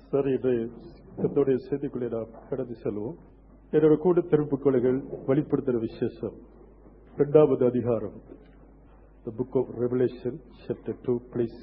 சரி இதை கத்தோடைய செய்திக்குள்ளே நாம் கடந்து செல்வோம் என்னோட கூட திருப்புக்கொலைகள் வெளிப்படுத்துகிற விசேஷம் இரண்டாவது அதிகாரம் the book of Revelation chapter 2 please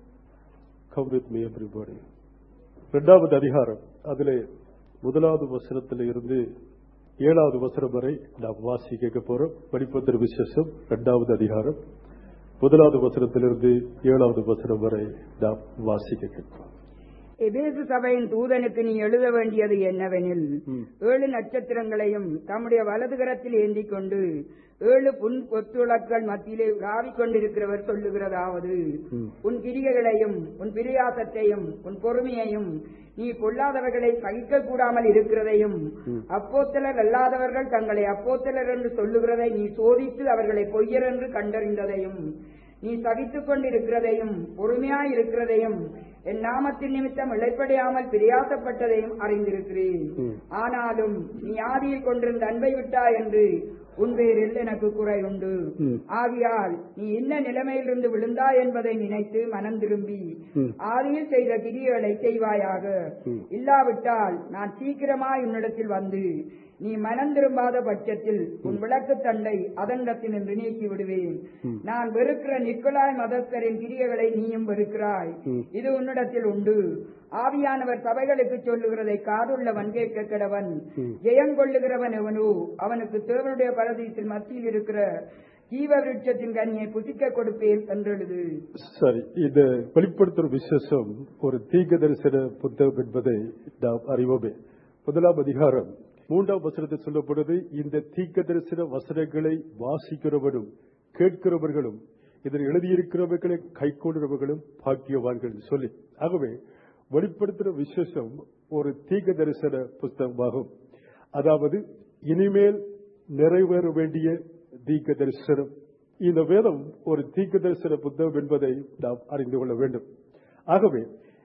come with me everybody இரண்டாவது அதிகாரம் அதிலே முதலாவது வசனத்தில் இருந்து ஏழாவது வசனம் வரை நாம் வாசிக்க போறோம் வெளிப்படுத்துகிற விசேஷம் இரண்டாவது அதிகாரம் முதலாவது வசனத்திலிருந்து ஏழாவது வசனம் வரை நாம் வாசிக்க கேட்போம் எபேசு சபையின் தூதனுக்கு நீ எழுத வேண்டியது என்னவெனில் ம். ஏழு நட்சத்திரங்களையும் தம்முடைய வலது கரத்தில் ஏந்திக் கொண்டு ஏழு புன் கொத்துளக்கள் மத்தியிலே உலாவிக் கொண்டிருக்கிறவர் சொல்லுகிறதாவது ம். உன் கிரியைகளையும் உன் பிரியாசத்தையும் உன் பொறுமையையும் நீ பொல்லாதவர்களை சகிக்க கூடாமல் இருக்கிறதையும் ம். அப்போத்தலர் அல்லாதவர்கள் தங்களை அப்போத்தலர் என்று சொல்லுகிறதை நீ சோதித்து அவர்களை பொய்யர் என்று கண்டறிந்ததையும் நீ சகித்துக் கொண்டிருக்கிறதையும் பொறுமையாய் இருக்கிறதையும் என் நாமத்தின் நிமித்தம் இழைப்படையாமல் பிரியாசப்பட்டதையும் அறிந்திருக்கிறேன் ம். ஆனாலும் நீ ஆதியில் கொண்டிருந்த அன்பை விட்டாய் என்று உன் பேரில் எனக்கு குறை உண்டு ம். ஆகையால் நீ என்ன நிலைமையிலிருந்து விழுந்தாய் என்பதை நினைத்து மனம் திரும்பி ம். ஆதியில் செய்த கிரியைகளை செய்வாயாக ம். இல்லாவிட்டால் நான் சீக்கிரமாய் உன்னிடத்தில் வந்து நீ மனம் திரும்பாத பட்சத்தில் உன் விளக்கு தண்டை அதனிடத்தில் நின்று நீக்கி விடுவேன் ம். நான் வெறுக்கிற நிக்கோலாய் மதஸ்தரின் கிரியைகளை நீயும் வெறுக்கிறாய் ம். இது உன்னிடத்தில் உண்டு ஆவியானவர் சபைகளுக்கு சொல்லுகிறதை காதுள்ளவன் கேட்க கிடவன் ம். ஜெயங்கொள்ளுகிறவன் எவனோ அவனுக்கு தேவனுடைய பரதீசில் மத்தியில் இருக்கிற ஜீவ விருட்சத்தின் கனியை புசிக்க கொடுப்பேன் என்றெழுது சரி இந்த வெளிப்படுத்துற விசேஷம் ஒரு தீர்க்க தரிசன புத்தகம் என்பதை நாம் அறிவோமே முதலாம் அதிகாரம் மூன்றாம் வசனத்தில் சொல்லப்படுது இந்த தீர்க்க தரிசன வசனங்களை வாசிக்கிறவனும் கேட்கிறவர்களும் இதில் எழுதியிருக்கிறவர்களை கை கொள்கிறவர்களும் பாக்கியவான்கள் என்று சொல்லி ஆகவே வெளிப்படுத்துகிற விசேஷம் ஒரு தீர்க்க தரிசன புத்தகமாகும் அதாவது இனிமேல் நிறைவேற வேண்டிய தீர்க்க தரிசனம் இந்த வேதம் ஒரு தீர்க்க தரிசன புத்தகம் என்பதை நாம் அறிந்து கொள்ள வேண்டும் ஆகவே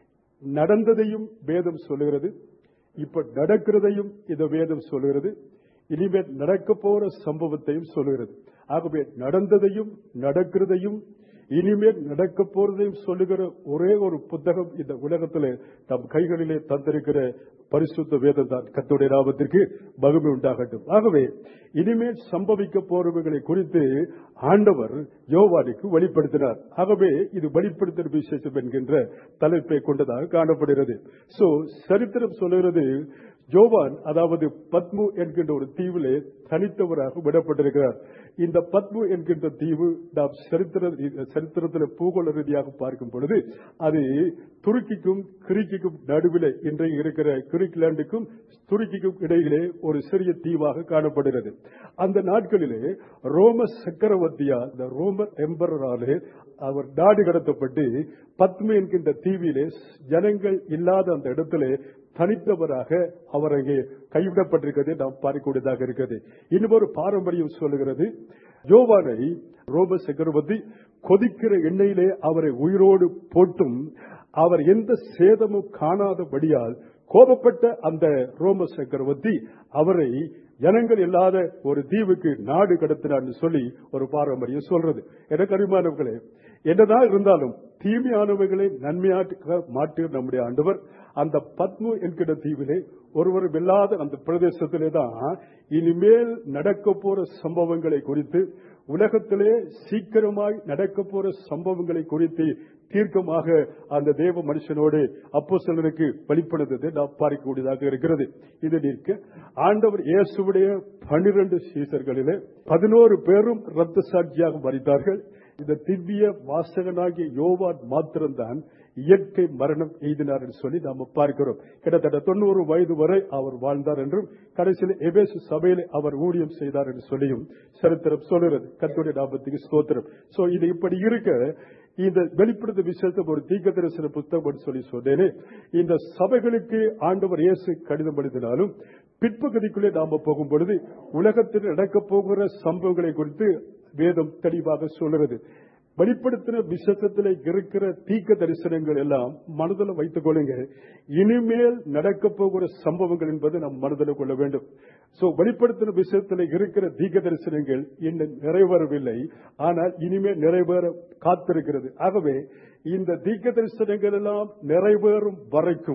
நடந்ததையும் வேதம் சொல்லுகிறது இப்ப நடக்கிறதையும் இந்த வேதம் சொல்லுகிறது இனிமேல் நடக்க போற சம்பவத்தையும் சொல்லுகிறது ஆகவே நடந்ததையும் நடக்கிறதையும் இனிமேல் நடக்க போறதையும் சொல்லுகிற ஒரே ஒரு புத்தகம் இந்த உலகத்திலே நம் கைகளிலே தந்திருக்கிற பரிசுத்த வேதம் தான் கத்துடைய நாமத்திற்கு மகிமை உண்டாகட்டும் ஆகவே இனிமேல் சம்பவிக்க போறவர்களை குறித்து ஆண்டவர் யோவானுக்கு வெளிப்படுத்தினார் ஆகவே இது வெளிப்படுத்துகிற விசேஷம் என்கின்ற தலைப்பை கொண்டதாக காணப்படுகிறது சோ சரித்திரம் சொல்லுகிறது ஜோவான் அதாவது பத்மு என்கின்ற ஒரு தீவிலே தனித்தவராக விடப்பட்டிருக்கிறார் இந்த பத்மு என்கின்ற தீவு நாம் சரித்திர சரித்திரத்தில் பூகோள ரீதியாக பார்க்கும் பொழுது அது துருக்கிக்கும் கிரிக்கிக்கும் நடுவிலே இன்றைக்கு இருக்கிற கிரிக்லாண்டுக்கும் துருக்கிக்கும் இடையிலே ஒரு சிறிய தீவாக காணப்படுகிறது அந்த நாட்களிலே ரோம சக்கரவர்த்தியா இந்த ரோம எம்பராலே அவர் நாடு கடத்தப்பட்டு பத்மு என்கின்ற தீவிலே ஜனங்கள் இல்லாத அந்த இடத்திலே தனித்தவராக அவர் அங்கே கைவிடப்பட்டிருக்கிறதை நாம் பார்க்கக்கூடியதாக இருக்கிறது இன்னொரு பாரம்பரியம் சொல்லுகிறது யோவானை ரோம சக்கரவர்த்தி கொதிக்கிற எண்ணெயிலே அவரை உயிரோடு போட்டும் அவர் எந்த சேதமும் காணாதபடியால் கோபப்பட்ட அந்த ரோம சக்கரவர்த்தி அவரை ஜனங்கள் இல்லாத ஒரு தீவுக்கு நாடு கடத்தினார் சொல்லி ஒரு பாரம்பரியம் சொல்றது எனக்கு அறிமானவர்களே என்னதான் இருந்தாலும் தீமையானவர்களை நன்மையாக்க மாற்று நம்முடைய ஆண்டவர் அந்த பத்மு என்கிற தீவிலே ஒருவரும் இல்லாத அந்த பிரதேசத்திலே தான் இனிமேல் நடக்க போற சம்பவங்களை குறித்து உலகத்திலே சீக்கிரமாய் நடக்க போற சம்பவங்களை குறித்து தீர்க்கமாக அந்த தேவ மனுஷனோடு அப்போ சிலருக்கு வெளிப்படுத்தது நாம் பார்க்கக்கூடியதாக இருக்கிறது இது நிற்க ஆண்டவர் இயேசுடைய பனிரெண்டு சீசர்களிலே பதினோரு பேரும் ரத்த சாட்சியாக மறித்தார்கள் இந்த திவ்ய வாசகனாகிய யோவான் மாத்திரம்தான் இயற்கை மரணம் எய்தினார் என்று சொல்லி நாம பார்க்கிறோம் கிட்டத்தட்ட தொண்ணூறு வயது வரை அவர் வாழ்ந்தார் என்றும் கடைசியில் எபேசு சபையில் அவர் ஊழியம் செய்தார் என்று சொல்லியும் சரித்திரம் சொல்லுகிறது கத்துடைய நாமத்துக்கு ஸ்தோத்திரம் சோ இது இப்படி இருக்க இந்த வெளிப்படுத்த விசேஷம் ஒரு தீர்க்க தரிசன புத்தகம் என்று சொல்லி சொன்னேனே இந்த சபைகளுக்கு ஆண்டவர் இயேசு கடிதம் எழுதினாலும் பிற்பகுதிக்குள்ளே நாம போகும் பொழுது உலகத்தில் நடக்கப் போகிற சம்பவங்களை குறித்து வேதம் தெளிவாக சொல்லுகிறது வெளிப்படுத்தின விசேஷத்தில் இருக்கிற தீக்க தரிசனங்கள் எல்லாம் மனதில் வைத்துக் கொள்ளுங்க இனிமேல் நடக்க போகிற சம்பவங்கள் என்பது நம் மனதில் கொள்ள வேண்டும் சோ வெளிப்படுத்தின விஷயத்தில் இருக்கிற தீக்க தரிசனங்கள் இன்னும் நிறைவேறவில்லை ஆனால் இனிமேல் நிறைவேற காத்திருக்கிறது ஆகவே இந்த தீக்க தரிசனங்கள் எல்லாம் நிறைவேறும் வரைக்கும்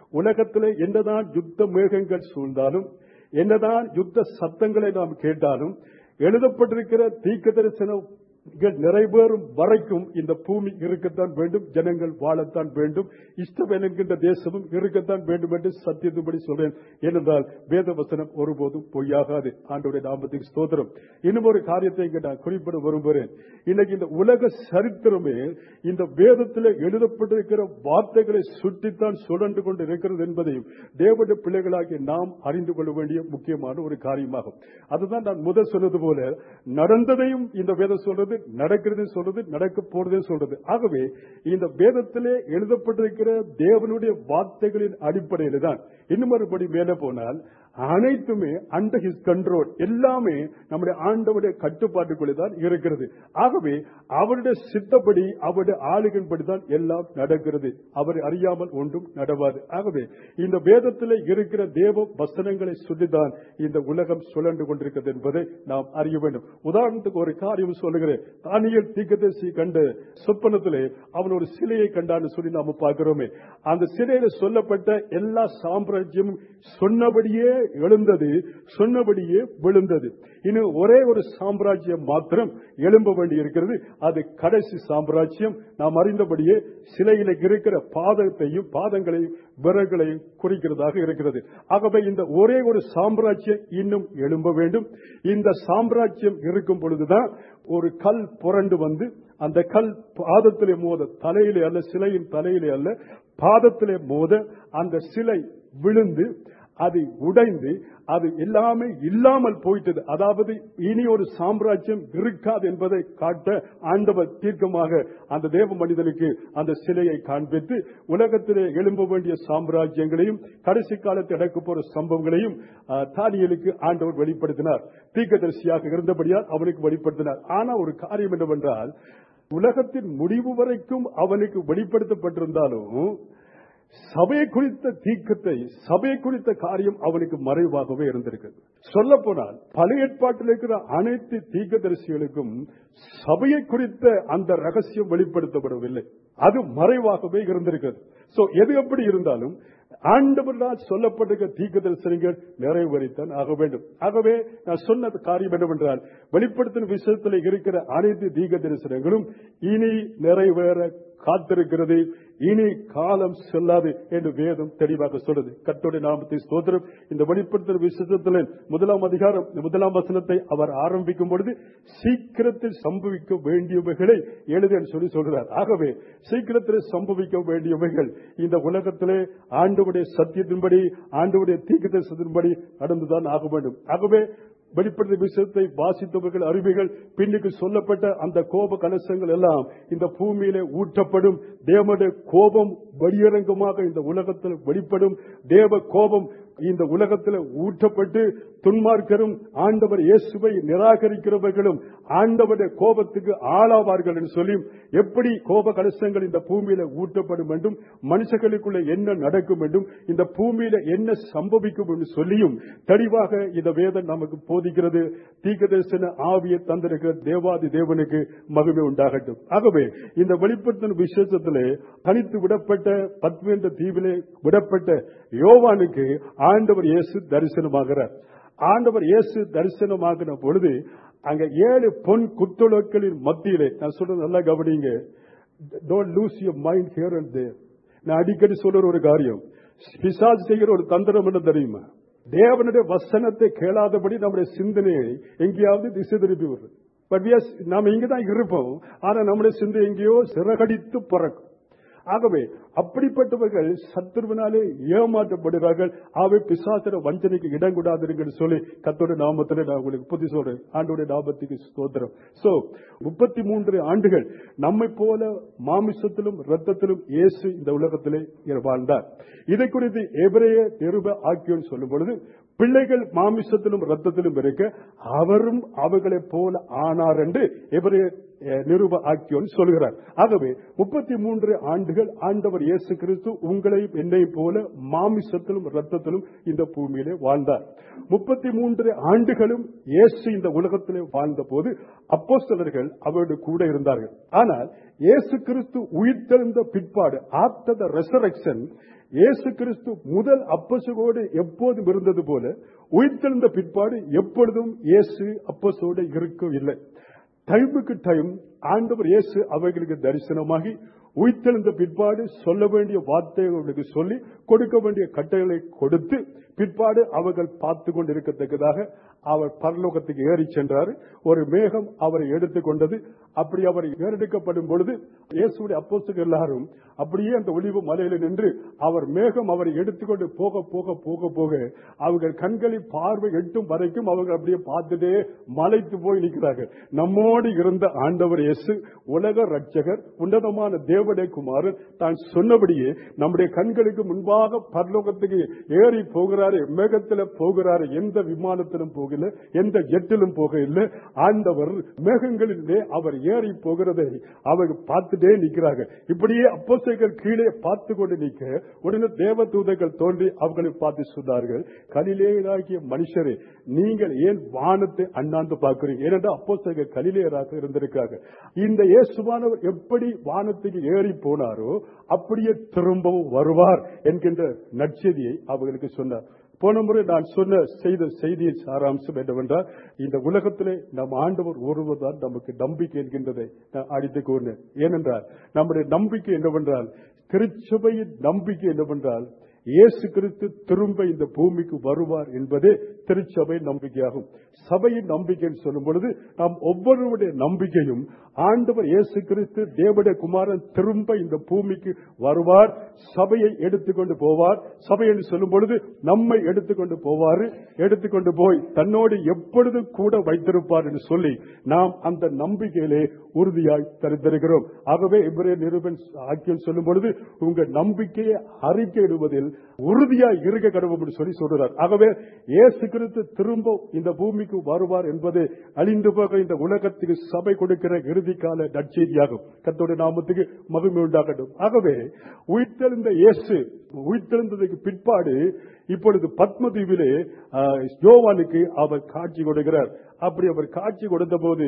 உலகத்திலே என்னதான் யுத்த மேகங்கள் சூழ்ந்தாலும் என்னதான் யுத்த சத்தங்களை நாம் கேட்டாலும் எழுதப்பட்டிருக்கிற தீர்க்க தரிசனங்கள் நிறைவேறும் வரைக்கும் இந்த பூமி இருக்கத்தான் வேண்டும் ஜனங்கள் வாழத்தான் வேண்டும் இஷ்டம் என்கின்ற தேசமும் இருக்கத்தான் வேண்டும் என்று சத்தியத்துபடி சொல்றேன் ஏனென்றால் வேத வசனம் ஒருபோதும் பொய்யாகாது ஆண்டோடைய நாமத்துக்கு ஸ்தோத்திரம் இன்னும் ஒரு காரியத்தை இங்க நான் குறிப்பிட விரும்புகிறேன் இன்னைக்கு இந்த உலக சரித்திரமே இந்த வேதத்தில் எழுதப்பட்டிருக்கிற வார்த்தைகளை சுற்றித்தான் சுழன்று கொண்டு இருக்கிறது என்பதையும் தேவனுடைய பிள்ளைகளாகிய நாம் அறிந்து கொள்ள வேண்டிய முக்கியமான ஒரு காரியமாகும் அதுதான் நான் முதல் சொன்னது போல நடந்ததையும் இந்த வேதம் சொல்றது நடக்கிறது சொல்றது நடக்க போறதே சொல்றது ஆகவே இந்த வேதத்திலே எழுதப்பட்டிருக்கிற தேவனுடைய வார்த்தைகளின் அடிப்படையில் தான் இன்னும் மறுபடி மேலே போனால் அனைத்துமே அண்டர் ஹிஸ் கண்ட்ரோல் எல்லாமே நம்முடைய ஆண்டவருடைய கட்டுப்பாட்டுக்குள்ளே தான் இருக்கிறது ஆகவே அவருடைய சித்தப்படி அவருடைய ஆளுகின்படி தான் எல்லாம் நடக்கிறது அவர் அறியாமல் ஒன்றும் நடவாது ஆகவே இந்த வேதத்தில் இருக்கிற தேவ வசனங்களை சொல்லிதான் இந்த உலகம் சுழன்று கொண்டிருக்கிறது என்பதை நாம் அறிய வேண்டும் உதாரணத்துக்கு ஒரு காரியம் சொல்லுகிறேன் தானியல் தீக்கதரிசி கண்ட சொப்பனத்திலே அவன் ஒரு சிலையை கண்டான்னு சொல்லி நாம பார்க்கிறோமே அந்த சிலையில சொல்லப்பட்ட எல்லா சாம்ராஜ்யமும் சொன்னபடியே எழுந்தது சொன்னபடியே விழுந்தது இன்னும் ஒரே ஒரு சாம்ராஜ்யம் மாத்திரம் எழும்ப வேண்டி இருக்கிறது அது கடைசி சாம்ராஜ்யம் நாம் அறிந்தபடியே சிலையில இருக்கிற பாதத்தையும் பாதங்களையும் விரல்களையும் குறிக்கிறதாக இருக்கிறது ஆகவே இந்த ஒரே ஒரு சாம்ராஜ்யம் இன்னும் எழும்ப வேண்டும் இந்த சாம்ராஜ்யம் இருக்கும் பொழுதுதான் ஒரு கல் புரண்டு வந்து அந்த கல் பாதத்திலே மோத தலையிலே அல்ல சிலையின் தலையிலே அல்ல பாதத்திலே மோத அந்த சிலை விழுந்து அது உடைந்து அது எல்லாமே இல்லாமல் போயிட்டது அதாவது இனி ஒரு சாம்ராஜ்யம் இருக்காது என்பதை காட்ட ஆண்டவர் தீர்க்கமாக அந்த தேவ மனிதனுக்கு அந்த சிலையை காண்பித்து உலகத்திலே எழும்ப வேண்டிய சாம்ராஜ்யங்களையும் கடைசி காலத்தில் நடக்க போற சம்பவங்களையும் ஆஹ், தானியேலுக்கு ஆண்டவர் வெளிப்படுத்தினார் தீர்க்கதரிசியாக இருந்தபடியால் அவனுக்கு வெளிப்படுத்தினார் ஆனா ஒரு காரியம் என்னவென்றால் உலகத்தின் முடிவு வரைக்கும் அவனுக்கு வெளிப்படுத்தப்பட்டிருந்தாலும் சபையை குறித்த தீக்கத்தை சபையை குறித்த காரியம் அவனுக்கு மறைவாகவே இருந்திருக்கு சொல்ல போனால் பழைய ஏற்பாட்டில் இருக்கிற அனைத்து தீர்க்கதரிசிகளுக்கும் சபையை குறித்த அந்த ரகசியம் வெளிப்படுத்தப்படவில்லை அது மறைவாகவே இருந்திருக்கிறது சோ எது எப்படி இருந்தாலும் ஆண்டவரால் சொல்லப்பட்டிருக்க தீர்க்க தரிசனங்கள் நிறைவேறித்தான் ஆக வேண்டும் ஆகவே நான் சொன்ன காரியம் என்னவென்றால் வெளிப்படுத்தின விஷயத்தில் இருக்கிற அனைத்து தீர்க்க தரிசனங்களும் இனி நிறைவேற காத்திருக்கிறது இனி காலம் செல்லாது என்று வேதம் தெளிவாக சொல்றது கர்த்தருடைய நாமத்தை ஸ்தோத்திரம் இந்த வெளிப்படுத்தின விசேஷத்தில் முதலாம் அதிகாரம் முதலாம் வசனத்தை அவர் ஆரம்பிக்கும் பொழுது சீக்கிரத்தில் சம்பவிக்க வேண்டியவைகளை எழுதுன்னு சொல்லி சொல்கிறார் ஆகவே சீக்கிரத்தில் சம்பவிக்க வேண்டியவைகள் இந்த உலகத்திலே ஆண்டவுடைய சத்தியத்தின்படி ஆண்டவுடைய தீர்க்கதரிசனத்தின்படி நடந்துதான் ஆக வேண்டும் ஆகவே வெளிப்படுத்த விஷயத்தை வாசித்தவர்கள் அறிவிகள் பின்னுக்கு சொல்லப்பட்ட அந்த கோப கலசங்கள் எல்லாம் இந்த பூமியிலே ஊற்றப்படும் தேவனுடைய கோபம் வெளியரங்கமாக இந்த உலகத்தில் வெளிப்படும் தேவ கோபம் இந்த உலகத்தில் ஊற்றப்பட்டு துன்மார்க்கரும் ஆண்டவர் இயேசுவை நிராகரிக்கிறவர்களும் ஆண்டவருடைய கோபத்துக்கு ஆளாவார்கள் என்று சொல்லி எப்படி கோப கலசங்கள் இந்த பூமியில ஊற்றப்படும் என்றும் மனுஷர்களுக்குள்ள என்ன நடக்கும் என்றும் இந்த பூமியில என்ன சம்பவிக்கும் என்று சொல்லியும் தெளிவாக இந்த வேதம் நமக்கு போதிக்கிறது தீர்க்கதரிசன ஆவியை தந்திருக்கிற தேவாதி தேவனுக்கு மகிமை உண்டாகட்டும் ஆகவே இந்த வெளிப்படுத்தின விசேஷத்திலே தனித்து விடப்பட்ட பத்மேன்ற தீவிலே விடப்பட்ட யோவானுக்கு ஆண்டவர் இயேசு தரிசனமாகிறார் ஆண்டவர் இயேசு தரிசனமாகின பொழுது அங்க ஏழு பொன் குத்துளக்களின் மத்தியிலே நான் சொல்றது நல்லா கவனிங்க don't lose your mind here and there நான் அடிக்கடி சொல்ற ஒரு காரியம் பிசாசு செய்கிற ஒரு தந்திரம் என்ன தெரியுமா தேவனுடைய வசனத்தை கேளாதபடி நம்முடைய சிந்தனையை எங்கேயாவது திசை திருப்பி வருது பட் நாம இங்கதான் இருப்போம் ஆனா நம்முடைய சிந்தை எங்கேயோ சிறகடித்து பறக்கும் ஆகவே அப்படிப்பட்டவர்கள் சத்துருவினாலே ஏமாற்றப்படுகிறார்கள் அவை பிசாசர வஞ்சனைக்கு இடம் கூடாதுன்னு சொல்லி கத்தோட நாமத்துல நான் உங்களுக்கு புத்தி சொல்றேன் ஆண்டோட நாமத்துக்கு ஸ்தோத்திரம் சோ முப்பத்தி மூன்று ஆண்டுகள் நம்மை போல மாமிசத்திலும் ரத்தத்திலும் இயேசு இந்த உலகத்திலே வாழ்ந்தார் இதை குறித்து எபிரேய நிருப ஆக்கியோன் சொல்லும் பொழுது பிள்ளைகள் மாமிசத்திலும் ரத்தத்திலும் இருக்க அவரும் அவர்களைப் போல ஆனார் என்று எபிரேய அஹ், நிருப ஆக்கியோன் சொல்கிறார் ஆகவே முப்பத்தி மூன்று ஆண்டுகள் ஆண்டவர் இயேசு கிறிஸ்து உங்களையும் என்னையும் போல மாமிசத்திலும் ரத்தத்திலும் இந்த பூமியிலே வாழ்ந்தார் முப்பத்தி மூன்று ஆண்டுகளும் இயேசு இந்த உலகத்திலே வாழ்ந்த போது அப்போஸ்தலர்கள் அவரோடு கூட இருந்தார்கள் ஆனால் இயேசு கிறிஸ்து உயிர்த்தெழுந்த பிற்பாடு ஆஃப்டர் த ரெசரக்ஷன் இயேசு கிறிஸ்து முதல் அப்பசோடு எப்போதும் இருந்தது போல உயிர்த்தெழுந்த பிற்பாடு எப்பொழுதும் இயேசு அப்பசோடு இருக்கவில்லை டைமுக்கு டைம் ஆண்டவர் இயேசு அவர்களுக்கு தரிசனமாகி உயிர்த்தெழுந்த பிற்பாடு சொல்ல வேண்டிய வார்த்தைகளுக்கு சொல்லி கொடுக்க வேண்டிய கட்டளைகளை கொடுத்து பிற்பாடு அவர்கள் பார்த்து கொண்டிருக்கத்தக்கதாக அவர் பரலோகத்துக்கு ஏறி சென்றார் ஒரு மேகம் அவரை எடுத்துக்கொண்டது அப்படி அவர் ஏறெடுக்கப்படும் பொழுது இயேசுடைய அப்போஸ்தலர்கள் எல்லாரும் அப்படியே அந்த ஒளிவு மலையில நின்று அவர் மேகம் அவரை எடுத்துக்கொண்டு போக போக போக போக அவர்கள் கண்களில் பார்வை எட்டும் வரைக்கும் அவர்கள் அப்படியே பார்த்துட்டே மலைத்து போய் நிற்கிறார்கள் நம்மோடு இருந்த ஆண்டவர் இயேசு உலக ரட்சகர் உன்னதமான தேவடைய குமாரன் தான் சொன்னபடியே நம்முடைய கண்களுக்கு முன்பாக பரலோகத்துக்கு ஏறி போகிறாரு மேகத்துல போகிறாரு எந்த விமானத்திலும் போகல எந்த ஜெட்டிலும் போக இல்லை ஆண்டவர் மேகங்களிலே அவர் ஏறி போகிறதை அவர்கள் பார்த்துட்டே நிற்கிறார்கள் இப்படியே அப்போஸ்தலர்கள் கீழே பார்த்து கொண்டு நிற்க உடனே தேவ தூதர்கள் தோன்றி அவர்களை பார்த்து சொன்னார்கள் கலிலேயராகிய மனுஷரே நீங்கள் ஏன் வானத்தை அண்ணாந்து பார்க்கிறீங்க ஏனென்றால் அப்போஸ்தலர்கள் கலிலேயராக இருந்திருக்காங்க இந்த இயேசுவானவர் எப்படி வானத்துக்கு ஏறி போனாரோ அப்படியே திரும்பவும் வருவார் என்கின்ற நற்செய்தியை அவர்களுக்கு சொன்னார் போன முறை நான் சொன்ன செய்த செய்தியின் சாராம்சம் என்னவென்றால் இந்த உலகத்திலே நம் ஆண்டவர் ஒருவர் தான் நமக்கு நம்பிக்கை என்கின்றதை நான் அடித்துக் கூறினேன் ஏனென்றால் நம்முடைய நம்பிக்கை என்னவென்றால் திருச்சபையின் நம்பிக்கை என்னவென்றால் இயேசு கிறிஸ்து திரும்ப இந்த பூமிக்கு வருவார் என்பதே திருச்சபை நம்பிக்கையாகும் சபையின் நம்பிக்கைன்னு சொல்லும் பொழுது நாம் ஒவ்வொருவருடைய நம்பிக்கையும் ஆண்டவர் இயேசு கிறிஸ்து தேவடைய குமாரன் திரும்ப இந்த பூமிக்கு வருவார் சபையை எடுத்துக்கொண்டு போவார் சபை என்று சொல்லும் பொழுது நம்மை எடுத்துக்கொண்டு போவார் எடுத்துக்கொண்டு போய் தன்னோடு எப்பொழுதும் கூட வைத்திருப்பார் என்று சொல்லி நாம் அந்த நம்பிக்கையிலே உறுதியாய் தரித்திருக்கிறோம் ஆகவே இவரே நிருபன் ஆக்கியம் சொல்லும் பொழுது உங்கள் நம்பிக்கையை அறிக்கையிடுவதில் உறுதியாய் இருக்க கடவுள் என்று சொல்லி சொல்கிறார் ஆகவே இயேசு கிறிஸ்து திரும்ப இந்த பூமிக்கு வருவார் என்பது அழிந்து போக இந்த உலகத்துக்கு சபை கொடுக்கிற இறுதி கால நற்செய்தியாகும் கத்தோட நாமத்துக்கு மகிமை உண்டாகட்டும் ஆகவே உயிர்த்தெழுந்த இயேசு உயிர்த்தெழுந்ததுக்கு பிற்பாடு இப்பொழுது பத்மதீவிலே ஆஹ், யோவானுக்கு அவர் காட்சி கொடுக்கிறார் அப்படி அவர் காட்சி கொடுத்த போது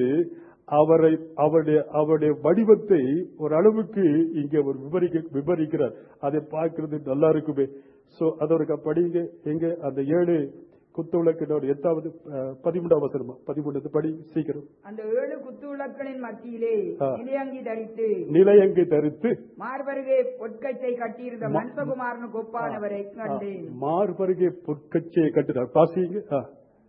அவரை அவருடைய அவருடைய வடிவத்தை ஒரு அளவுக்கு இங்கே அவர் விவரிக்க விவரிக்கிறார் அதை பார்க்கிறது நல்லா இருக்குமே சோ அதற்கு படிங்க எங்க அந்த ஏழு குத்து விளக்கினோட எட்டாவது அஹ், பதிமூன்றாவது வசனமா பதிமூணு படி சீக்கிரம் அந்த ஏழு குத்து விளக்குகளின் மத்தியிலே ஆ. நிலையங்கி தரித்து நிலையங்கி தரித்து மார்பருகே பொற்கச்சை கட்டியிருந்த மனுஷகுமாரனுக்கு ஒப்பானவரை கண்டேன் மார்பருகே பொற்கச்சையை கட்டினார் பாசிங்க ஆ.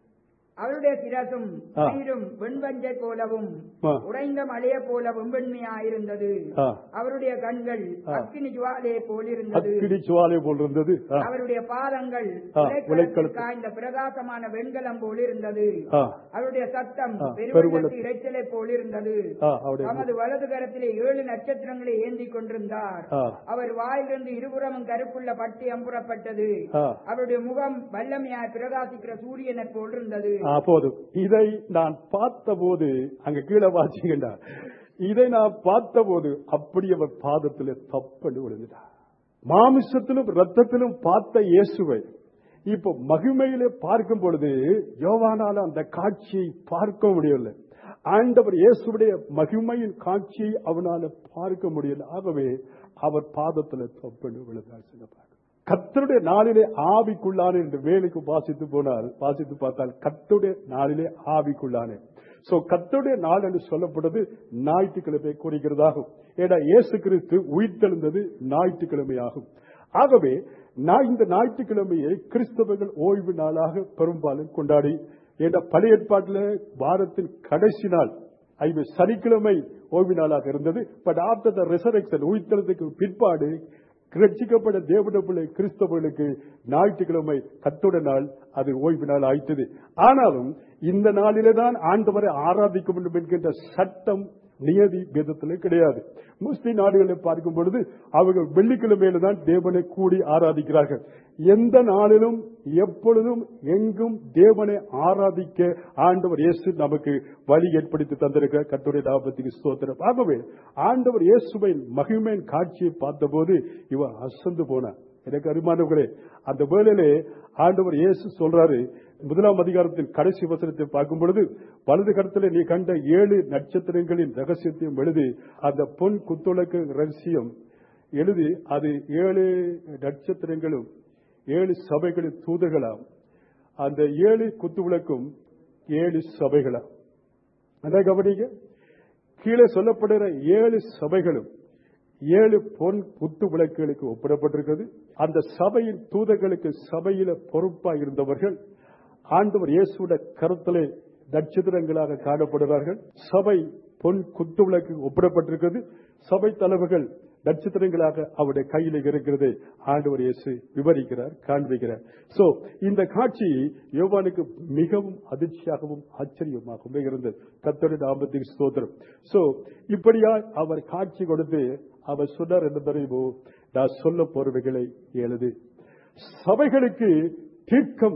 அவருடைய சிரசும் ஆ. நீரும் வெண்பஞ்சை போலவும் ஆ. உறைந்த மலையை போலவும் வெண்மையாயிருந்தது ஆ. அவருடைய கண்கள் ஆ. அக்கினி ஜுவாலையை போலிருந்தது அக்கினி சுவாலை போல் இருந்தது ஆ. அவருடைய பாதங்கள் ஆ, உலைக்களத்தில் உலைக்களத்தில். காய்ந்த பிரகாசமான வெண்கலம் போலிருந்தது ஆ. அவருடைய சத்தம் ஆ, பெருவெள்ளத்து பெருவெள்ளத்து. இரைச்சலை போலிருந்தது ஆ, அவருடைய தமது வலது கரத்திலே ஏழு நட்சத்திரங்களை ஏந்தி கொண்டிருந்தார் ஆ. அவர் வாயிலிருந்து இருபுறமும் கருப்புள்ள பட்டி அம்புறப்பட்டது ஆ. அவருடைய முகம் வல்லமையாய் பிரகாசிக்கிற சூரியனை போலிருந்தது ஆ, போதும் இதை நான் பார்த்தபோது அங்க கீழே வாசிக்கின்றா இதை நான் பார்த்தபோது அப்படி அவர் பாதத்தில் தப்பண்டு விழுந்துட்டார் மாமிசத்திலும் ரத்தத்திலும் பார்த்த இயேசுவை இப்ப மகிமையிலே பார்க்கும் பொழுது யோவானால அந்த காட்சியை பார்க்க முடியவில்லை ஆண்டவர் இயேசுடைய மகிமையின் காட்சியை அவனால பார்க்க முடியல ஆகவே அவர் பாதத்தில் தப்பண்டு விழுந்தார் சில கத்தருடைய நாளிலே ஆவிக்குள்ளானே என்று வேலைக்கு வாசித்து போனால் வாசித்து பார்த்தால் கத்தருடைய நாளிலே ஆவிக்குள்ளானே சோ கத்தருடைய நாள் என்று சொல்லப்படுறது ஞாயிற்றுக்கிழமை குறிக்கிறதாகும் ஏன்னா இயேசு கிறிஸ்து உயிர்த்தெழுந்தது ஞாயிற்றுக்கிழமையாகும் ஆகவே நான் இந்த ஞாயிற்றுக்கிழமையை கிறிஸ்தவர்கள் ஓய்வு நாளாக பெரும்பாலும் கொண்டாடி ஏன்னா பழைய ஏற்பாட்டில் வாரத்தின் கடைசி நாள் ஐந்து சனிக்கிழமை ஓய்வு நாளாக இருந்தது பட் ஆப்டர் த ரெசரக்ஷன் உயிர்த்தெழுதுக்கு பிற்பாடு ரட்சிக்கப்பட்ட தேவட பிள்ளை கிறிஸ்தவர்களுக்கு ஞாயிற்றுக்கிழமை கத்தோட நாள் அது ஓய்வு நாள் ஆயிட்டது ஆனாலும் இந்த நாளிலே தான் ஆண்டவரை ஆராதிக்க வேண்டும் என்கின்ற சட்டம் நியதி வேதத்திலே கிடையாது முஸ்லிம் நாடுகளை பார்க்கும் பொழுது அவர்கள் வெள்ளிக்கிழமையில தான் தேவனை கூடி ஆராதிக்கிறார்கள் எந்த நாளிலும் எப்பொழுதும் எங்கும் தேவனை ஆராதிக்க ஆண்டவர் இயேசு நமக்கு வழி ஏற்படுத்தி தந்திருக்க கட்டுரை லாபத்துக்கு ஸ்தோத்திரம் ஆகவே ஆண்டவர் இயேசுவின் மகிமையின் காட்சியை பார்த்தபோது இவன் அசந்து போனான் எனக்கு அருமானவர்களே அந்த வேளையிலே ஆண்டவர் இயேசு சொல்றாரு முதலாம் அதிகாரத்தின் கடைசி வசனத்தை பார்க்கும் பொழுது வலது கருத்துல நீ கண்ட ஏழு நட்சத்திரங்களின் ரகசியத்தையும் எழுதி அந்த பொன் குத்துளக்கு ரகசியம் எழுதி அது ஏழு நட்சத்திரங்களும் ஏழு சபைகளின் தூதர்களாம் அந்த ஏழு குத்து விளக்கும் ஏழு சபைகளாம் அதை கவனிங்க கீழே சொல்லப்படுகிற ஏழு சபைகளும் ஏழு பொன் குத்து விளக்குகளுக்கு ஒப்பிடப்பட்டிருக்கிறது அந்த சபையின் தூதர்களுக்கு சபையில பொறுப்பாக இருந்தவர்கள் ஆண்டவர் இயேசுட கருத்திலே நட்சத்திரங்களாக காணப்படுகிறார்கள் சபை பொன் குத்து விளக்கு ஒப்பிடப்பட்டிருக்கிறது சபை தலைவர்கள் நட்சத்திரங்களாக அவருடைய கையில் இருக்கிறதை ஆண்டவர் இயேசு விவரிக்கிறார் காண்பிக்கிறார் சோ இந்த காட்சி யோவானுக்கு மிகவும் அதிர்ச்சியாகவும் ஆச்சரியமாகவும் இருந்தது கத்தோட நாமத்துக்கு ஸ்தோத்திரம் சோ இப்படியா அவர் காட்சி கொடுத்து அவர் சொன்னார் என்ன தெரியுமோ நான் சொல்ல போறவைகளை எழுது சபைகளுக்கு தீர்க்கம்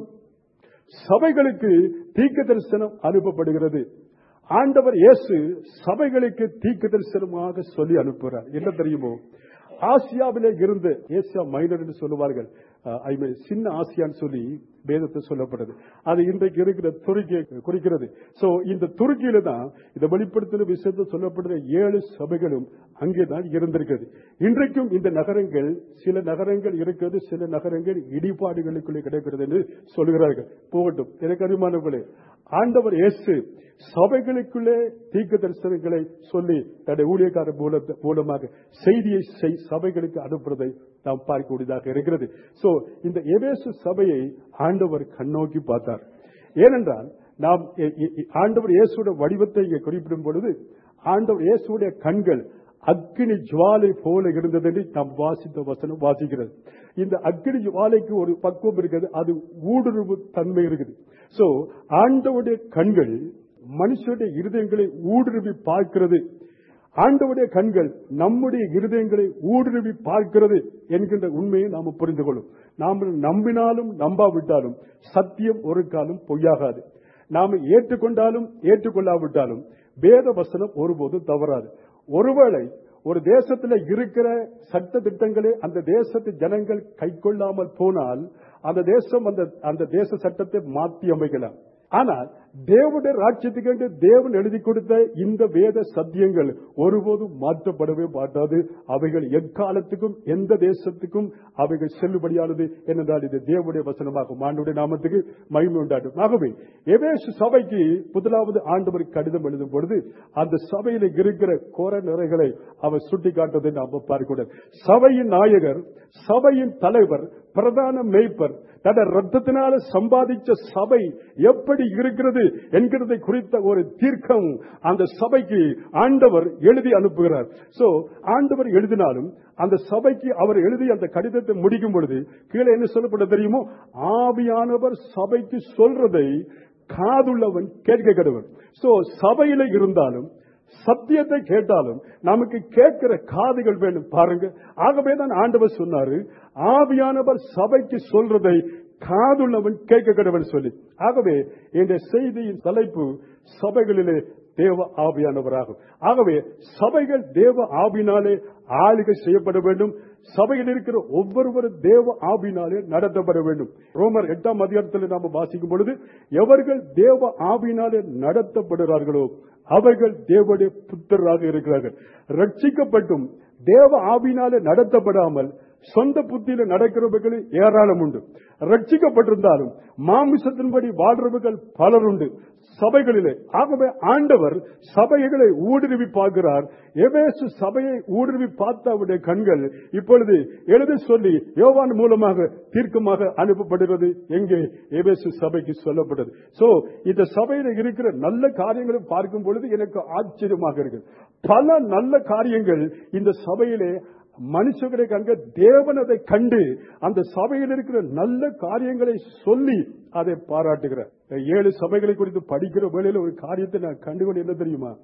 சபைகளுக்கு தீர்க்க தரிசனம் அனுப்பப்படுகிறது ஆண்டவர் இயேசு சபைகளுக்கு தீர்க்க தரிசனமாக சொல்லி அனுப்புகிறார் என்ன தெரியுமோ ஆசியாவிலே இருந்து ஏசியா மைனர் என்று சொல்லுவார்கள் ஐ மீன் சின்ன ஆசியான்னு சொல்லி வேதத்தை சொல்லப்படுது அது இன்றைக்கு இருக்கிற துருக்கியை குறிக்கிறது சோ இந்த துருக்கியில தான் இந்த வெளிப்படுத்தின விஷயத்தை சொல்லப்படுற ஏழு சபைகளும் அங்கே தான் இருந்திருக்கிறது இன்றைக்கும் இந்த நகரங்கள் சில நகரங்கள் இருக்கிறது சில நகரங்கள் இடிபாடுகளுக்குள்ளே கிடைக்கிறது என்று சொல்கிறார்கள் போகட்டும் எனக்கு அறிமானங்களே ஆண்டவர் இயேசு சபைகளுக்குள்ளே தீர்க்க தரிசனங்களை சொல்லி தன்னுடைய ஊழியக்கார மூல- மூலமாக செய்தியை செய்- சபைகளுக்கு அனுப்புவதை நாம் பார்க்கக்கூடியதாக இருக்கிறது சோ இந்த எபேசு சபையை ஆண்டவர் கண்ணோக்கி பார்த்தார் ஏனென்றால் நாம் எ- எ- ஆண்டவர் இயேசுடைய வடிவத்தை இங்கே குறிப்பிடும் பொழுது ஆண்டவர் இயேசுடைய கண்கள் அக்கினி ஜுவாலை போல இருந்தது என்று நாம் வாசித்த வசனம் வாசிக்கிறது இந்த அக்கினி ஜுவாலைக்கு ஒரு பக்குவம் இருக்குது அது ஊடுருவு தன்மை இருக்குது சோ ஆண்டவருடைய கண்கள் மனுஷனுடைய இருதயங்களை ஊடுருவி பார்க்கிறது ஆண்டவருடைய கண்கள் நம்முடைய இருதயங்களை ஊடுருவி பார்க்கிறது என்கின்ற உண்மையை நாம் புரிந்து கொள்ளும் நாம் நம்பினாலும் நம்பாவிட்டாலும் சத்தியம் ஒரு காலம் பொய்யாகாது நாம் ஏற்றுக்கொண்டாலும் ஏற்றுக்கொள்ளாவிட்டாலும் வேத வசனம் ஒருபோதும் தவறாது ஒருவேளை ஒரு தேசத்தில் இருக்கிற சட்ட திட்டங்களை அந்த தேசத்து ஜனங்கள் கைக்கொள்ளாமல் போனால் அந்த தேசம் அந்த அந்த தேச சட்டத்தை மாற்றி அமைக்கலாம் ஆனால் தேவனுடைய ராஜ்யத்துக்கு தேவன் எழுதி கொடுத்த இந்த வேத சத்தியங்கள் ஒருபோதும் மாற்றப்படவே மாட்டாது அவைகள் எக்காலத்துக்கும் எந்த தேசத்துக்கும் அவைகள் செல்லுபடியானது என்னென்றால் இது தேவனுடைய வசனமாகும் ஆண்டுடைய நாமத்துக்கு மகிமை உண்டாட்டும் ஆகவே எவேசு சபைக்கு முதலாவது ஆண்டவர் கடிதம் எழுதும் பொழுது அந்த சபையில இருக்கிற கோர நிறைகளை அவர் சுட்டிக்காட்டுவதை நாம் பார்க்கிறோம் சபையின் நாயகர் சபையின் தலைவர் பிரதான மேய்ப்பர் தட ரத்தத்தினால சம்பாதிச்ச சபை எப்படி இருக்கிறது என்கிறதை குறித்த ஒரு தீர்க்கம் அந்த சபைக்கு ஆண்டவர் எழுதி அனுப்புகிறார் சோ ஆண்டவர் எழுதினாலும் அந்த சபைக்கு அவர் எழுதி அந்த கடிதத்தை முடிக்கும் பொழுது கீழே என்ன சொல்லப்பட தெரியுமோ ஆவியானவர் சபைக்கு சொல்றதை காதுள்ளவன் கேட்க கடவன் சோ சபையில இருந்தாலும் சத்தியத்தை கேட்டாலும் நமக்கு கேட்கிற காதுகள் வேண்டும் பாருங்க ஆகவே தான் ஆண்டவர் சொன்னாரு ஆவியானவர் சபைக்கு சொல்றதை காதுள்ளவன் கேட்க கடவன் சொல்லி ஆகவே இந்த செய்தியின் தலைப்பு சபைகளிலே தேவ ஆவியானவராகும் ஆகவே சபைகள் தேவ ஆவினாலே ஆளுகை செய்யப்பட வேண்டும் சபையில் இருக்கிற ஒவ்வொருவரும் தேவ ஆவினாலே நடத்தப்பட வேண்டும் ரோமர் எட்டாம் அதிகாரத்தில் நாம் வாசிக்கும் பொழுது எவர்கள் தேவ ஆவினாலே நடத்தப்படுகிறார்களோ அவர்கள் தேவனுடைய புத்தராக இருக்கிறார்கள் ரட்சிக்கப்பட்டும் தேவ ஆவினாலே நடத்தப்படாமல் சொந்த புத்தியில நடக்கிறவர்கள் ஏராளம் உண்டு ரட்சிக்கப்பட்டிருந்தாலும் மாமிசத்தின்படி வாழ்றவர்கள் பலர் உண்டு சபைகளிலே ஆகவே ஆண்டவர் சபைகளை ஊடுருவி பார்க்கிறார் எவேசு சபையை ஊடுருவி பார்த்த அவருடைய கண்கள் இப்பொழுது எழுத சொல்லி யோவான் மூலமாக தீர்க்கமாக அனுப்பப்படுகிறது எங்கே எவேசு சபைக்கு சொல்லப்பட்டது சோ இந்த சபையில இருக்கிற நல்ல காரியங்களை பார்க்கும் பொழுது எனக்கு ஆச்சரியமாக இருக்கு பல நல்ல காரியங்கள் இந்த சபையிலே மனுஷர்களை கண்க தேவன் அதை கண்டு அந்த சபையில் இருக்கிற நல்ல காரியங்களை சொல்லி அதை பாராட்டுகிறார் ஏழு சபைகளை குறித்து படிக்கிற வேளையில ஒரு காரியத்தை நான் கண்டுகொண்டு என்ன தெரியுமா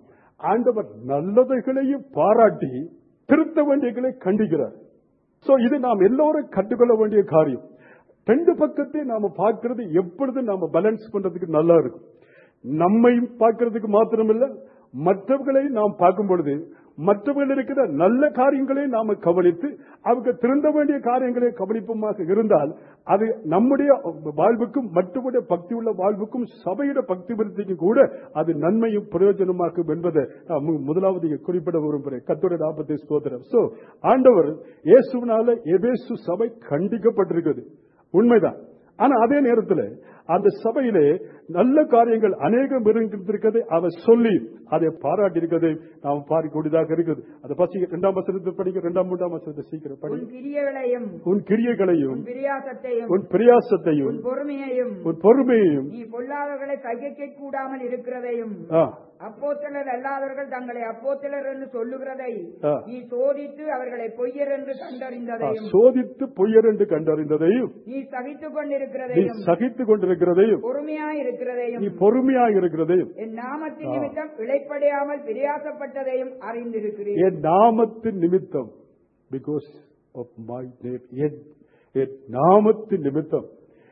ஆண்டவர் நல்லதைகளையும் பாராட்டி திருத்த வேண்டியகளை கண்டிக்கிறார் சோ இது நாம் எல்லோரும் கற்றுக்கொள்ள வேண்டிய காரியம் ரெண்டு பக்கத்தை நாம பார்க்கிறது எப்பொழுது நாம பேலன்ஸ் பண்றதுக்கு நல்லா இருக்கும் நம்மையும் பார்க்கிறதுக்கு மாத்திரமில்ல மற்றவர்களை நாம் பார்க்கும் பொழுது மற்றவர்கள் இருக்கிற நல்ல காரியங்களை நாம கவனித்து அவங்க திருந்த வேண்டிய காரியங்களை கவனிப்புமாக இருந்தால் அது நம்முடைய வாழ்வுக்கும் மற்றவருடைய பக்தி உள்ள வாழ்வுக்கும் சபையுடைய பக்தி விருத்திக்கும் கூட அது நன்மையும் பிரயோஜனமாக்கும் என்பதை நான் மு- முதலாவது இங்கே குறிப்பிட விரும்புகிறேன் கத்தோட நாற்பத்தி ஸ்தோத்திரம் சோ ஆண்டவர் இயேசுவினால எபேசு சபை கண்டிக்கப்பட்டிருக்கிறது உண்மைதான் ஆனா அதே நேரத்தில் அந்த சபையிலே நல்ல காரியங்கள் அநேகம் இருந்திருக்கிறது அவர் சொல்லி அதை பாராட்டி இருக்கிறதை நாம் பார்க்கக்கூடியதாக இருக்குது அதை பசி இரண்டாம் வசனத்தை படிக்க இரண்டாம் மூன்றாம் வசனத்தை சீக்கிரம் உன் படி கிரியைகளையும் உன் கிரியைகளையும் உன் பிரியாசத்தையும் உன் பிரயாசத்தையும் உன் பொறுமையையும் உன் பொறுமையையும் நீ பொல்லாதவர்களை சகிக்க கூடாமல் இருக்கிறதையும் ஆ, அப்போஸ்தலர் அல்லாதவர்கள் தங்களை அப்போஸ்தலர் என்று சொல்லுகிறதை ஆ. நீ சோதித்து அவர்களை பொய்யர் என்று ஆ, கண்டறிந்ததையும் சோதித்து பொய்யர் என்று கண்டறிந்ததையும் நீ சகித்துக் நீ கொண்டிருக்கிறதையும் சகித்துக் கொண்டிருக்கிறதையும் பொறுமையாய் இருக்கிறதையும் நீ பொறுமையாக இருக்கிறதையும் என் நாமத்தின் நிமித்தம் இழைப்படையாமல் பிரியாசப்பட்டதையும் அறிந்திருக்கிறேன் என் நாமத்தின் நிமித்தம் பிகாஸ் ஆஃப் மை நேம் என் என் நாமத்தின் நிமித்தம்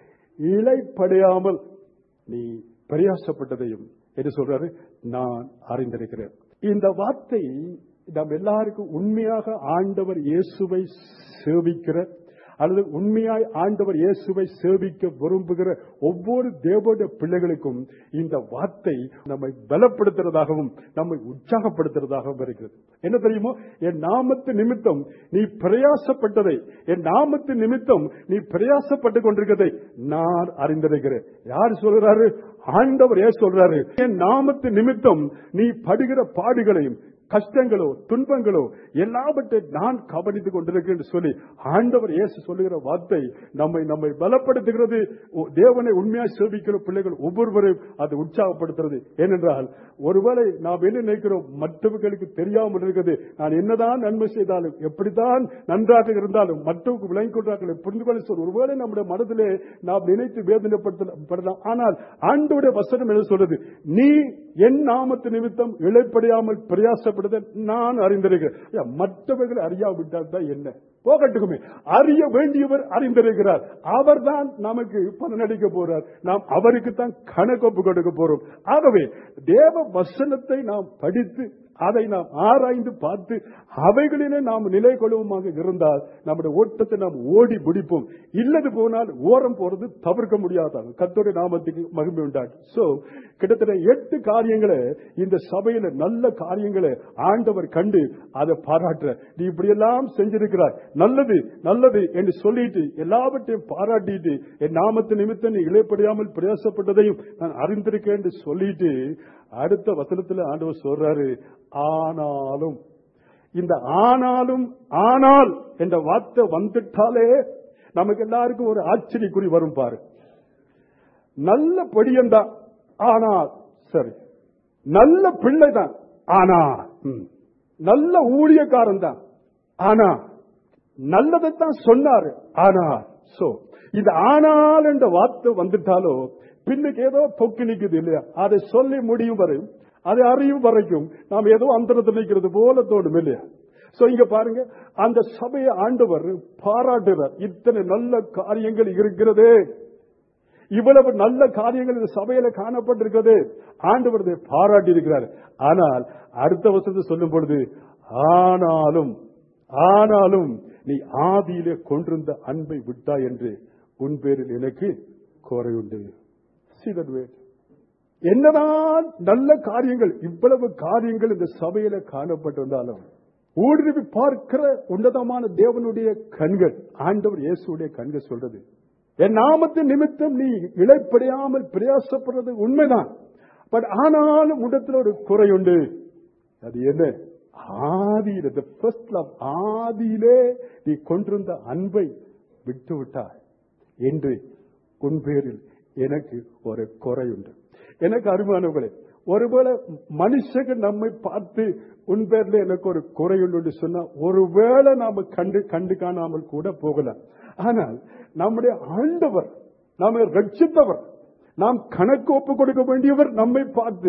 இழைப்படையாமல் நீ பிரயாசப்பட்டதையும் என்று சொல்றாரு நான் அறிந்திருக்கிறேன் இந்த வார்த்தை நம் எல்லாருக்கும் உண்மையாக ஆண்டவர் இயேசுவை சேவிக்கிற அல்லது உண்மையாய் ஆண்டவர் இயேசுவை சேவிக்க விரும்புகிற ஒவ்வொரு தேவனுடைய பிள்ளைகளுக்கும் இந்த வார்த்தை நம்மை பலப்படுத்துறதாகவும் நம்மை உற்சாகப்படுத்துறதாகவும் இருக்கிறது என்ன தெரியுமோ என் நாமத்து நிமித்தம் நீ பிரயாசப்பட்டதை என் நாமத்து நிமித்தம் நீ பிரயாசப்பட்டு கொண்டிருக்கிறதை நான் அறிந்திருக்கிறேன் யார் சொல்றாரு ஆண்டவர் ஏன் சொல்றாரு என் நாமத்து நிமித்தம் நீ படுகிற பாடுகளையும் கஷ்டங்களோ துன்பங்களோ எல்லாவற்றை நான் கவனித்துக் கொண்டிருக்கிறேன் என்று சொல்லி ஆண்டவர் இயேசு சொல்லுகிற வார்த்தை நம்மை நம்மை பலப்படுத்துகிறது ஓ, தேவனை உண்மையாய் சேவிக்கிற பிள்ளைகள் ஒவ்வொருவரையும் அது உற்சாகப்படுத்துறது ஏனென்றால் ஒருவேளை நாம் என்ன நினைக்கிறோம் மற்றவர்களுக்கு தெரியாமல் இருக்கிறது நான் என்னதான் நன்மை செய்தாலும் எப்படித்தான் நன்றாக இருந்தாலும் மற்றவருக்கு விளங்கிக் கொண்டார்கள் புரிந்து கொள்ள சொல் ஒருவேளை நம்முடைய மனதிலே நாம் நினைத்து வேதனைப்படலாம் ஆனால் ஆண்டோடைய வசனம் என்ன சொல்றது நீ என் நாமத்து நிமித்தம் இழைப்படையாமல் பிரயாசப்படுத நான் அறிந்திருக்கிறேன் ஐயா, மற்றவர்கள் அறியாவிட்டால் தான் என்ன போகட்டுக்குமே அறிய வேண்டியவர் அறிந்திருக்கிறார் அவர்தான் நமக்கு பலனடிக்க போறார் நாம் அவருக்கு தான் கணக்கொப்பு கொடுக்க போறோம் ஆகவே தேவ வசனத்தை நாம் படித்து அதை நாம் ஆராய்ந்து பார்த்து அவைகளிலே நாம் நிலை கொள்வோமாக இருந்தால் நம்முடைய ஓட்டத்தை நாம் ஓடி பிடிப்போம் இல்லது போனால் ஓரம் போறது தவிர்க்க முடியாதாகும் கத்தோடைய நாமத்துக்கு மகிமை உண்டாகும் சோ கிட்டத்தட்ட எட்டு காரியங்களை இந்த சபையில நல்ல காரியங்களை ஆண்டவர் கண்டு அதை பாராட்டுற நீ இப்படியெல்லாம் செஞ்சிருக்கிறாய் நல்லது நல்லது என்று சொல்லிட்டு எல்லாவற்றையும் பாராட்டிட்டு என் நாமத்து நிமித்தம் நீ இழைப்படையாமல் பிரயாசப்பட்டதையும் நான் அறிந்திருக்கேன் என்று சொல்லிட்டு அடுத்த வசனத்துல ஆண்டவர் சொல்றாரு ஆனாலும் இந்த ஆனாலும் ஆனால் என்ற வார்த்தை வந்துட்டாலே நமக்கு எல்லாருக்கும் ஒரு ஆச்சரியக்குறி வரும் பாரு நல்ல படியன்தான் ஆனால் சரி நல்ல பிள்ளைதான் ஆனா ம். நல்ல ஊழியக்காரன் தான் ஆனா நல்லதைத்தான் சொன்னாரு ஆனா சோ இந்த ஆனால் என்ற வார்த்தை வந்துட்டாலோ பின்னுக்கு ஏதோ தொக்கி நிக்குது இல்லையா அதை சொல்லி முடியும் வரை அதை அறியும் வரைக்கும் நாம் ஏதோ அந்தரத்தில் நிற்கிறது போல தோணும் இல்லையா சோ இங்க பாருங்க அந்த சபையை ஆண்டவர் பாராட்டுறார் இத்தனை நல்ல காரியங்கள் இருக்கிறதே இவ்வளவு நல்ல காரியங்கள் இந்த சபையில காணப்பட்டிருக்கிறது ஆண்டவர் இதை பாராட்டி இருக்கிறார் ஆனால் அடுத்த வருஷத்தை சொல்லும் பொழுது ஆனாலும் ஆனாலும் நீ ஆதியிலே கொண்டிருந்த அன்பை விட்டாய் என்று உன் பேரில் எனக்கு குறையுண்டு See that way. என்னதான் நல்ல காரியங்கள் இவ்வளவு காரியங்கள் இந்த சபையில காணப்பட்டிருந்தாலும் ஊடுருவி பார்க்கிற உன்னதமான தேவனுடைய கண்கள் ஆண்டவர் இயேசுடைய கண்கள் சொல்றது என் நாமத்தின் நிமித்தம் நீ இழைப்படையாமல் பிரயாசப்படுறது உண்மைதான் பட் ஆனாலும் உடத்தில் ஒரு குறை உண்டு அது என்ன ஆதியில the first love ஆதியிலே நீ கொண்டிருந்த அன்பை விட்டு விட்டாய் என்று உன் பேரில் எனக்கு ஒரு குறை உண்டு எனக்கு அருமானவர்களே ஒருவேளை மனுஷங்க நம்மை பார்த்து உன் பேர்ல எனக்கு ஒரு குறை உண்டு என்று சொன்னா ஒருவேளை நாம கண்டு கண்டு காணாமல் கூட போகலாம் ஆனால் நம்முடைய ஆண்டவர் நம்மை ரட்சித்தவர் நாம் கணக்கு ஒப்பு கொடுக்க வேண்டியவர் நம்மை பார்த்து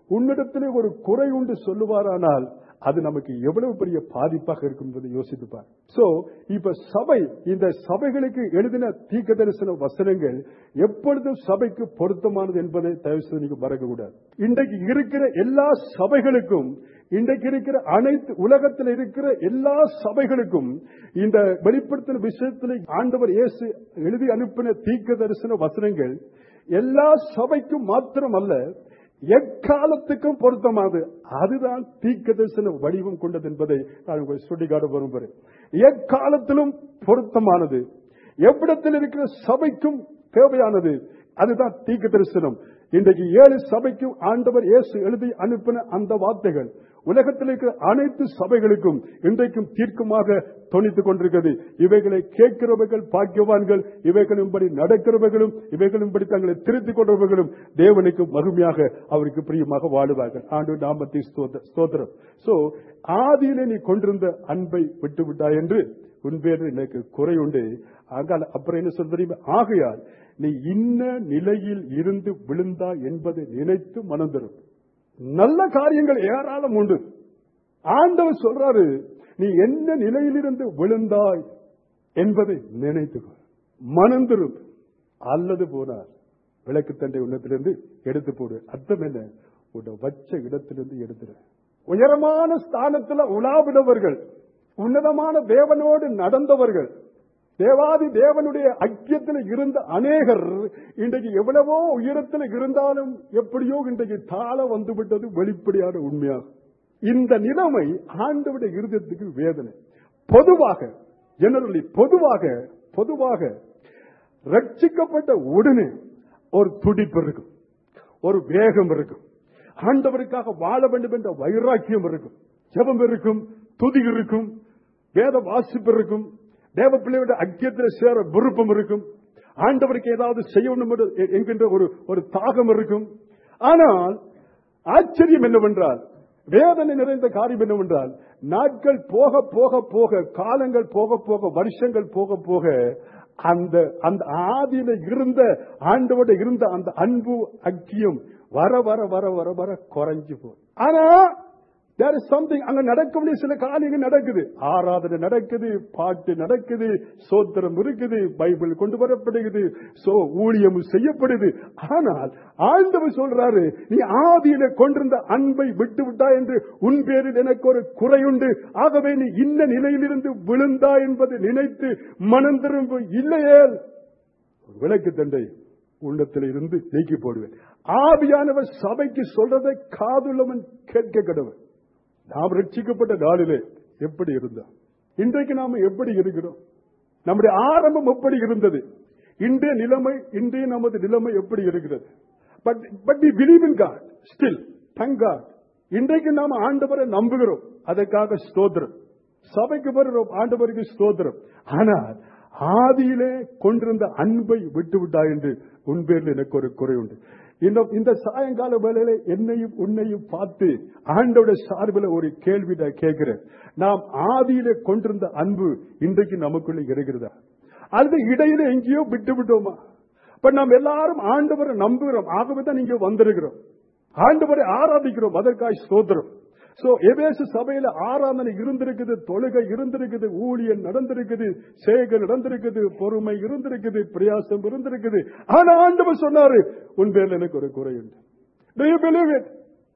உன்னிடத்திலே ஒரு குறை உண்டு சொல்லுவாரானால் அது நமக்கு எவ்வளவு பெரிய பாதிப்பாக இருக்கும் என்பதை யோசித்துப்பார் சோ இப்ப சபை இந்த சபைகளுக்கு எழுதின தீர்க்க தரிசன வசனங்கள் எப்பொழுதும் சபைக்கு பொருத்தமானது என்பதை தயவு செய்து நீங்க மறக்க கூடாது இன்றைக்கு இருக்கிற எல்லா சபைகளுக்கும் இன்றைக்கு இருக்கிற அனைத்து உலகத்தில் இருக்கிற எல்லா சபைகளுக்கும் இந்த வெளிப்படுத்தின விஷயத்தில் ஆண்டவர் இயேசு எழுதி அனுப்பின தீர்க்க தரிசன வசனங்கள் எல்லா சபைக்கும் மாத்திரமல்ல எக்காலத்துக்கும் பொருத்தமானது அதுதான் தீர்க்க தரிசன வடிவம் கொண்டது என்பதை நான் உங்களை சுட்டிக்காட்ட விரும்புகிறேன் எக்காலத்திலும் பொருத்தமானது எவ்விடத்தில் இருக்கிற சபைக்கும் தேவையானது அதுதான் தீர்க்க தரிசனம் இன்றைக்கு ஏழு சபைக்கும் ஆண்டவர் இயேசு எழுதி அனுப்பின அந்த வார்த்தைகள் உலகத்தில் இருக்கிற அனைத்து சபைகளுக்கும் இன்றைக்கும் தீர்க்கமாக தொனித்துக் கொண்டிருக்கிறது இவைகளை கேட்கிறவர்கள் பாக்கியவான்கள் இவைகளின்படி நடக்கிறவர்களும் இவைகளின்படி தங்களை திருத்திக் கொண்டவர்களும் தேவனுக்கு மகிமையாக அவருக்கு பிரியமாக வாழுவார்கள் ஆண்டு நாமத்தை ஸ்தோத்த- ஸ்தோத்திரம் சோ ஆதியிலே நீ கொண்டிருந்த அன்பை விட்டு விட்டாய் என்று உன் பேரில் எனக்கு குறை உண்டு ஆகால அப்புறம் என்ன சொல்ல தெரியுமா ஆகையால் நீ இன்ன நிலையில் இருந்து விழுந்தா என்பதை நினைத்து மனம் தரும் நல்ல காரியங்கள் ஏராளம் உண்டு ஆண்டவர் சொல்றாரு நீ என்ன நிலையிலிருந்து விழுந்தாய் என்பதை நினைத்துக்கோ மனம் திரும்பு அல்லது போனார் விளக்கு தண்டை உன்னத்திலிருந்து எடுத்து போடு அர்த்தம் என்ன உன்னை வச்ச இடத்திலிருந்து எடுத்துரு உயரமான ஸ்தானத்துல உலாவிடவர்கள் உன்னதமான தேவனோடு நடந்தவர்கள் தேவாதி தேவனுடைய ஐக்கியத்தில் இருந்த அநேகர் இன்றைக்கு எவ்வளவோ உயரத்தில் இருந்தாலும் எப்படியோ இன்றைக்கு தாழ வந்துவிட்டது வெளிப்படையான உண்மையாகும் இந்த நிலைமை ஆண்டவுடைய இருதயத்துக்கு வேதனை பொதுவாக ஜெனரலி பொதுவாக பொதுவாக ரட்சிக்கப்பட்ட உடனே ஒரு துடிப்பு இருக்கும் ஒரு வேகம் இருக்கும் ஆண்டவருக்காக வாழ வேண்டும் என்ற வைராக்கியம் இருக்கும் ஜெபம் இருக்கும் துதி இருக்கும் வேத வாசிப்பு இருக்கும் தேவ பிள்ளையோட ஐக்கியத்தில் சேர விருப்பம் இருக்கும் ஆண்டவருக்கு ஏதாவது செய்யணும் என்று என்கின்ற ஒரு ஒரு தாகம் இருக்கும் ஆனால் ஆச்சரியம் என்னவென்றால் வேதனை நிறைந்த காரியம் என்னவென்றால் நாட்கள் போக போக போக காலங்கள் போக போக வருஷங்கள் போக போக அந்த அந்த ஆதியில இருந்த ஆண்டவோட இருந்த அந்த அன்பு அக்கியம் வர வர வர வர வர குறைஞ்சு போகுது ஆனா தேர் இஸ் சம்திங் அங்க நடக்க வேண்டிய சில காரியங்கள் நடக்குது ஆராதனை நடக்குது பாட்டு நடக்குது சோத்திரம் இருக்குது பைபிள் கொண்டு வரப்படுகிறது சோ ஊழியம் செய்யப்படுது ஆனால் ஆண்டவர் சொல்றாரு நீ ஆதியில கொண்டிருந்த அன்பை விட்டு விட்டா என்று உன் பேரில் எனக்கு ஒரு குறையுண்டு ஆகவே நீ இந்த நிலையிலிருந்து விழுந்தா என்பதை நினைத்து மனம் திரும்ப இல்லையே விளக்கு தண்டை உள்ளத்தில் இருந்து நீக்கி போடுவேன் ஆவியானவர் சபைக்கு சொல்றதை காதுள்ளவன் கேட்க கடவன் நாம் ரட்சிக்கப்பட்ட நாளிலே எப்படி இருந்தோம் இன்றைக்கு நாம எப்படி இருக்கிறோம் நம்முடைய ஆரம்பம் எப்படி இருந்தது இன்றைய நிலைமை இன்றைய நமது நிலைமை எப்படி இருக்கிறது but but we believe in God still thank God இன்றைக்கு நாம் ஆண்டவரை நம்புகிறோம் அதற்காக ஸ்தோத்திரம் சபைக்கு வருகிறோம் ஆண்டவருக்கு ஸ்தோத்திரம் ஆனால் ஆதியிலே கொண்டிருந்த அன்பை விட்டு விட்டாய் என்று உன் பேரில் எனக்கு ஒரு குறை உண்டு இந்த இந்த சாயங்கால வேளையில என்னையும் உன்னையும் பார்த்து ஆண்டோட சார்பில் ஒரு கேள்வி நான் கேட்கிறேன் நாம் ஆதியிலே கொண்டிருந்த அன்பு இன்றைக்கு நமக்குள்ள இருக்கிறதா அல்லது இடையில எங்கேயோ விட்டு விட்டோமா இப்ப நாம் எல்லாரும் ஆண்டவரை நம்புகிறோம் ஆகவே தான் இங்க வந்திருக்கிறோம் ஆண்டவரை ஆராதிக்கிறோம் அதற்காக ஸ்தோத்திரம் சோ எபேசு சபையில ஆராதனை இருந்திருக்குது தொழுகை இருந்திருக்குது ஊழியம் நடந்திருக்குது சேகை நடந்திருக்குது பொறுமை இருந்திருக்குது பிரயாசம் இருந்திருக்குது ஆனா ஆண்டவர் சொன்னாரு உன் பேர்ல எனக்கு ஒரு குறை உண்டு Do you believe it?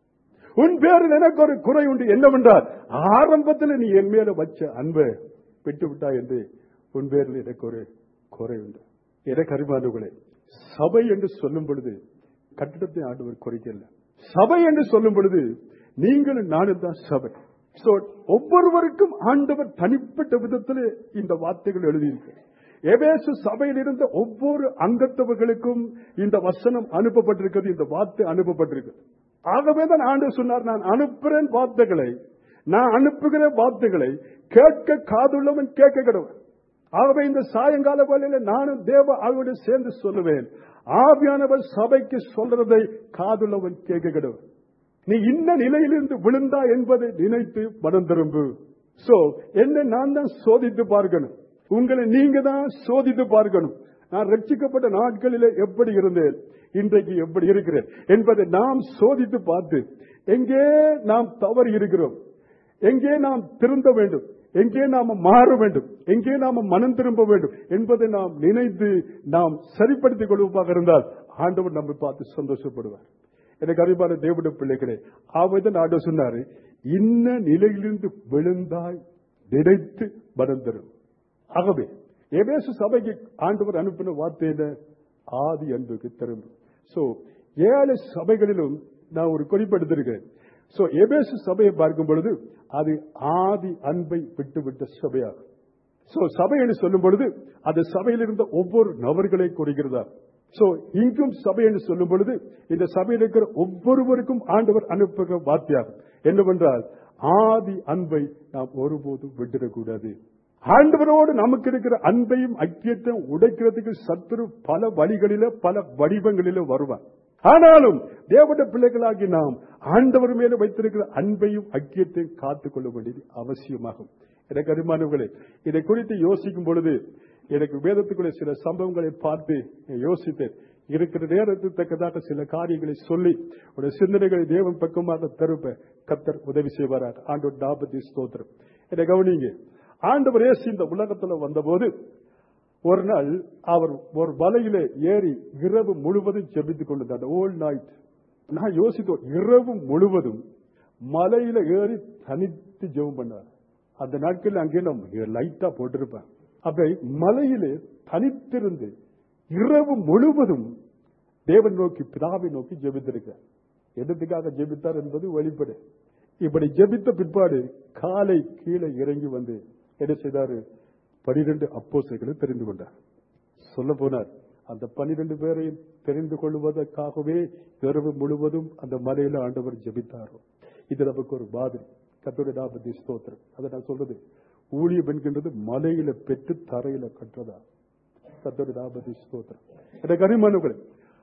உன் பேரில் எனக்கு ஒரு குறை உண்டு என்னவென்றால் ஆரம்பத்தில் நீ என் மேல வச்ச அன்பை விட்டு விட்டாய் என்று உன் பேரில் எனக்கு ஒரு குறை உண்டு எனக்கு அறிவானுகளே சபை என்று சொல்லும் பொழுது கட்டிடத்தை ஆண்டவர் குறைக்கல சபை என்று சொல்லும் பொழுது நீங்களும் நானும் தான் சபை So, ஒவ்வொருவருக்கும் ஆண்டவர் தனிப்பட்ட விதத்தில் இந்த வார்த்தைகள் எழுதியிருக்கு எபேசு சபையில் இருந்த ஒவ்வொரு அங்கத்தவர்களுக்கும் இந்த வசனம் அனுப்பப்பட்டிருக்கிறது இந்த வார்த்தை அனுப்பப்பட்டிருக்கு ஆகவே தான் ஆண்டு சொன்னார் நான் அனுப்புகிறேன் வார்த்தைகளை நான் அனுப்புகிற வார்த்தைகளை கேட்க காதுள்ளவன் கேட்க கிடவன் ஆகவே இந்த சாயங்கால வேளையில நானும் தேவ ஆளுடைய சேர்ந்து சொல்லுவேன் ஆவியானவர் சபைக்கு சொல்றதை காதுள்ளவன் கேட்க கிடவன் நீ இந்த நிலையிலிருந்து விழுந்தா என்பதை நினைத்து மனம் திரும்பு சோ என்ன நான் தான் சோதித்து பார்க்கணும் உங்களை நீங்க தான் சோதித்து பார்க்கணும் நான் ரட்சிக்கப்பட்ட நாட்களிலே எப்படி இருந்தேன் இன்றைக்கு எப்படி இருக்கிறேன் என்பதை நாம் சோதித்து பார்த்து எங்கே நாம் தவறு இருக்கிறோம் எங்கே நாம் திருந்த வேண்டும் எங்கே நாம மாற வேண்டும் எங்கே நாம மனம் திரும்ப வேண்டும் என்பதை நாம் நினைத்து நாம் சரிப்படுத்திக் கொள்வதாக இருந்தால் ஆண்டவர் நம்மை பார்த்து சந்தோஷப்படுவார் எனக்கு அறிவான தேவனுடைய பிள்ளைகளே ஆவது நாடு சொன்னாரு இன்ன நிலையிலிருந்து விழுந்தாய் நினைத்து மனம் தரும் ஆகவே எபேசு சபைக்கு ஆண்டவர் அனுப்பின வார்த்தையில ஆதி அன்புக்கு திரும்பும் சோ ஏழு சபைகளிலும் நான் ஒரு குறிப்பெடுத்திருக்கிறேன் சோ எபேசு சபையை பார்க்கும் பொழுது அது ஆதி அன்பை விட்டுவிட்ட சபையாகும் சோ சபை என்று சொல்லும் பொழுது அது சபையில் இருந்த ஒவ்வொரு நபர்களை குறிக்கிறதா சோ இங்கும் சபை என்று சொல்லும் பொழுது இந்த சபையில் இருக்கிற ஒவ்வொருவருக்கும் ஆண்டவர் அனுப்புகிற வார்த்தையாகும் என்னவென்றால் ஆதி அன்பை நாம் ஒருபோதும் விட்டுடக்கூடாது ஆண்டவரோடு நமக்கு இருக்கிற அன்பையும் ஐக்கியத்தையும் உடைக்கிறதுக்கு சத்துரு பல வழிகளில பல வடிவங்களில வருவான் ஆனாலும் தேவட பிள்ளைகளாகி நாம் ஆண்டவர் மேல வைத்திருக்கிற அன்பையும் ஐக்கியத்தையும் காத்துக் கொள்ள வேண்டியது அவசியமாகும் எனக்கு அருமானவர்களே இதை குறித்து யோசிக்கும் பொழுது எனக்கு வேதத்துக்குள்ள சில சம்பவங்களை பார்த்து யோசித்தேன் இருக்கிற நேரத்துக்கு தக்கதாக சில காரியங்களை சொல்லி ஒரு சிந்தனைகளை தேவன் பக்கமாக தருப்ப கத்தர் உதவி செய்வாரார் ஆண்டவர் டாபதி ஸ்தோத்திரம் என்னை கவனிங்க ஆண்டவர் இயேசு இந்த உலகத்துல வந்தபோது ஒரு நாள் அவர் ஒரு வலையில ஏறி இரவு முழுவதும் ஜெபித்துக் கொண்டிருந்தார் ஓல் நைட் நான் யோசித்தோம் இரவு முழுவதும் மலையில ஏறி தனித்து ஜெபம் பண்ணார் அந்த நாட்கள் அங்கே நம்ம லைட்டா போட்டிருப்பேன் அப்ப மலையிலே தனித்திருந்து இரவு முழுவதும் தேவன் நோக்கி பிதாவை நோக்கி ஜெபித்திருக்கிறார் எதற்காக ஜெபித்தார் என்பது வெளிப்படு இப்படி ஜெபித்த பிற்பாடு காலை கீழே இறங்கி வந்து என்ன செய்தாரு பனிரெண்டு அப்போசைகளை தெரிந்து கொண்டார் சொல்ல போனார் அந்த பனிரெண்டு பேரையும் தெரிந்து கொள்வதற்காகவே இரவு முழுவதும் அந்த மலையில ஆண்டவர் ஜெபித்தாரோ இது நமக்கு ஒரு மாதிரி கத்தோட நாபதி ஸ்தோத்திரம் அதை நான் சொல்றது ஊழியம் என்கின்றது மலையில பெற்று தரையில கட்டுறதா கத்தோட நாபதி ஸ்தோத்திரம் எனக்கு அரிமானவர்கள்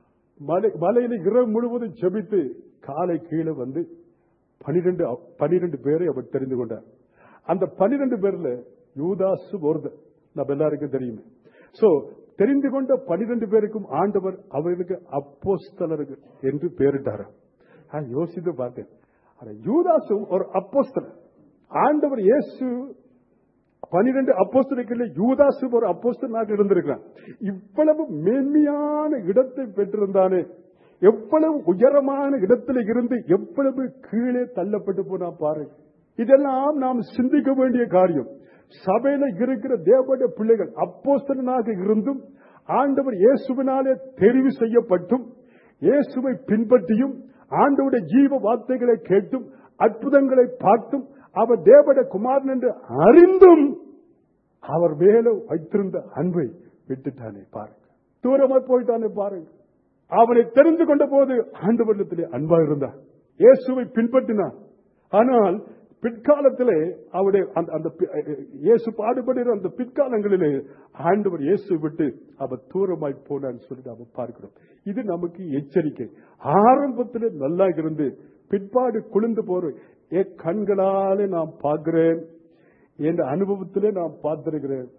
மலை மலையில இரவு முழுவதும் ஜெபித்து காலை கீழே வந்து பனிரெண்டு பனிரெண்டு பேரை அவர் தெரிந்து கொண்டார் அந்த பனிரெண்டு பேர்ல யூதாசு ஒருத்தர் நம்ம எல்லாருக்கும் தெரியுமே சோ தெரிந்து கொண்ட பனிரெண்டு பேருக்கும் ஆண்டவர் அவர்களுக்கு அப்போஸ்தலர்கள் என்று பெயரிட்டார் நான் யோசித்து பார்த்தேன் ஆனா யூதாசும் ஒரு அப்போஸ்தலர் ஆண்டவர் இயேசு பனிரெண்டு அப்போஸ்தலுக்குள்ள யூதாசு ஒரு அப்போஸ்தனாக இருந்திருக்கிறான் இவ்வளவு மேன்மையான இடத்தை பெற்றிருந்தானே எவ்வளவு உயரமான இடத்துல இருந்து எவ்வளவு கீழே தள்ளப்பட்டு போனா பாருங்க இதெல்லாம் நாம் சிந்திக்க வேண்டிய காரியம் சபையில இருக்கிற தேவடைய பிள்ளைகள் அப்போஸ்தலனாக இருந்தும் ஆண்டவர் இயேசுவினாலே தெரிவு செய்யப்பட்டும் இயேசுவை பின்பற்றியும் ஆண்டவருடைய ஜீவ வார்த்தைகளை கேட்டும் அற்புதங்களை பார்த்தும் அவர் தேவட குமாரன் என்று அறிந்தும் அவர் மேல வைத்திருந்த அன்பை விட்டுட்டானே பாருங்க தூரமா போயிட்டானே பாருங்க அவனை தெரிந்து கொண்ட போது ஆண்டவரிடத்திலே அன்பா இருந்தார் இயேசுவை பின்பற்றினார் ஆனால் பிற்காலத்திலே அவருடைய அந்த அந்த பி- இயேசு பாடுபடுகிற அந்த பிற்காலங்களிலே ஆண்டவர் இயேசு விட்டு அவர் தூரமாய் போனான்னு சொல்லி நாம பார்க்கிறோம் இது நமக்கு எச்சரிக்கை ஆரம்பத்தில் நல்லா இருந்து பிற்பாடு குளிர்ந்து போறோம் எ கண்களாலே நான் பார்க்கிறேன் என்ற அனுபவத்திலே நான் பார்த்திருக்கிறேன்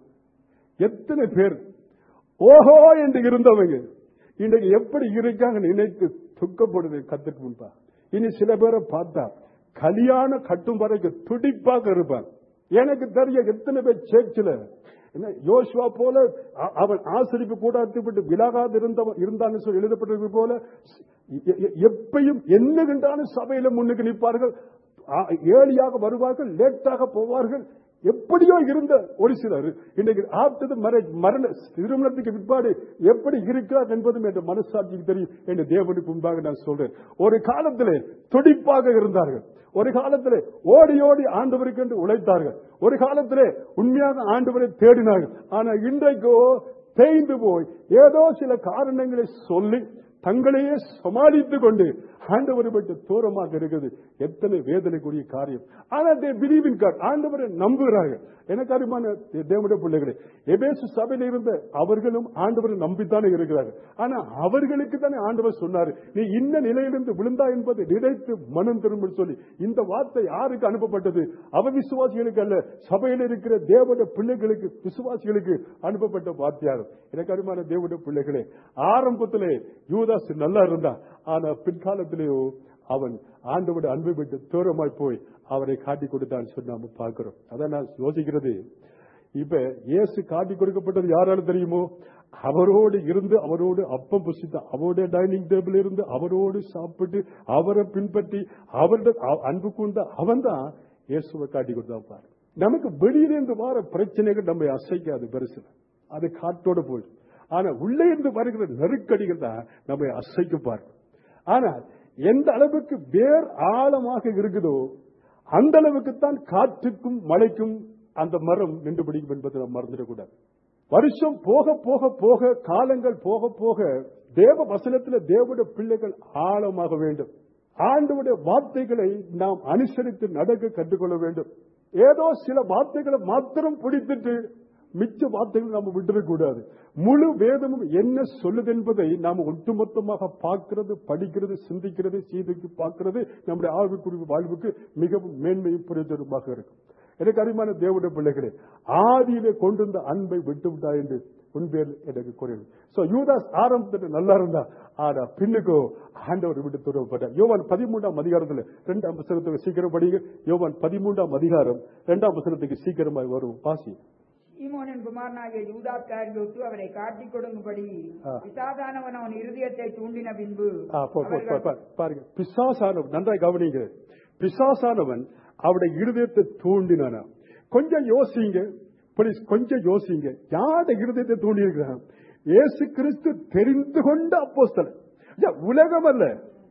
எத்தனை பேர் ஓஹோ என்று இருந்தவங்க இன்றைக்கு எப்படி இருக்காங்க நினைத்து துக்கப்படுது கத்துக்கு முன்பா இனி சில பேரை பார்த்தா கல்யாணம் கட்டும் வரைக்கும் துடிப்பாக இருப்பான் எனக்கு தெரிய எத்தனை பேர் சேர்ச்சில என்ன, யோசுவா போல அ- அவன் ஆசிரிப்பு கூடாரத்தை விட்டு விலகாது இருந்தவன் இருந்தான்னு சொல்லி எழுதப்பட்டிருக்கு போல எ- எ- எப்பையும் என்ன கண்டாலும் சபையில முன்னுக்கு நிற்பார்கள் ஆ, ஏழியாக வருவார்கள் லேட்டாக போவார்கள் எப்படியோ இருந்த ஒரு சிலர் இன்னைக்கு ஆப்டது மேரேஜ் மரண திருமணத்துக்கு பிற்பாடு எப்படி இருக்கிறார் என்பதும் என்ற மனசாட்சிக்கு தெரியும் என்று தேவனுக்கு முன்பாக நான் சொல்றேன் ஒரு காலத்திலே துடிப்பாக இருந்தார்கள் ஒரு காலத்திலே ஓடி ஓடி ஆண்டவருக்கு என்று உழைத்தார்கள் ஒரு காலத்திலே உண்மையாக ஆண்டவரை தேடினார்கள் ஆனா இன்றைக்கோ தேய்ந்து போய் ஏதோ சில காரணங்களை சொல்லி தங்களையே சமாளித்துக் கொண்டு ஆண்டவரை விட்டு தூரமாக இருக்கிறது எத்தனை வேதனைக்குரிய காரியம் ஆனா தே பிலீவ் இன் காட் ஆண்டவரை நம்புகிறார்கள் எனக்கு அருமான தேவனுடைய பிள்ளைகளே எபேசு சபையில் இருந்த அவர்களும் ஆண்டவரை நம்பித்தானே இருக்கிறார்கள் ஆனா அவர்களுக்கு தானே ஆண்டவர் சொன்னாரு நீ இன்ன நிலையிலிருந்து விழுந்தா என்பதை நினைத்து மனம் திரும்ப சொல்லி இந்த வார்த்தை யாருக்கு அனுப்பப்பட்டது அவ விசுவாசிகளுக்கு அல்ல சபையில் இருக்கிற தேவனுடைய பிள்ளைகளுக்கு விசுவாசிகளுக்கு அனுப்பப்பட்ட வார்த்தையாகும் எனக்கு அருமான தேவனுடைய பிள்ளைகளே ஆரம்பத்திலே யூதாஸ் நல்லா இருந்தான் ஆனா பிற்காலத்திலேயோ அவன் ஆண்டவோட அன்பை விட்டு தூரமாய் போய் அவரை காட்டி கொடுத்தான்னு சொல்லி நாம பார்க்கிறோம் அதான் நான் யோசிக்கிறது இப்ப இயேசு காட்டி கொடுக்கப்பட்டது யாரால தெரியுமோ அவரோடு இருந்து அவரோடு அப்பம் புசித்த அவருடைய டைனிங் டேபிள் இருந்து அவரோடு சாப்பிட்டு அவரை பின்பற்றி அவருடைய அ- அன்பு கொண்ட அவன் தான் இயேசுவை காட்டி கொடுத்தா பாரு நமக்கு வெளியிலிருந்து வர பிரச்சனைகள் நம்ம அசைக்காது பெருசு அது காட்டோட போயிடும் ஆனா உள்ளே இருந்து வருகிற நெருக்கடிகள் தான் நம்மை அசைக்க பார்க்கும் ஆனால் எந்த அளவுக்கு வேர் ஆழமாக இருக்குதோ அந்த அளவுக்கு தான் காற்றுக்கும் மழைக்கும் அந்த மரம் நின்று பிடிக்கும் என்பதை நாம் மறந்துடக்கூடாது வருஷம் போக போக போக காலங்கள் போக போக தேவ வசனத்தில் தேவனுடைய பிள்ளைகள் ஆழமாக வேண்டும் ஆண்டவுடைய வார்த்தைகளை நாம் அனுசரித்து நடக்க கற்றுக்கொள்ள வேண்டும் ஏதோ சில வார்த்தைகளை மாத்திரம் பிடித்துட்டு மிச்ச வார்த்தைகள் நாம் விட்டுறக்கூடாது முழு வேதமும் என்ன சொல்லுது என்பதை நாம் ஒட்டுமொத்தமாக பார்க்கிறது படிக்கிறது சிந்திக்கிறது சீதைக்கு பார்க்கிறது நம்முடைய ஆழ்வுக்குரிய வாழ்வுக்கு மிகவும் மேன்மையும் பிரயோஜனமாக இருக்கும் எனக்கு அருமையான தேவனுடைய பிள்ளைகளே ஆதியிலே கொண்டிருந்த அன்பை விட்டு விட்டா என்று உன் பேர் எனக்கு குறைவு சோ யூதாஸ் ஆரம்பத்தில் நல்லா இருந்தா ஆனா பின்னுக்கோ ஆண்டவர் விட்டு துறவப்பட்டார் யோவான் பதிமூன்றாம் அதிகாரத்துல ரெண்டாம் வசனத்துக்கு சீக்கிரம் படிங்க யோவான் பதிமூன்றாம் அதிகாரம் ரெண்டாம் வசனத்துக்கு சீக்கிரமாய் வரும் பாசி சீமோனின் குமாரனாகிய யூதாஸ் காரியோத்து அவரை காட்டிக் கொடுங்கும்படி ஆ. பிசாசானவன் அவன் இருதயத்தை தூண்டின பின்பு ஆ, போ, போ, போ, அவர்கள் பா- பாருங்க பிசாசானவன் நன்றாய் கவனிங்க பிசாசானவன் அவருடைய இருதயத்தை தூண்டினானா கொஞ்சம் யோசிங்க ப்ளீஸ் கொஞ்சம் யோசிங்க யார இருதயத்தை தூண்டி இருக்கிறான் இயேசு கிறிஸ்து தெரிந்து கொண்ட அப்போஸ்தலன் ஐயா, உலகம் அல்ல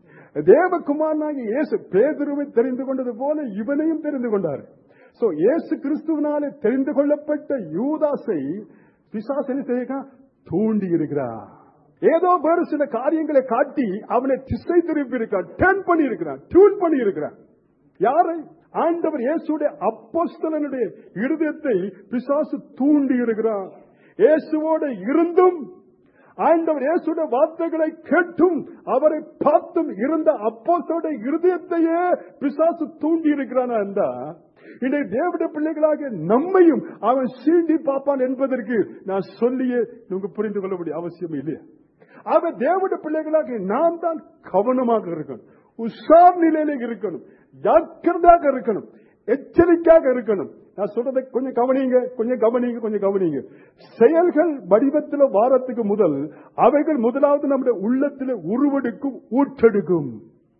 தேவகுமாரனாகிய இயேசு பேதுருவை தெரிந்து கொண்டது போல இவனையும் தெரிந்து கொண்டார் சோ இயேசு கிறிஸ்துவனாலே தெரிந்து கொள்ளப்பட்ட யூதாசை பிசாசனை செய்ய தூண்டி இருக்கிறார் ஏதோ வேறு சில காரியங்களை காட்டி அவனை திசை திருப்பி இருக்கான் டேர்ன் பண்ணி இருக்கிறான் டியூன் பண்ணி இருக்கிறான் யாரை ஆண்டவர் இயேசுடைய அப்போஸ்தலனுடைய இருதயத்தை பிசாசு தூண்டி இருக்கிறான் இயேசுவோட இருந்தும் ஆண்டவர் இயேசுடைய வார்த்தைகளை கேட்டும் அவரை பார்த்தும் இருந்த அப்போஸ்தலனுடைய இருதயத்தையே பிசாசு தூண்டி இருக்கிறானா என்றா இன்றைய தேவனுடைய பிள்ளைகளாக நம்மையும் அவன் சீண்டி பார்ப்பான் என்பதற்கு நான் சொல்லியே நீங்க புரிந்து கொள்ள வேண்டிய அவசியம் இல்லையா அவன் தேவனுடைய பிள்ளைகளாக நாம் தான் கவனமாக இருக்கணும் உஷார் நிலையில இருக்கணும் ஜாக்கிரதாக இருக்கணும் எச்சரிக்கையாக இருக்கணும் நான் சொல்றதை கொஞ்சம் கவனிங்க கொஞ்சம் கவனிங்க கொஞ்சம் கவனிங்க செயல்கள் வடிவத்தில் வாரத்துக்கு முதல் அவைகள் முதலாவது நம்முடைய உள்ளத்தில் உருவெடுக்கும் ஊற்றெடுக்கும்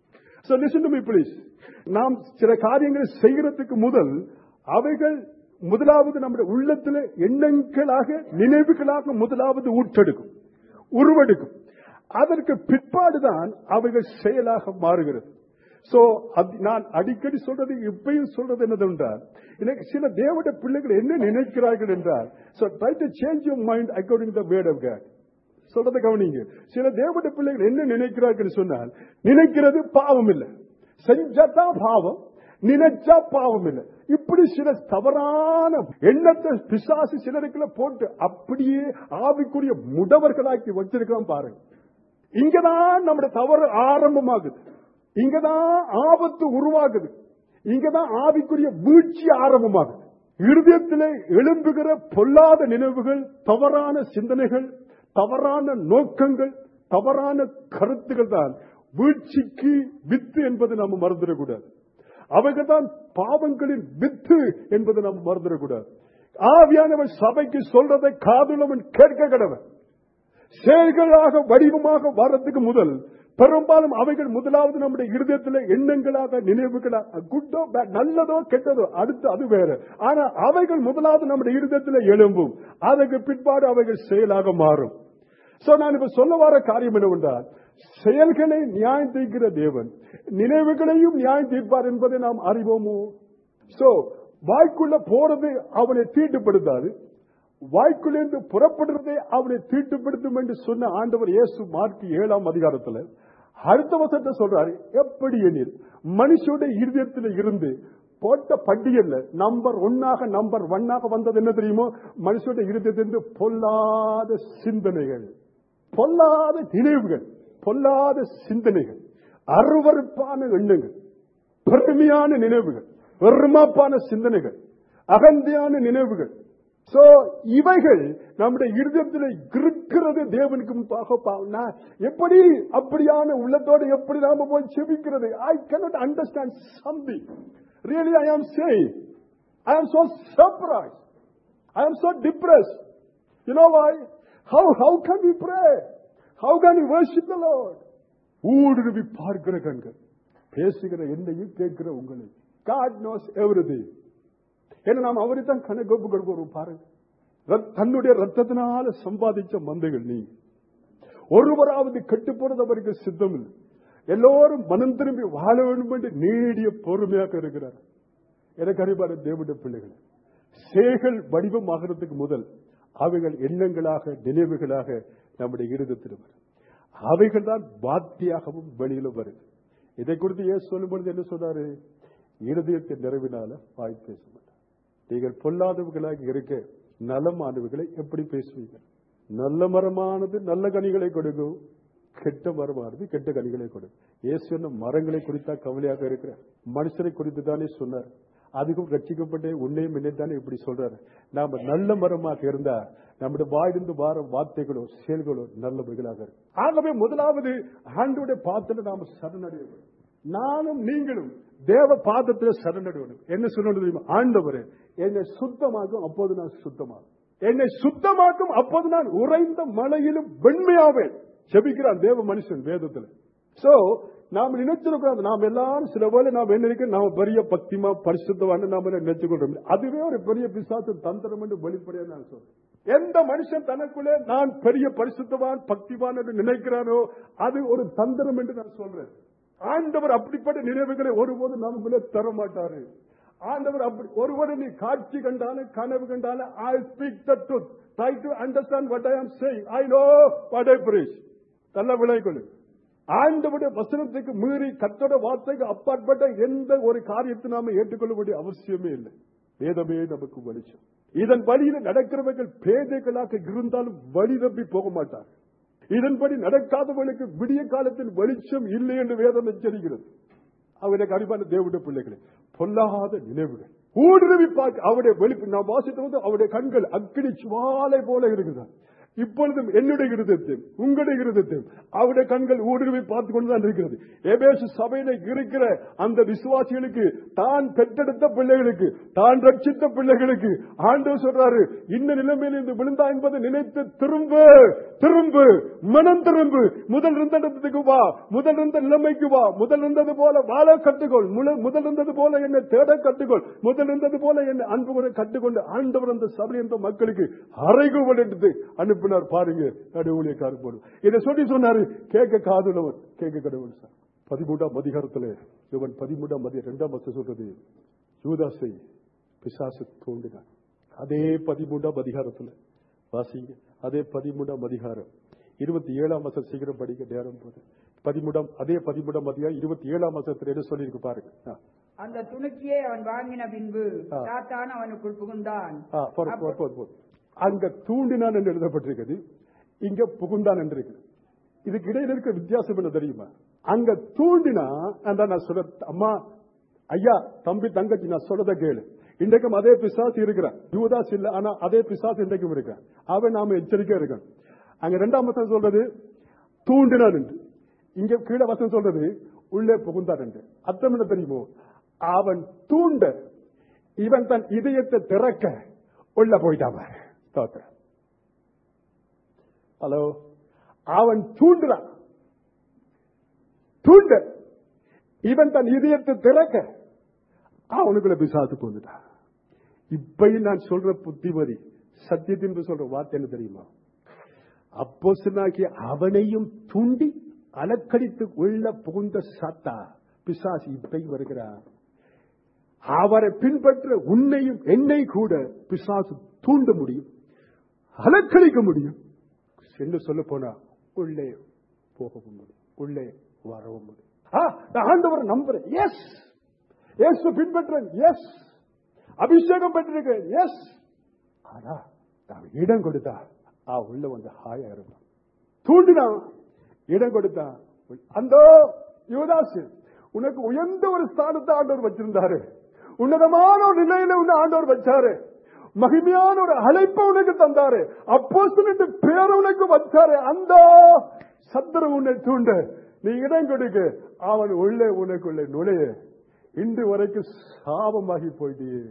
So listen to me please. நாம் சில காரியங்களை செய்கிறதுக்கு முதல் அவைகள் முதலாவது நம்முடைய உள்ளத்தில் எண்ணங்களாக நினைவுகளாக முதலாவது ஊற்றெடுக்கும் உருவெடுக்கும் அதற்கு பிற்பாடுதான் அவைகள் செயலாக மாறுகிறது சோ நான் அடிக்கடி சொல்றது இப்பயும் சொல்றது என்னதென்றால் எனக்கு சில தேவட பிள்ளைகள் என்ன நினைக்கிறார்கள் என்றால் so try to change your mind according to the word of God சொல்றதை கவனிங்க சில தேவட பிள்ளைகள் என்ன நினைக்கிறார்கள் சொன்னால் நினைக்கிறது பாவம் இல்லை செஞ்சதான் பாவம் நினைச்சா பாவம் இல்லை இப்படி சில தவறான எண்ணத்தை பிசாசு சிலருக்குள்ள போட்டு அப்படியே ஆவிக்குரிய முடவர்களாக்கி வச்சிருக்கிறோம் பாருங்க இங்கதான் நம்முடைய தவறு ஆரம்பமாகுது இங்கதான் ஆபத்து உருவாகுது இங்கதான் ஆவிக்குரிய வீழ்ச்சி ஆரம்பமாகுது இருதயத்திலே எழும்புகிற பொல்லாத நினைவுகள் தவறான சிந்தனைகள் தவறான நோக்கங்கள் தவறான கருத்துக்கள் தான் வீழ்ச்சிக்கு வித்து என்பதை நாம் மறந்துடக்கூடாது அவைகள் தான் பாவங்களின் வித்து என்பதை நாம் மறந்துடக்கூடாது ஆவியானவன் சபைக்கு சொல்றதை காதுலவன் கேட்க கடவன் செயல்களாக வடிவமாக வர்றதுக்கு முதல் பெரும்பாலும் அவைகள் முதலாவது நம்முடைய இருதயத்தில் எண்ணங்களாக நினைவுகளாக குட்டோ bad, நல்லதோ கெட்டதோ அடுத்து அது வேற ஆனா அவைகள் முதலாவது நம்முடைய இருதயத்தில் எழும்பும் அதற்கு பிற்பாடு அவைகள் செயலாக மாறும் சோ நான் இப்ப சொல்ல வர காரியம் என்னவென்றால் செயல்களை நியாயம் தீர்க்கிற தேவன் நினைவுகளையும் நியாயம் தீர்ப்பார் என்பதை நாம் அறிவோமோ சோ வாய்க்குள்ள போறது அவனை தீட்டுப்படுத்தாது வாய்க்குள்ளேந்து புறப்படுறதே அவனை தீட்டுப்படுத்தும் என்று சொன்ன ஆண்டவர் இயேசு மார்க் ஏழாம் அதிகாரத்துல அடுத்த வசத்தை சொல்றாரு எப்படி எனில் மனுஷனுடைய இருதயத்தில் இருந்து போட்ட பட்டியல்ல நம்பர் ஒன்னாக நம்பர் ஒன்னாக வந்தது என்ன தெரியுமோ மனுஷனுடைய இருதயத்திலிருந்து பொல்லாத சிந்தனைகள் பொல்லாத நினைவுகள் பொல்லாத சிந்தனைகள் அருவருப்பான எண்ணங்கள் பெருமையான நினைவுகள் வெறுமாப்பான சிந்தனைகள் அகந்தியான நினைவுகள் சோ இவைகள் நம்முடைய இருதயத்தில் இருக்கிறது தேவனுக்கு முன்பாக பா- நான் எப்படி அப்படியான உள்ளத்தோடு எப்படி நாம போய் செபிக்கிறது I cannot understand something really i am saying i am so surprised i am so depressed you know why how how can we pray how can we worship the lord ஊடுருவி பார்க்கிற கண்கள் பேசுகிற என்னையும் கேட்கிற உங்களை God knows everything ஏன்னா நாம் அவரை தான் கணக்கு ஒப்பு கொடுப்போம் பாருங்க ரத்- தன்னுடைய ரத்தத்தினால சம்பாதிச்ச மந்தைகள் நீ ஒருவராவது கெட்டு போறது அவருக்கு சித்தம் இல்லை எல்லோரும் மனம் திரும்பி வாழ வேண்டும் என்று நீடிய பொறுமையாக இருக்கிறார் எனக்கு அறிவான தேவனுடைய பிள்ளைகள் சேகள் வடிவமாகிறதுக்கு முதல் அவைகள் எண்ணங்களாக நினைவுகளாக நம்முடைய இருதத்தில் வரும் அவைகள் தான் வாத்தியாகவும் வெளியில வருது இதை குறித்து ஏன் சொல்லும் பொழுது என்ன சொன்னாரு இருதயத்தின் நிறைவினால வாய் பேச மாட்டார் நீங்கள் பொல்லாதவர்களாக இருக்க நலமானவர்களை எப்படி பேசுவீங்க நல்ல மரமானது நல்ல கனிகளை கொடுக்கும் கெட்ட மரமானது கெட்ட கனிகளை கொடுக்கும் இயேசு சொன்ன மரங்களை குறித்தா கவலையாக இருக்கிறார் மனுஷரை குறித்து தானே சொன்னார் அதுக்கும் ரட்சிக்கப்பட்ட உன்னையும் என்னைத்தானே இப்படி சொல்றாரு நாம நல்ல மரமாக இருந்தா நம்முடைய வாயிலிருந்து வார வார்த்தைகளோ செயல்களோ நல்லவைகளாக இருக்கும் ஆகவே முதலாவது ஆண்டுடைய பாத்திர நாம சரணடைய வேண்டும். நானும் நீங்களும் தேவ பாதத்தில் சரணடையணும் என்ன சொல்லணும் தெரியுமா ஆண்டவரே என்னை சுத்தமாக்கும் அப்போது நான் சுத்தமாகும் என்னை சுத்தமாக்கும் அப்போது நான் உறைந்த மலையிலும் வெண்மையாவேன் செபிக்கிறான் தேவ மனுஷன் வேதத்துல சோ நாம் நினைச்சிருக்கிறோம் நாம் எல்லாரும் சில வேளை நாம் என்ன நினைக்கிறோம் நாம பெரிய பக்திமா பரிசுத்தவான்னு நாம நினைச்சு கொள்றோம் அதுவே ஒரு பெரிய பிசாசு தந்திரம் என்று வெளிப்படையா நான் சொல்றேன் எந்த மனுஷன் தனக்குள்ளே நான் பெரிய பரிசுத்தவான் பக்திவான் என்று நினைக்கிறானோ அது ஒரு தந்திரம் என்று நான் சொல்றேன் ஆண்டவர் அப்படிப்பட்ட நினைவுகளை ஒருபோதும் நமக்குள்ளே தர மாட்டாரு ஆண்டவர் அப்படி ஒருவரை நீ காட்சி கண்டாலும் கனவு கண்டாலும் I speak the truth try to understand what I am saying I know what I preach நல்ல விளைகொள்ளு ஆண்டவருடைய வசனத்துக்கு மீறி கத்தோட வார்த்தைக்கு அப்பாற்பட்ட எந்த ஒரு காரியத்தை நாம ஏற்றுக்கொள்ள வேண்டிய அவசியமே இல்லை வேதமே நமக்கு வெளிச்சம் இதன் வழியில நடக்கிறவர்கள் பேதைகளாக இருந்தாலும் வழி தப்பி போக மாட்டார் இதன்படி நடக்காதவர்களுக்கு விடிய காலத்தில் வெளிச்சம் இல்லை என்று வேதம் எச்சரிக்கிறது அவருடைய அடிப்பான தேவனுடைய பிள்ளைகளே பொல்லாத நினைவுகள் ஊடுருவி பார்க்க அவருடைய வெளிப்பு நான் வாசித்த போது அவருடைய கண்கள் அக்கினி சுவாலை போல இருக்குதான் இப்பொழுதும் என்னுடைய இருதயத்தையும் உங்களுடைய இருதயத்தையும் அவருடைய கண்கள் ஊடுருவி பார்த்து கொண்டுதான் இருக்கிறது எபேசு சபையில இருக்கிற அந்த விசுவாசிகளுக்கு தான் பெற்றெடுத்த பிள்ளைகளுக்கு தான் ரட்சித்த பிள்ளைகளுக்கு ஆண்டவர் சொல்றாரு இந்த நிலைமையில் இருந்து விழுந்தா என்பதை நினைத்து திரும்ப திரும்ப மனம் திரும்பு முதல் இருந்த இடத்துக்கு வா முதல் இருந்த நிலைமைக்கு வா முதல் இருந்தது போல வாழ கட்டுக்கொள் முல- முதல் இருந்தது போல என்னை தேட கட்டுக்கொள் முதல் இருந்தது போல என்னை அன்பு கூட கட்டுக்கொண்டு ஆண்டவர் அந்த சபை என்ற மக்களுக்கு அறைகூவல் எடுத்து அனுப்பினார் பாருங்க நடுவுலியக்காரு போடும் இதை சொல்லி சொன்னாரு கேட்க காதுள்ளவன் கேட்க கடவுள் சார் பதிமூன்றாம் அதிகாரத்துல இவன் பதிமூன்றாம் அதிகாரம் இரண்டாம் வருஷம் சொல்றது யூதாசை பிசாசு தோண்டினான் அதே பதிமூன்றாம் அதிகாரத்துல வாசிங்க அதே பதிமூன்றாம் அதிகாரம் இருபத்தி ஏழாம் வருஷம் சீக்கிரம் படிக்க நேரம் போது பதிமூன்றாம் அதே பதிமூன்றாம் அதிகாரம் இருபத்தி ஏழாம் வருஷத்துல என்ன சொல்லியிருக்கு பாருங்க ஆ. அந்த துணுக்கியை அவன் வாங்கின பின்பு ஆ. சாத்தான் அவனுக்குள் புகுந்தான் ஆ, போதும், போதும், போதும், போதும். அங்க தூண்டினான் என்று எழுதப்பட்டிருக்கிறது இங்க புகுந்தான் என்று இருக்குது இதுக்கு இடையில இருக்க வித்தியாசம் என்ன தெரியுமா அங்க தூண்டினா அந்த நான் சொல்ல அம்மா ஐயா தம்பி தங்கச்சி நான் சொல்றத கேளு இன்றைக்கும் அதே பிசாசு இருக்கிறான் யூதாஸ் இல்ல ஆனா அதே பிசாசு இன்றைக்கும் இருக்கிறான் அவன் நாம எச்சரிக்கையா இருக்கான் அங்க ரெண்டாம் வசனம் சொல்றது தூண்டினான் என்று இங்க கீழே வசனம் சொல்றது உள்ளே புகுந்தான் என்று அர்த்தம் என்ன தெரியுமோ அவன் தூண்ட இவன் தன் இதயத்தை திறக்க உள்ள போயிட்டான் பாரு. ஸ்தோத்திரம் ஹலோ அவன் தூண்டுறான் தூண்ட இவன் தன் இதயத்தை திறக்க அவனுக்குள்ள பிசாசு போந்துட்டான் இப்பயும் நான் சொல்ற புத்திமதி சத்தியத்தின் சொல்ற வார்த்தை என்ன தெரியுமா அப்போ அவனையும் தூண்டி அலக்கடித்து உள்ள புகுந்த சாத்தா பிசாசு இப்பயும் வருகிறார் அவரை பின்பற்ற உன்னையும் என்னை கூட பிசாசு தூண்ட முடியும் அலக்களிக்க முடியும் என்று சொல்ல போனா உள்ளே போகவும் முடியும் உள்ளே வரவும் முடியும் ஆ, நான் ஆண்டவரை நம்புறேன் எஸ் எஸ் பின்பற்றேன் எஸ் அபிஷேகம் பெற்றிருக்கிறேன் எஸ் ஆனா நான் இடம் கொடுத்தா ஆ உள்ள வந்து ஹாயா இருக்கும் தூண்டினான் இடம் கொடுத்தான் அந்த யுவதாசு உனக்கு உயர்ந்த ஒரு ஸ்தானத்தை ஆண்டவர் வச்சிருந்தாரு உன்னதமான ஒரு நிலையில உன்னை ஆண்டவர் வச்சாரு மகிமையான ஒரு அழைப்பை உனக்கு தந்தாரு அப்போ பேர் உனக்கு வச்சாரு அந்த சத்திரம் உன்னை தூண்ட நீ இடம் கொடுக்க அவன் உள்ளே உனக்குள்ளே நுழைய இன்று வரைக்கும் சாபமாகி போயிட்டே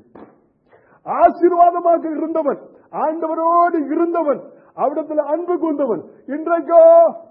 ஆசீர்வாதமாக இருந்தவன் ஆண்டவரோடு இருந்தவன் அவிடத்தில் அன்பு கூர்ந்தவன் இன்றைக்கோ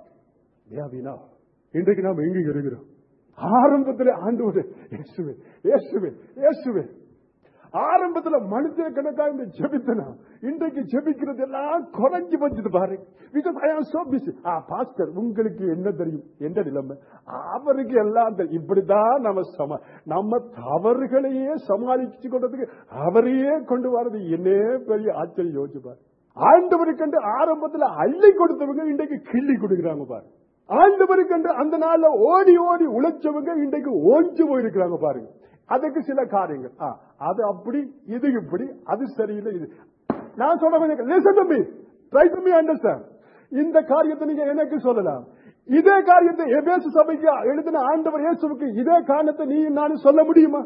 தேவினா இன்றைக்கு நாம் எங்க இருக்கிறோம் ஆரம்பத்தில் ஆண்டவர் இயேசுவே இயேசுவே இயேசுவே ஆரம்பத்தில் மனுஷ கணக்கா இந்த ஜெபித்தனா இன்றைக்கு ஜெபிக்கிறது எல்லாம் குறைஞ்சு வந்தது பாரு பிகாஸ் ஐ ஆம் சோ பிஸி ஆ பாஸ்டர் உங்களுக்கு என்ன தெரியும் எந்த நிலைமை அவருக்கு எல்லாம் தெரியும் இப்படிதான் நம்ம சம நம்ம தவறுகளையே சமாளிச்சு கொண்டதுக்கு அவரையே கொண்டு வர்றது என்னே பெரிய ஆச்சரியம் யோசிச்சு பாரு ஆண்டவருக்கு கண்டு ஆரம்பத்தில் அள்ளி கொடுத்தவங்க இன்றைக்கு கிள்ளி கொடுக்குறாங்க பாரு ஆண்டவருக்கு கண்டு அந்த நாள்ல ஓடி ஓடி உழைச்சவங்க இன்றைக்கு ஓஞ்சு போயிருக்கிறாங்க பாருங்க அதுக்கு சில காரியங்கள் ஆ, அது அப்படி இது இப்படி அது சரியில்லை இது நான் சொல்ல கொஞ்சம் listen to me try to me understand இந்த காரியத்தை நீங்க எனக்கு சொல்லலாம் இதே காரியத்தை எபேசு சபைக்கு எழுதின ஆண்டவர் இயேசுவுக்கு இதே காரணத்தை நீ நானும் சொல்ல முடியுமா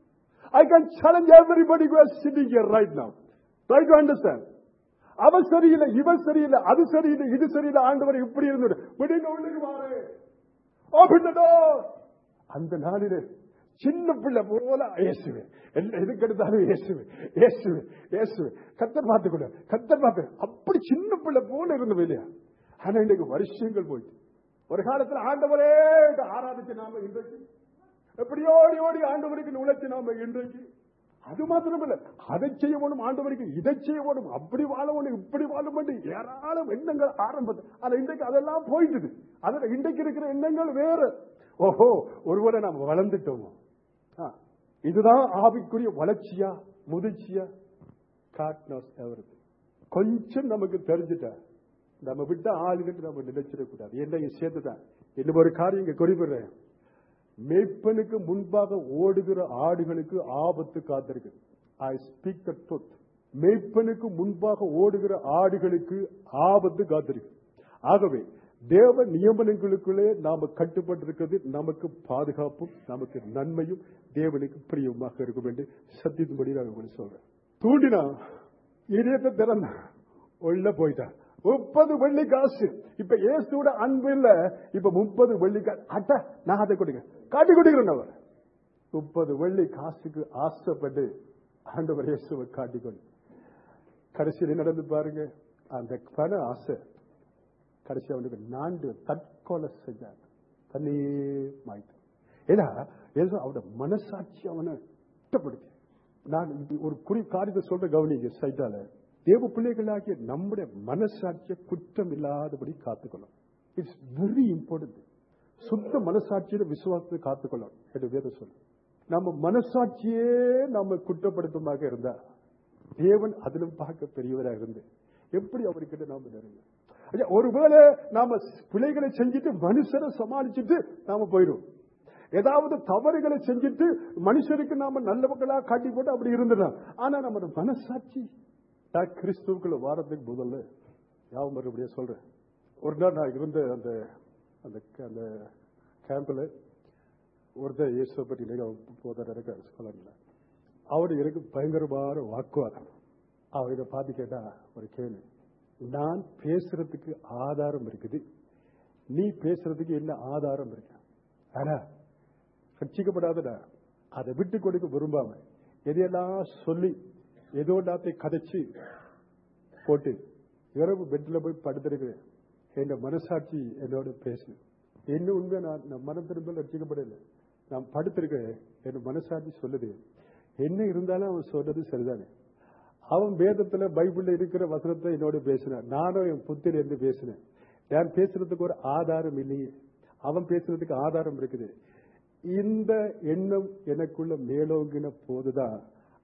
I can challenge everybody sitting here right now try to understand அவன் சரியில்லை இவன் சரியில்லை அது சரியில்லை இது சரியில்லை ஆண்டவர் இப்படி இருந்தது விடுங்க உள்ளுக்கு வாரு Open the door. அந்த நாளிலே சின்ன பிள்ளை போல இயேசுவே என்ன எதுக்கு எடுத்தாலும் இயேசுவே இயேசுவே இயேசுவே கத்தர் பார்த்து கூட கத்தர் பார்த்து அப்படி சின்ன பிள்ளை போல இருந்தது இல்லையா ஆனா இன்னைக்கு வருஷங்கள் போயிட்டு ஒரு காலத்துல ஆண்டவரே என்று ஆராதிச்சு நாம இன்றைக்கு எப்படி ஓடி ஓடி ஆண்டவருக்கு உழைச்சு நாம இன்றைக்கு அது மாத்திரமல்ல அதை செய்ய வேணும் ஆண்டவருக்கு இதை செய்ய வேணும் அப்படி வாழ வேணும் இப்படி வாழ வேண்டும் ஏராளம் எண்ணங்கள் ஆரம்பத்தில் ஆனா இன்றைக்கு அதெல்லாம் போயிட்டுது அதுல இன்றைக்கு இருக்கிற எண்ணங்கள் வேற ஓஹோ ஒருவரை நாம் வளர்ந்துட்டோமோ ஆ, இதுதான் ஆவிக்குரிய வளர்ச்சியா முதிர்ச்சியா காட்னோஸ் எவரது கொஞ்சம் நமக்கு தெரிஞ்சுட்டா நம்ம விட்ட ஆளுகிட்டு நம்ம நினைச்சிடக்கூடாது என்ன சேர்த்துதான் இன்னும் ஒரு காரியம் இங்க குறிப்பிடுறேன் மேய்ப்பனுக்கு முன்பாக ஓடுகிற ஆடுகளுக்கு ஆபத்து காத்திருக்கு ஐ ஸ்பீக் த ட்ரூத் மேய்ப்பனுக்கு முன்பாக ஓடுகிற ஆடுகளுக்கு ஆபத்து காத்திருக்கு ஆகவே தேவ நியமனங்களுக்குள்ளே நாம கட்டுப்பட்டிருக்கிறது நமக்கு பாதுகாப்பும் நமக்கு நன்மையும் தேவனுக்கு பிரியமாக இருக்கும் என்று சத்தியத்தின்படி நான் உங்களுக்கு சொல்றேன் தூண்டினா இதயத்தை திறந்தா உள்ள போயிட்டான் முப்பது வெள்ளி காசு இப்ப இயேசுவோட அன்பு இல்ல இப்ப முப்பது வெள்ளி காசு அட்ட நான் அதை கொடுங்க காட்டி கொடுக்கிறேன் அவர் முப்பது வெள்ளி காசுக்கு ஆசைப்பட்டு ஆண்டவர் இயேசுவை காட்டிக்கொண்டு கடைசியில் நடந்து பாருங்க அந்த பண ஆசை கடைசி அவனுக்கு நான்கு தற்கொலை செஞ்சாங்க தன்னையே மாய்த்தான் ஏன்னா ஏதோ அவனோட மனசாட்சி அவனை கஷ்டப்படுத்தி நான் இது ஒரு குறி காரியத்தை சொல்ற கவனிங்க சைட்டால தேவ பிள்ளைகளாகிய நம்முடைய மனசாட்சியை குற்றம் இல்லாதபடி காத்துக்கணும் இட்ஸ் வெரி இம்பார்ட்டன்ட் சுத்த மனசாட்சியில விசுவாசத்தை காத்துக்கொள்ளும் என்று வேதம் சொல்லு நம்ம மனசாட்சியே நம்ம குற்றப்படுத்துமாக இருந்தா தேவன் அதிலும் பார்க்க பெரியவராக இருந்து எப்படி அவர்கிட்ட நாம நெருங்க ஐயா, ஒருவேளை நாம பிழைகளை செஞ்சுட்டு மனுஷரை சமாளிச்சுட்டு நாம போயிடும் ஏதாவது தவறுகளை செஞ்சுட்டு மனுஷருக்கு நாம நல்லவங்களா காட்டி போட்டு அப்படி இருந்துடலாம் ஆனா நம்ம மனசாட்சி நான் கிறிஸ்துவுக்குள்ள வாரத்துக்கு முதல்ல ஞாபகம் மறுபடியும் சொல்றேன் ஒரு நாள் நான் இருந்த அந்த அந்த அந்த கேம்ப்ல ஒருத்தர் இயேசுவை பற்றி போதார் இருக்காரு ஸ்காலர்ல அவரு எனக்கு பயங்கரமான வாக்குவாதம் அவர் இதை பார்த்து கேட்டா ஒரு கேள்வி நான் பேசுறதுக்கு ஆதாரம் இருக்குது நீ பேசுறதுக்கு என்ன ஆதாரம் இருக்கு ஆனா ரட்சிக்கப்படாதடா அதை விட்டு கொடுக்க விரும்பாம எதையெல்லாம் சொல்லி ஏதோ நாத்தை கதைச்சு போட்டு இரவு பெட்ல போய் படுத்திருக்கிறேன் என் மனசாட்சி என்னோட பேசு என்ன உண்மை நான் நான் மனம் திரும்ப ரட்சிக்கப்படல நான் படுத்திருக்கிறேன் என் மனசாட்சி சொல்லுது என்ன இருந்தாலும் அவன் சொல்றது சரிதானே அவன் வேதத்துல பைபிள்ல இருக்கிற வசனத்தை என்னோட பேசினான் நானும் என் புத்திர இருந்து பேசினேன் நான் பேசுறதுக்கு ஒரு ஆதாரம் இல்லையே அவன் பேசுறதுக்கு ஆதாரம் இருக்குது இந்த எண்ணம் எனக்குள்ள மேலோங்கின போதுதான்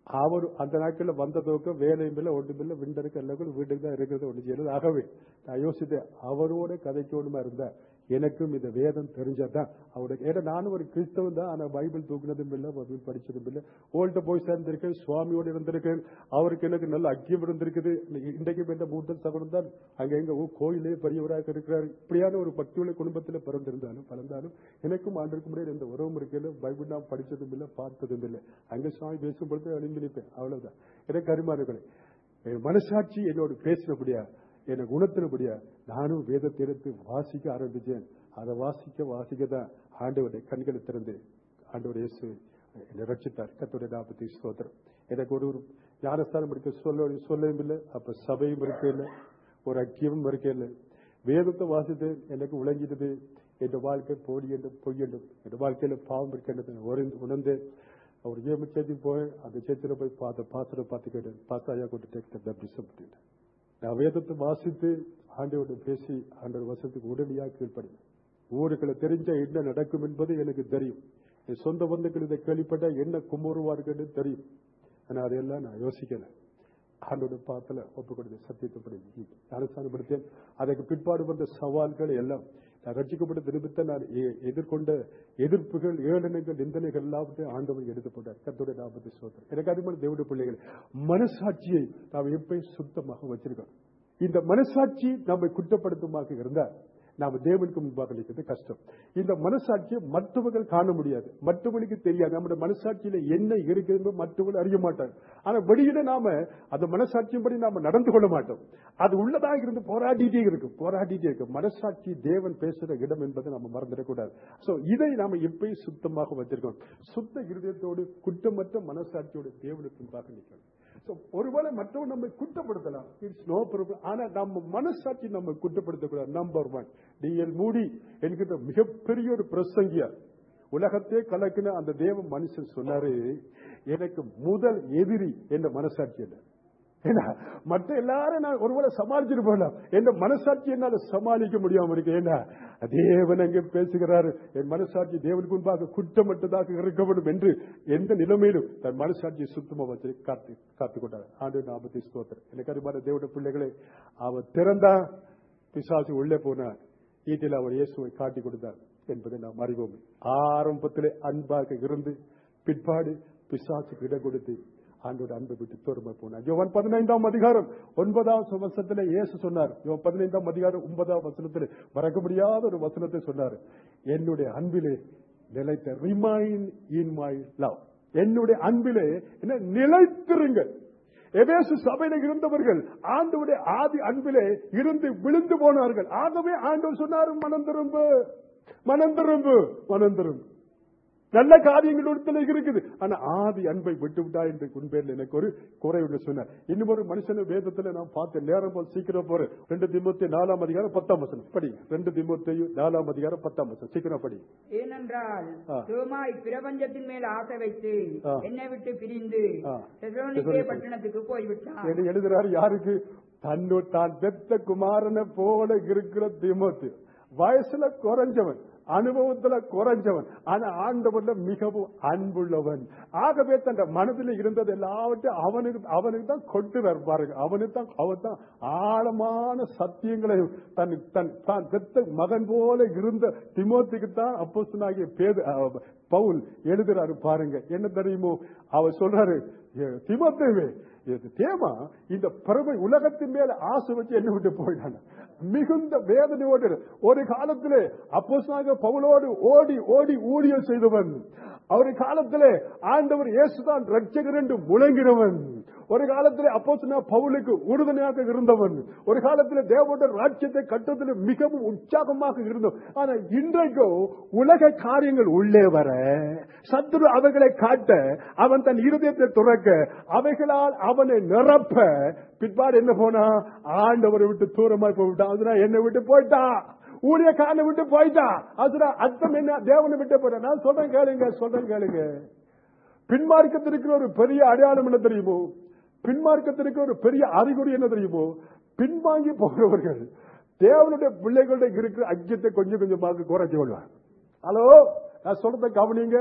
அவர் அந்த நாட்கள்ல வந்ததோக்க வேலையும் இல்லை ஒன்றும் இல்லை விண்டருக்கு எல்லாம் கூட வீட்டுக்கு தான் இருக்கிறது ஒன்று செய்யறது ஆகவே நான் யோசித்தேன் அவரோட கதைக்கோணுமா இருந்தா எனக்கும் இந்த வேதம் தெரிஞ்சதான் அவருடைய ஏன்னா நானும் ஒரு கிறிஸ்தவன் தான் ஆனா பைபிள் தூக்குனதும் இல்லை பைபிள் படிச்சதும் இல்லை ஓல்ட போய் சேர்ந்திருக்கேன் சுவாமியோடு இருந்திருக்கேன் அவருக்கு எனக்கு நல்ல அக்கியம் இருந்திருக்குது இன்றைக்கும் என்ற மூத்த சகோதரன் தான் அங்க எங்க ஊ- கோயிலே பெரியவராக இருக்கிறார் இப்படியான ஒரு பக்தியுள்ள குடும்பத்தில் பிறந்திருந்தாலும் பிறந்தாலும் எனக்கும் ஆண்டுக்கு முன்னாடி எந்த உறவும் இருக்கல பைபிள் நான் படிச்சதும் இல்லை பார்த்ததும் இல்லை அங்க சுவாமி பேசும்பொழுது அணிந்து நிற்பேன் அவ்வளவுதான் எனக்கு அருமானங்களே என் மனசாட்சி என்னோடு பேசினபடியா எனக்கு உணர்த்தினபடியா நானும் வேதத்தை எடுத்து வாசிக்க ஆரம்பிச்சேன் அதை வாசிக்க வாசிக்க தான் ஆண்டவருடைய கண்களை திறந்து ஆண்டவர் இயேசு என்னை ரட்சித்தார் கத்தோடைய நாற்பத்தி ஸ்தோத்திரம் எனக்கு ஒரு ஒரு ஞானஸ்தானம் இருக்க சொல்ல சொல்லவும் இல்லை அப்ப சபையும் இருக்க இல்லை ஒரு அக்கியமும் இருக்க இல்லை வேதத்தை வாசித்து எனக்கு விளங்கிட்டது என் வாழ்க்கை போடி என்று பொய் என்றும் என் வாழ்க்கையில பாவம் இருக்கின்றது உணர்ந்து- உணர்ந்தேன் அவர் ஜெயம சேர்த்து போய் அந்த சேர்த்துல போய் பார்த்த பாத்திர பார்த்து கேட்டேன் பாத்தாயா கொண்டு டேக் பேப்டிசம் அப்படின்ட்டு நான் வேதத்தை வாசித்து ஆண்டவரோட பேசி ஆண்டவர் வசத்துக்கு உடனடியாக கீழ்ப்படினேன் ஊருக்குள்ள தெரிஞ்ச என்ன நடக்கும் என்பது எனக்கு தெரியும் என் சொந்த பந்துக்கள் இதை கேள்விப்பட்டா என்ன குமுறுவார்கள் தெரியும் ஆனா அதையெல்லாம் நான் யோசிக்கல ஆண்டோட பாத்துல ஒப்பு கொடுத்து சத்தியத்தைப்படி ஞானஸ்தானப்படுத்தேன் அதற்கு பிற்பாடு வந்த சவால்கள் எல்லாம் நான் ரட்சிக்கப்பட்ட திரும்பத்தை நான் எ- எதிர்கொண்ட எதிர்ப்புகள் ஏளனங்கள் நிந்தனைகள் எல்லாவற்றையும் ஆண்டவர் எடுத்து போட்டார் கத்தோட நாற்பத்தி சோதனை எனக்கு அதிகமான தேவடைய பிள்ளைகள் மனசாட்சியை நாம் எப்பயும் சுத்தமாக வச்சிருக்கோம் இந்த மனசாட்சி நம்மை குற்றப்படுத்துமாக இருந்தால் நாம தேவனுக்கு முன்பாக நிற்கிறது கஷ்டம் இந்த மனசாட்சியை மற்றவர்கள் காண முடியாது மற்றவர்களுக்கு தெரியாது நம்முடைய மனசாட்சியில என்ன இருக்கிறது மற்றவர்கள் அறிய மாட்டாங்க ஆனா வெளியில நாம அந்த மனசாட்சியின்படி நாம நடந்து கொள்ள மாட்டோம் அது உள்ளதாக இருந்து போராடிட்டே இருக்கு போராடிட்டே இருக்கு மனசாட்சி தேவன் பேசுற இடம் என்பதை நம்ம மறந்துடக்கூடாது சோ இதை நாம எப்பயும் சுத்தமாக வச்சிருக்கோம் சுத்த இருதயத்தோடு குற்றமற்ற மனசாட்சியோடு தேவனுக்கு முன்பாக நிற்கணும் So, ஒருவேளை மற்றவன் நம்மை குற்றப்படுத்தலாம் இட்ஸ் நோ ப்ராப்ளம் ஆனா நம்ம மனசாட்சி நம்ம குற்றப்படுத்தக்கூடாது நம்பர் ஒன் டிஎல் மூடி என்கிற மிகப்பெரிய ஒரு பிரசங்கியா உலகத்தையே கலக்கின அந்த தேவ மனுஷன் சொன்னாரு எனக்கு முதல் எதிரி என்ற மனசாட்சி என்ன ஏன்னா மற்ற எல்லாரும் நான் ஒருவேளை சமாளிச்சுட்டு போகலாம் என் மனசாட்சி என்னால சமாளிக்க முடியாம இருக்கு ஏன்னா தேவன் அங்கே பேசுகிறாரு என் மனசாட்சி தேவனுக்கு முன்பாக குற்றமற்றதாக இருக்கப்படும் என்று எந்த நிலைமையிலும் தன் மனசாட்சியை சுத்தமா வச்சு காத்து காத்துக்கொண்டார் ஆண்டு நாமத்தை ஸ்தோத்திரம் எனக்கு அருமான தேவனுடைய பிள்ளைகளை அவர் திறந்தா பிசாசு உள்ளே போனார் ஈட்டில் அவர் இயேசுவை காட்டி கொடுத்தார் என்பதை நாம் அறிவோம் ஆரம்பத்திலே அன்பாக இருந்து பிற்பாடு பிசாசுக்கு இடம் கொடுத்து ஆண்டோட அன்பை விட்டு தோறுமை போனார் யோவான் பதினைந்தாம் அதிகாரம் ஒன்பதாம் வசனத்திலே இயேசு சொன்னார் யோவான் பதினைந்தாம் அதிகாரம் ஒன்பதாம் வசனத்திலே மறக்க முடியாத ஒரு வசனத்தை சொன்னார் என்னுடைய அன்பிலே நிலைத்த ரிமைன் இன் மை லவ் என்னுடைய அன்பிலே என்ன நிலைத்திருங்கள் எபேசு சபையில இருந்தவர்கள் ஆண்டவருடைய ஆதி அன்பிலே இருந்து விழுந்து போனார்கள் ஆகவே ஆண்டவர் சொன்னார் மனம் திரும்பு மனம் திரும்பு மனம் திரும்பு நல்ல காரியங்கள் ஒருத்தல இருக்குது ஆனா ஆதி அன்பை விட்டு விட்டா என்று உன்பேர்ல எனக்கு ஒரு குறை ஒன்று சொன்னார் இன்னும் ஒரு மனுஷன வேதத்துல நான் பார்த்தேன் நேரம் போல் சீக்கிரம் போறேன் ரெண்டு திமுத்தி நாலாம் அதிகாரம் பத்தாம் வசனம் படி ரெண்டு திமுத்தையும் நாலாம் அதிகாரம் பத்தாம் வசனம் சீக்கிரம் படி ஏனென்றால் ஆ. தோமா இப்பிரபஞ்சத்தின் மேல் ஆசை வைத்து ஆ. என்னை விட்டு பிரிந்து ஆ. தெசலோனிக்கே பட்டணத்துக்கு போய்விட்டான் என்று எழுதுறாரு யாருக்கு தன்னு தான் பெத்த குமாரனை போல இருக்கிற திமுத்து வயசுல குறைஞ்சவன் அனுபவத்துல குறைஞ்சவன் ஆனா ஆண்டவன்ல மிகவும் அன்புள்ளவன் ஆகவே தன் மனதில் இருந்தது எல்லாவற்றையும் அவனுக்கு அவனுக்கு தான் கொண்டு பாருங்க அவனுக்கு தான் அவன் தான் ஆழமான சத்தியங்களை தன் தன் தான் பெத்த மகன் போல இருந்த திமோத்திக்கு தான் அப்போஸ்தலனாகிய பேது அஹ், பவுல் எழுதுறாரு பாருங்க என்ன தெரியுமோ அவர் சொல்றாரு திமோத்தேவே இது தேமா இந்த பறவை உலகத்தின் மேல ஆசை வச்சு என்ன விட்டு போயிட்டாங்க மிகுந்த வேதனையோடு இரு. ஒரு காலத்திலே அப்போஸ்தலனாகிய பவுலோடு ஓடி ஓடி ஊழியம் செய்தவன் அவர் காலத்திலே ஆண்டவர் இயேசுதான் ரட்சகர் என்று முழங்கினவன் ஒரு காலத்திலே அப்போஸ்தலனா பவுலுக்கு உறுதுணையாக இருந்தவன் ஒரு காலத்திலே தேவோட ராஜ்யத்தை கட்டத்தில் மிகவும் உற்சாகமாக இருந்தவன் ஆனா இன்றைக்கோ உலக காரியங்கள் உள்ளே வர சத்துரு அவைகளை காட்ட அவன் தன் இருதயத்தை துறக்க அவைகளால் அவனை நிரப்ப பிற்பாடு என்ன போனா ஆண்டவரை விட்டு தூரமாய் போய்விட்டான் அதுதான் என்னை விட்டு போயிட்டான் ஊழியக்காரனை விட்டு போயிட்டான் அதுதான் அர்த்தம் என்ன தேவனை விட்டு போயிட்டான் நான் சொல்றேன் கேளுங்க சொல்றேன் கேளுங்க பின்மார்க்கத்திற்கு ஒரு பெரிய அடையாளம் என்ன தெரியுமோ பின்மார்க்கத்திற்கு ஒரு பெரிய அறிகுறி என்ன தெரியுமோ பின்வாங்கி போகிறவர்கள் தேவனுடைய பிள்ளைகளுடைய இருக்கிற ஐக்கியத்தை கொஞ்சம் கொஞ்சமாக குறைச்சு கொள்வார் ஹலோ நான் சொல்றத கவனிங்க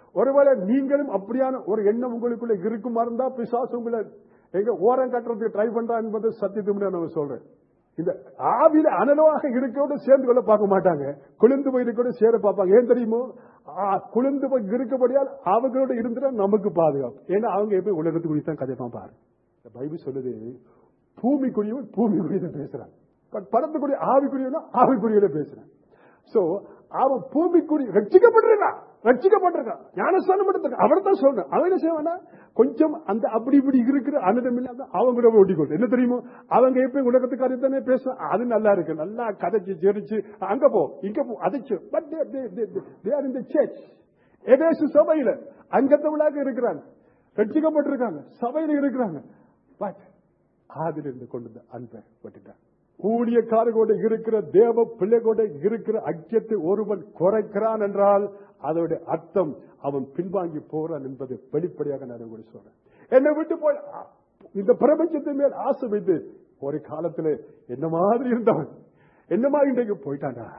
ஒருவேளை நீங்களும் அப்படியான ஒரு எண்ணம் உங்களுக்குள்ள இருக்குமா இருந்தா பிசாசு உங்களை எங்க ஓரம் கட்டுறதுக்கு ட்ரை பண்றா என்பது சத்தியத்தும் நான் சொல்றேன் இந்த ஆவில அனலவாக இருக்கோட சேர்ந்து கொள்ள பார்க்க மாட்டாங்க குளிர்ந்து போய் இருக்கோட சேர பார்ப்பாங்க ஏன் தெரியுமோ ஆ, குளிர்ந்து போய் இருக்கபடியால் அவங்களோட இருந்துட்டா நமக்கு பாதுகாப்பு ஏன்னா அவங்க எப்பயும் உலகத்துக்கு குறித்து தான் கதைப்பான் பாரு இந்த பைபிள் சொல்லுது பூமிக்குரியவன் பூமிக்குரியதை பேசுறான் பட் படத்துக்குரிய ஆவிக்குரியவனா ஆவிக்குரியவனை பேசுறான் சோ அவன் பூமிக்குரிய ரட்சிக்கப்பட்டிருக்கான் ரட்சிக்கப்பட்டிருக்கான் ஞானஸ்தானம் எடுத்திருக்கான் அவர் தான் சொல்றேன் அவன் என்ன செய்வானா கொஞ்சம் அந்த அப்படி இப்படி இருக்கிற அனுதம் இல்லாம அவங்க ஒட்டிக்கொண்டு என்ன தெரியுமோ அவங்க எப்பயும் உலகத்து காரியத்தானே பேசும் அது நல்லா இருக்கு நல்லா கதைச்சு ஜெரிச்சு அங்க போ இங்க போ அதிச்சு பட் தேர் இந்த சேர்ச் எதேசு சபையில அங்கத்தவளாக இருக்கிறாங்க ரட்சிக்கப்பட்டிருக்காங்க சபையில இருக்கிறாங்க பட் ஆதிலிருந்து கொண்டு வந்த அன்பை விட்டுட்டாங்க ஊழியக்காரர்களோட இருக்கிற தேவ பிள்ளைகளோட இருக்கிற ஐக்கியத்தை ஒருவன் குறைக்கிறான் என்றால் அதோட அர்த்தம் அவன் பின்வாங்கி போறான் என்பது வெளிப்படையாக நான் உங்களுக்கு சொல்றேன் என்னை விட்டு போய் இந்த பிரபஞ்சத்தின் மேல் ஆசை வைத்து ஒரு காலத்துல என்ன மாதிரி இருந்தான் என்ன மாதிரி இன்றைக்கு போயிட்டானா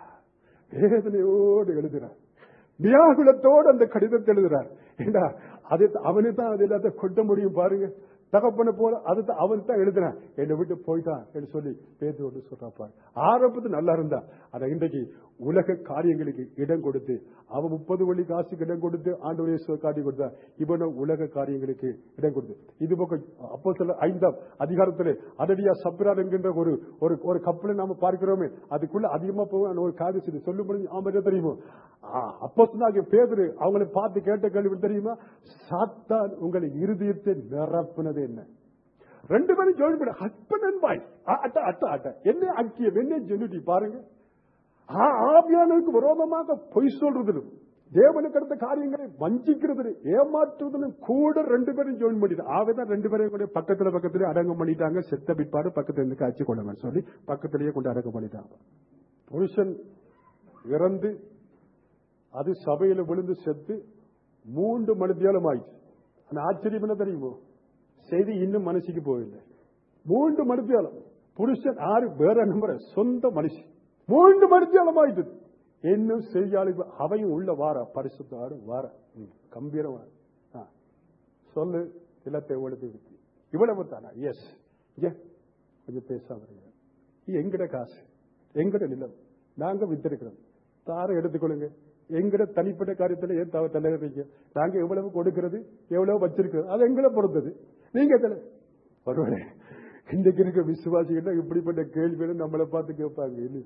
வேதனையோடு எழுதுறான் வியாகுலத்தோடு அந்த கடிதத்தை எழுதுறார் ஏண்டா அது அவனு தான் அது எல்லாத்தையும் கொட்ட முடியும் பாருங்க தகப்பன போல அது அவன் தான் எழுதுறான் என்னை விட்டு போயிட்டான் என்று சொல்லி பேதோடு சொல்றா பாரு ஆரம்பத்து நல்லா இருந்தா ஆனா இன்றைக்கு உலக காரியங்களுக்கு இடம் கொடுத்து அவன் முப்பது வழி காசுக்கு இடம் கொடுத்து ஆண்டு காட்டி கொடுத்தா இவனும் உலக காரியங்களுக்கு இடம் கொடுத்து இது பக்கம் அப்போ சில ஐந்தாம் அதிகாரத்திலே அதடியா சப்ரார் என்கின்ற ஒரு ஒரு ஒரு கப்பலை நாம பார்க்கிறோமே அதுக்குள்ள அதிகமா போக ஒரு காரியம் செய்து சொல்ல முடியும் ஆமா என்ன தெரியுமோ அப்போ சொன்னாங்க பேதரு அவங்களை பார்த்து கேட்ட கேள்வி தெரியுமா சாத்தான் உங்களை இருதயத்தை நிரப்புனது என்ன ரெண்டு பேரும் ஜோயின் பண்ண ஹஸ்பண்ட் அண்ட் வைஃப் அட்ட அட்ட அட்ட என்ன ஐக்கியம் என்ன ஜெனுட்டி பாருங்க ஆ, ஆவியானவருக்கு விரோதமாக பொய் சொல்றதிலும் தேவனுக்கு அடுத்த காரியங்களை வஞ்சிக்கிறதுல ஏமாற்றுவதிலும் கூட ரெண்டு பேரும் ஜாயின் பண்ணிட்டாங்க ஆகதான் ரெண்டு பேரையும் கூட பக்கத்துல பக்கத்துல அடங்கம் பண்ணிட்டாங்க செத்த பிற்பாடு பக்கத்துல இருந்து காய்ச்சி கொள்ளுங்கன்னு சொல்லி பக்கத்திலேயே கொண்டு அடக்கம் பண்ணிட்டாங்க புருஷன் இறந்து அது சபையில விழுந்து செத்து மூன்று மணித்தியாலம் ஆயிடுச்சு ஆனா ஆச்சரியம் என்ன தெரியுமோ செய்தி இன்னும் மனசுக்கு போகவில்லை மூன்று மணித்தியாலம் புருஷன் ஆறு வேற நம்புற சொந்த மனுஷன் மூன்று மணித்தியாலம் ஆயிட்டது இன்னும் செய்தியாளி அவையும் உள்ள வார பரிசுத்தாடு வார ம், கம்பீரம் வார. ஆ. சொல்லு நிலத்தை ஒழுது விட்டு இவ்வளவு தானா எஸ் கொஞ்சம் பேசாம இருங்க. இது எங்கட காசு எங்கட நிலம் நாங்க வித்திருக்கிறோம் தார எடுத்துக்கொள்ளுங்க எங்கட தனிப்பட்ட காரியத்துல ஏன் தவ தலைவரீங்க நாங்க எவ்வளவு கொடுக்கிறது எவ்வளவு வச்சிருக்கிறது அது எங்களை பொறுத்தது நீங்க தலை ஒருவேளை இன்றைக்கு இருக்க விசுவாசிகள் இப்படிப்பட்ட கேள்விகளை நம்மளை பார்த்து கேட்பாங்க இல்லை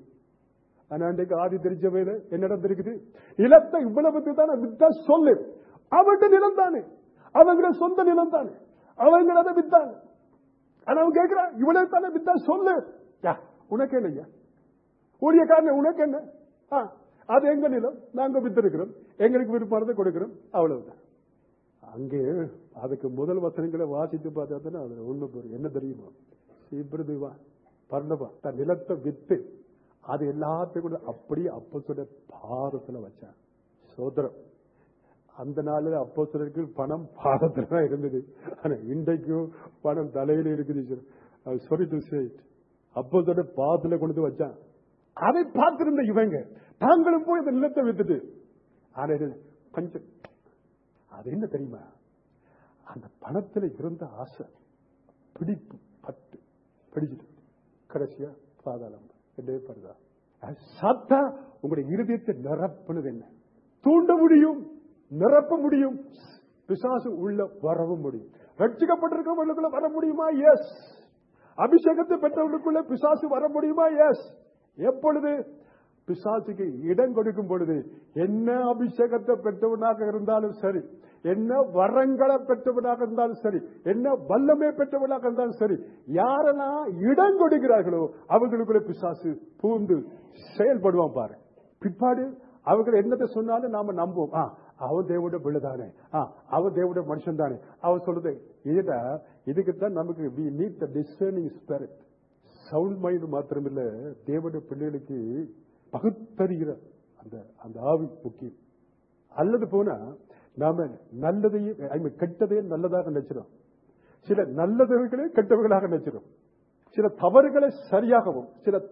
ஆனா இன்றைக்கு ஆதி தெரிஞ்சவையில என்ன நடந்திருக்குது நிலத்தை இவ்வளவு தானே வித்தா சொல்லு அவன்கிட்ட நிலம் தானே அவங்கள சொந்த நிலம் தானே அவங்க அதை வித்தாங்க ஆனா அவன் கேட்கிறான் இவ்வளவு தானே வித்தா சொல்லு யா, உனக்கு என்னய்யா ஊழியக்காரன் உனக்கு என்ன ஆ, அது எங்க நிலம் நாங்க வித்திருக்கிறோம் எங்களுக்கு விருப்பமானதை கொடுக்கிறோம் அவ்வளவுதான் அங்கே அதுக்கு முதல் வசனங்களை வாசித்து பார்த்தா தானே அதுல உண்மை புரியும் என்ன தெரியுமா சீபிரதுவா பர்ணபா தன் நிலத்தை வித்து அது எல்லாத்தையும் கூட அப்படியே அப்போ சொல்ல பாரத்துல வச்சான் சோதரம் அந்த நாள்ல அப்போ பணம் பாதத்துல தான் இருந்தது ஆனா இன்றைக்கும் பணம் தலையில இருக்குது சாரி டு சே அப்போ சொல்ல பாதத்துல கொண்டு வந்து வச்சான் அதை பார்த்திருந்த இவங்க தாங்களும் போய் அந்த நிலத்தை வித்துட்டு ஆனா இது பஞ்சம் அது என்ன தெரியுமா அந்த பணத்துல இருந்த ஆசை பிடிப்பு பட்டு பிடிச்சிட்டு கடைசியா பாதாளம் என்னே பருதா சாத்தா உங்களுடைய இருதயத்தை நிரப்புனது என்ன தூண்ட முடியும் நிரப்ப முடியும் பிசாசு உள்ள வரவும் முடியும் ரட்சிக்கப்பட்டிருக்கிறவர்களுக்குள்ள வர முடியுமா எஸ் அபிஷேகத்தை பெற்றவர்களுக்குள்ள பிசாசு வர முடியுமா எஸ் எப்பொழுது பிசாசுக்கு இடம் கொடுக்கும் பொழுது என்ன அபிஷேகத்தை பெற்றவனாக இருந்தாலும் சரி என்ன வரங்களை பெற்றவனாக இருந்தாலும் சரி என்ன வல்லமை பெற்றவனாக இருந்தாலும் சரி யாரெல்லாம் இடம் கொடுக்கிறார்களோ அவங்களுக்குள்ள பிசாசு பூந்து செயல்படுவான் பாரு பிற்பாடு அவர்கள் என்னத்தை சொன்னாலும் நாம நம்புவோம் ஆ அவன் தேவோட பிள்ளைதானே ஆ அவன் தேவோட மனுஷன் தானே அவன் சொல்றது இதுடா இதுக்குத்தான் நமக்கு we need the discerning spirit sound mind மாத்திரமில்ல தேவனுடைய பிள்ளைகளுக்கு பகுத்தறிகிற அந்த அந்த ஆவி முக்கியம் அல்லது போனா நாம நல்லதையும் I mean, கெட்டதையும் நல்லதாக நினைச்சிடும் சில நல்லதவர்களே கெட்டவர்களாக நினைச்சிடும் சில தவறுகளை சரியாகவும் சில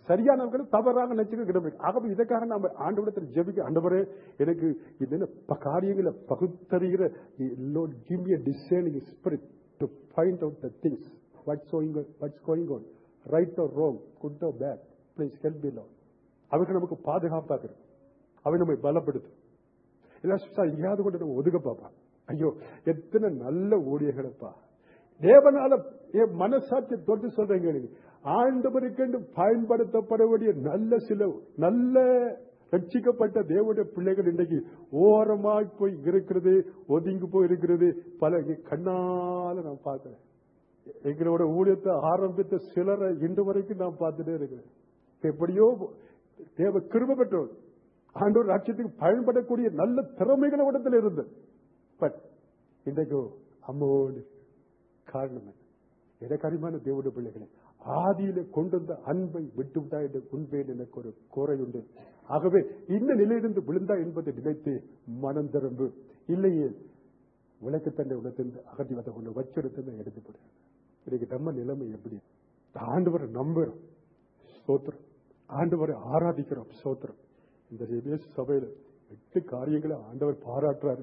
சரியானவர்கள் தவறாக நினைச்சுக்க இடம் இருக்கு ஆகவே இதற்காக நாம ஆண்டவரத்தில் ஜெபிக்க ஆண்டவரே எனக்கு இது என்ன ப- காரியங்களை பகுத்தறிகிற Lord give me a discerning spirit to find out the things what's going on what's going on right or wrong good or bad please help me Lord அவைகள் நமக்கு பாதுகாப்பாக இருக்கு அவை நம்மை பலப்படுத்தும் எல்லாம் சுத்தா எங்கேயாவது கொண்டு நம்ம ஒதுக்க பார்ப்பான் ஐயோ எத்தனை நல்ல ஊழியர்களப்பா தேவனால என் மனசாட்சி தொட்டு சொல்றீங்க நீங்க. ஆண்டவருக்கென்று பயன்படுத்தப்பட வேண்டிய நல்ல சில நல்ல ரட்சிக்கப்பட்ட தேவனுடைய பிள்ளைகள் இன்றைக்கு ஓரமாய் போய் இருக்கிறது ஒதுங்கி போய் இருக்கிறது பல இங்க கண்ணால நான் பார்க்கிறேன் எங்களோட ஊழியத்தை ஆரம்பித்த சிலரை இன்று வரைக்கும் நான் பார்த்துட்டே இருக்கிறேன் எப்படியோ தேவ கிருப பெற்றோர் ஆண்டோர் ராட்சியத்துக்கு பயன்படக்கூடிய நல்ல திறமைகள் இடத்துல இருந்தது பட் இன்றைக்கு அம்மோடு காரணம் என்ன எனக்கு அறிமான தேவனுடைய பிள்ளைகளே ஆதியில கொண்டு வந்த அன்பை விட்டு விட்டா என்று உண்மையில் எனக்கு ஒரு குறை உண்டு ஆகவே இந்த நிலையிலிருந்து விழுந்தா என்பதை நினைத்து மனம் திரும்பு இல்லையே விளக்கத்தண்டை உலகத்திலிருந்து அகற்றி வந்த கொண்டு வச்சிருத்து எடுத்து போடுறேன் இன்னைக்கு நம்ம நிலைமை எப்படி ஆண்டவரை நம்புறோம் ஸ்தோத்திரம் ஆண்டவரை ஆராதிக்கிறோம் ஸ்தோத்திரம் இந்த எபேசு சபையில எட்டு காரியங்களை ஆண்டவர் பாராட்டுறாரு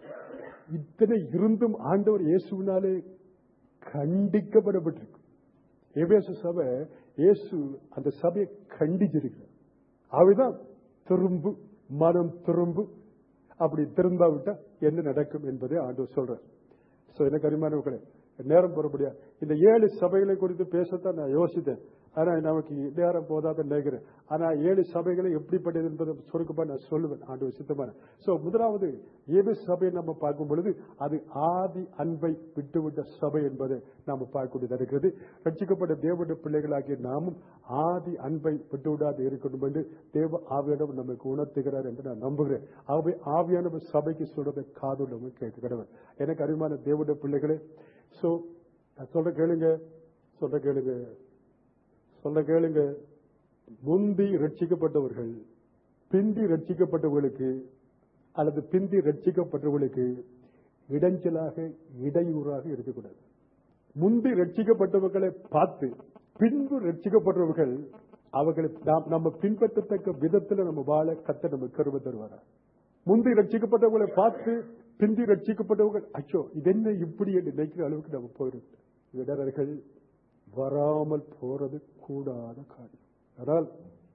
இத்தனை இருந்தும் ஆண்டவர் இயேசுவினாலே கண்டிக்கப்படப்பட்டிருக்கு எபேசு சபை இயேசு அந்த சபையை கண்டிச்சிருக்கிறார் அவைதான் திரும்பு மனம் திரும்பு அப்படி திரும்பாவிட்டா என்ன நடக்கும் என்பதை ஆண்டவர் சொல்றார் சோ எனக்கு அருமையானவர்களே நேரம் போறபடியா இந்த ஏழு சபைகளை குறித்து பேசத்தான் நான் யோசித்தேன் ஆனா நமக்கு நேரம் போதாத நினைக்கிறேன் ஆனா ஏழு சபைகளை எப்படிப்பட்டது என்பதை சுருக்கமா நான் சொல்லுவேன் ஆண்டு சித்தமான சோ முதலாவது ஏழு சபையை நம்ம பார்க்கும் பொழுது அது ஆதி அன்பை விட்டுவிட்ட சபை என்பதை நாம பார்க்கக்கூடியதா இருக்கிறது ரட்சிக்கப்பட்ட தேவனுடைய பிள்ளைகளாகிய நாமும் ஆதி அன்பை விட்டுவிடாது இருக்கணும் என்று தேவ ஆவியானவர் நமக்கு உணர்த்துகிறார் என்று நான் நம்புகிறேன் ஆகவே ஆவியானவர் சபைக்கு சொல்றதை காதுள்ளவங்க கேட்கிறவர் எனக்கு அறிமான தேவனுடைய பிள்ளைகளே சோ நான் சொல்ற கேளுங்க சொல்ற கேளுங்க சொல்ல கேளுங்க முந்தி ரட்சிக்கப்பட்டவர்கள் பிந்தி ரட்சிக்கப்பட்டவர்களுக்கு அல்லது பிந்தி ரட்சிக்கப்பட்டவர்களுக்கு இடைஞ்சலாக இடையூறாக இருக்கக்கூடாது முந்தி ரட்சிக்கப்பட்டவர்களை பார்த்து பின்பு ரட்சிக்கப்பட்டவர்கள் அவர்களை நாம் நம்ம பின்பற்றத்தக்க விதத்துல நம்ம வாழ கத்த நம்ம கருவ தருவாரா முந்தி ரட்சிக்கப்பட்டவர்களை பார்த்து பிந்தி ரட்சிக்கப்பட்டவர்கள் அச்சோ இது என்ன இப்படி என்று நினைக்கிற அளவுக்கு நம்ம போயிருக்கு இடர்கள் வராமல் போறது கூடாத காரியம் ஆனால்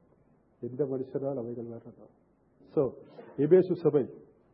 எந்த மனுஷனால் அவைகள் வர்றதோ சோ எபேசு சபை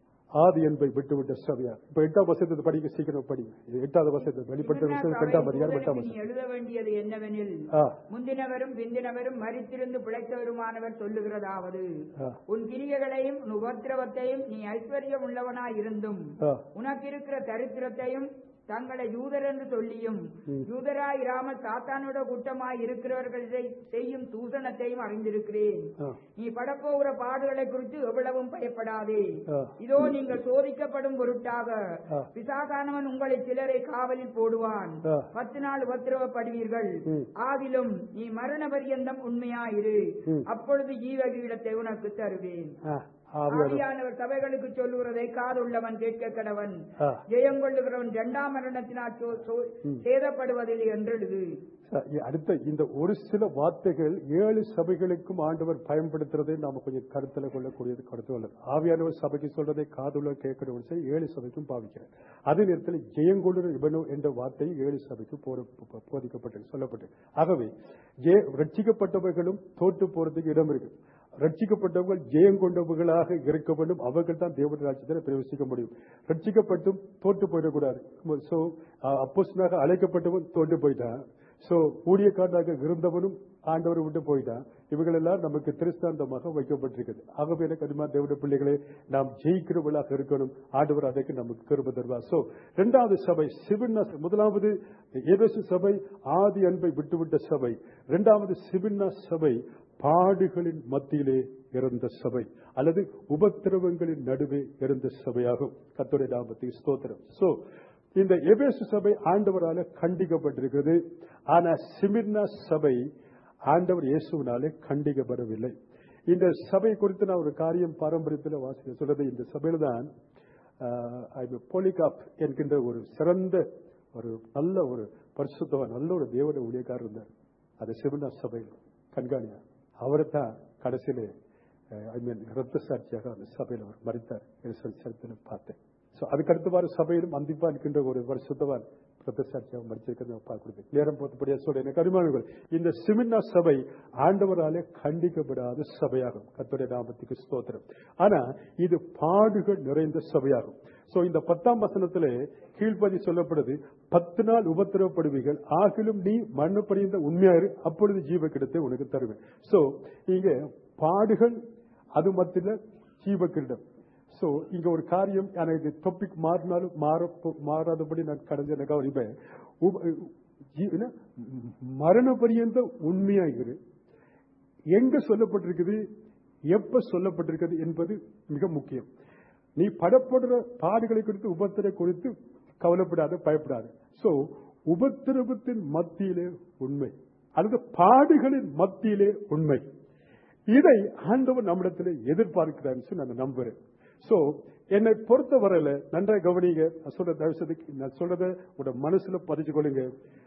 ஆதி என்பை விட்டுவிட்ட சபையா இப்ப எட்டாம் வசனத்தை படிக்க சீக்கிரம் படிங்க இது எட்டாவது வசனத்தை வெளிப்பட்ட விஷயம் இரண்டாம் அதிகாரம் எட்டாம் நீ வசனம் எழுத வேண்டியது என்னவெனில் ஆ, முந்தினவரும் பிந்தினவரும் மரித்திருந்து பிழைத்தவருமானவர் சொல்லுகிறதாவது ஆ, உன் கிரியைகளையும் உன் உபத்திரவத்தையும் நீ ஐஸ்வர்யம் உள்ளவனாய் இருந்தும் ஆ. உனக்கு இருக்கிற தரித்திரத்தையும் தங்களை யூதர் என்று சொல்லியும் ம். யூதராயிராமல் சாத்தானோட கூட்டமாய் இருக்கிறவர்களை செய்யும் தூசணத்தையும் அறிந்திருக்கிறேன் ஆ, நீ படப்போகிற பாடுகளை குறித்து எவ்வளவும் பயப்படாதே ஆ. இதோ நீங்கள் சோதிக்கப்படும் பொருட்டாக ஆ. பிசாசானவன் உங்களை சிலரை காவலில் போடுவான் ஆ. பத்து நாள் உபத்திரவப்படுவீர்கள் ம். ஆதிலும் நீ மரண பரியந்தம் உண்மையாயிரு ம். அப்பொழுது ஜீவகீடத்தை உனக்கு தருவேன் ஆ, ஆவியானவர். ஆவியானவர் சபைகளுக்கு சொல்லுகிறதை காதுள்ளவன் கேட்க கடவன் ஆ. ஜெயம் கொள்ளுகிறவன் இரண்டாம் மரணத்தினால் சோ- சோ- சேதப்படுவதில்லை என்றெழுது சரி, அடுத்த இந்த ஒரு சில வார்த்தைகள் ஏழு சபைகளுக்கும் ஆண்டவர் பயன்படுத்துறதை நாம கொஞ்சம் கருத்துல கொள்ளக்கூடியது கருத்து உள்ளது ஆவியானவர் சபைக்கு சொல்றதை காதுள்ள கேட்கணும் சரி ஏழு சபைக்கும் பாவிக்கிறேன் அதே நேரத்தில் ஜெயங்கொள்ளுற இவனோ என்ற வார்த்தை ஏழு சபைக்கு போட- போ- போதிக்கப்பட்டது சொல்லப்பட்டது ஆகவே ஜெய ரட்சிக்கப்பட்டவர்களும் தோற்று போறதுக்கு இடம் இருக்கு ரட்சிக்கப்பட்டவர்கள் ஜெயம் கொண்டவர்களாக இருக்க வேண்டும் அவர்கள் தான் தேவன் ராஜ்யத்தில் பிரவேசிக்க முடியும் ரட்சிக்கப்பட்டும் தோற்று போயிடக்கூடாது சோ அப்போஸ்தலனாக அழைக்கப்பட்டவன் தோற்று போயிட்டான் சோ ஊழியக்காரனாக இருந்தவனும் ஆண்டவரை விட்டு போயிட்டான் இவர்கள் எல்லாம் நமக்கு திருஸ்தாந்தமாக வைக்கப்பட்டிருக்கிறது ஆகவே எனக்கு அதிகமா தேவனுடைய பிள்ளைகளே நாம் ஜெயிக்கிறவர்களாக இருக்கணும் ஆண்டவர் அதற்கு நமக்கு கிருப தருவார் சோ இரண்டாவது சபை சிவன்னா முதலாவது எபேசு சபை ஆதி அன்பை விட்டுவிட்ட சபை இரண்டாவது சிவன்னா சபை பாடுகளின் மத்தியிலே இருந்த சபை அல்லது உபத்திரவங்களின் நடுவே இருந்த சபையாகும் கத்துரை நாமத்துக்கு ஸ்தோத்திரம் சோ இந்த எபேசு சபை ஆண்டவரால கண்டிக்கப்பட்டிருக்கிறது ஆனா சிமிர்னா சபை ஆண்டவர் இயேசுவினாலே கண்டிக்கப்படவில்லை இந்த சபை குறித்து நான் ஒரு காரியம் பாரம்பரியத்தில் வாசிக்க சொல்றது இந்த சபையில தான் போலிகாப் என்கின்ற ஒரு சிறந்த ஒரு நல்ல ஒரு பரிசுத்தவன் நல்ல ஒரு தேவன ஊழியக்காரர் இருந்தார் அது சிவனா சபையில் கண்காணியா அவரை தான் கடைசியிலே ஐ மீன் ரத்த சாட்சியாக அந்த சபையில் அவர் மறித்தார் என்று சொல்லி சரித்திரம் பார்த்தேன் ஸோ அதுக்கடுத்தவாறு சபையிலும் அந்திப்பா இருக்கின்ற ஒரு வருஷத்தவான் ரத்த சாட்சியாக மறிச்சிருக்கிறது நான் பார்க்கிறது நேரம் போத்தபடியா சொல்ல எனக்கு அருமானங்கள் இந்த சிமின்னா சபை ஆண்டவராலே கண்டிக்கப்படாத சபையாகும் கத்துடைய நாமத்துக்கு ஸ்தோத்திரம் ஆனா இது பாடுகள் நிறைந்த சபையாகும் சோ இந்த பத்தாம் வசனத்திலே கீழ்ப்பதி சொல்லப்படுது பத்து நாள் உபத்திரப்படுவீர்கள் ஆகிலும் நீ மண்ணு பறிந்த உண்மையாரு அப்பொழுது ஜீவ கிடத்தை உனக்கு தருவேன் சோ இங்க பாடுகள் அது மத்தியில ஜீவ கிரீடம் சோ இங்க ஒரு காரியம் எனக்கு டாபிக் மாறினாலும் மாற மாறாதபடி நான் கடந்த கவனிப்பேன் உப- ஜீ- என்ன? மரண பரியந்த உண்மையாகிறது எங்க சொல்லப்பட்டிருக்குது எப்ப சொல்லப்பட்டிருக்கிறது என்பது மிக முக்கியம் நீ படப்படுற பாடுகளை குறித்து உபத்திரை குறித்து கவலைப்படாத பயப்படாத சோ உபத்திரவத்தின் மத்தியிலே உண்மை அல்லது பாடுகளின் மத்தியிலே உண்மை இதை ஆண்டவர் நம்மிடத்தில் எதிர்பார்க்கிறார் நான் நம்புறேன் சோ என்னை பொறுத்தவரையில நன்றாக கவனிங்க நான் சொல்ற தயவு செய்து நான் சொல்றத உட மனசுல பதிச்சு கொள்ளுங்க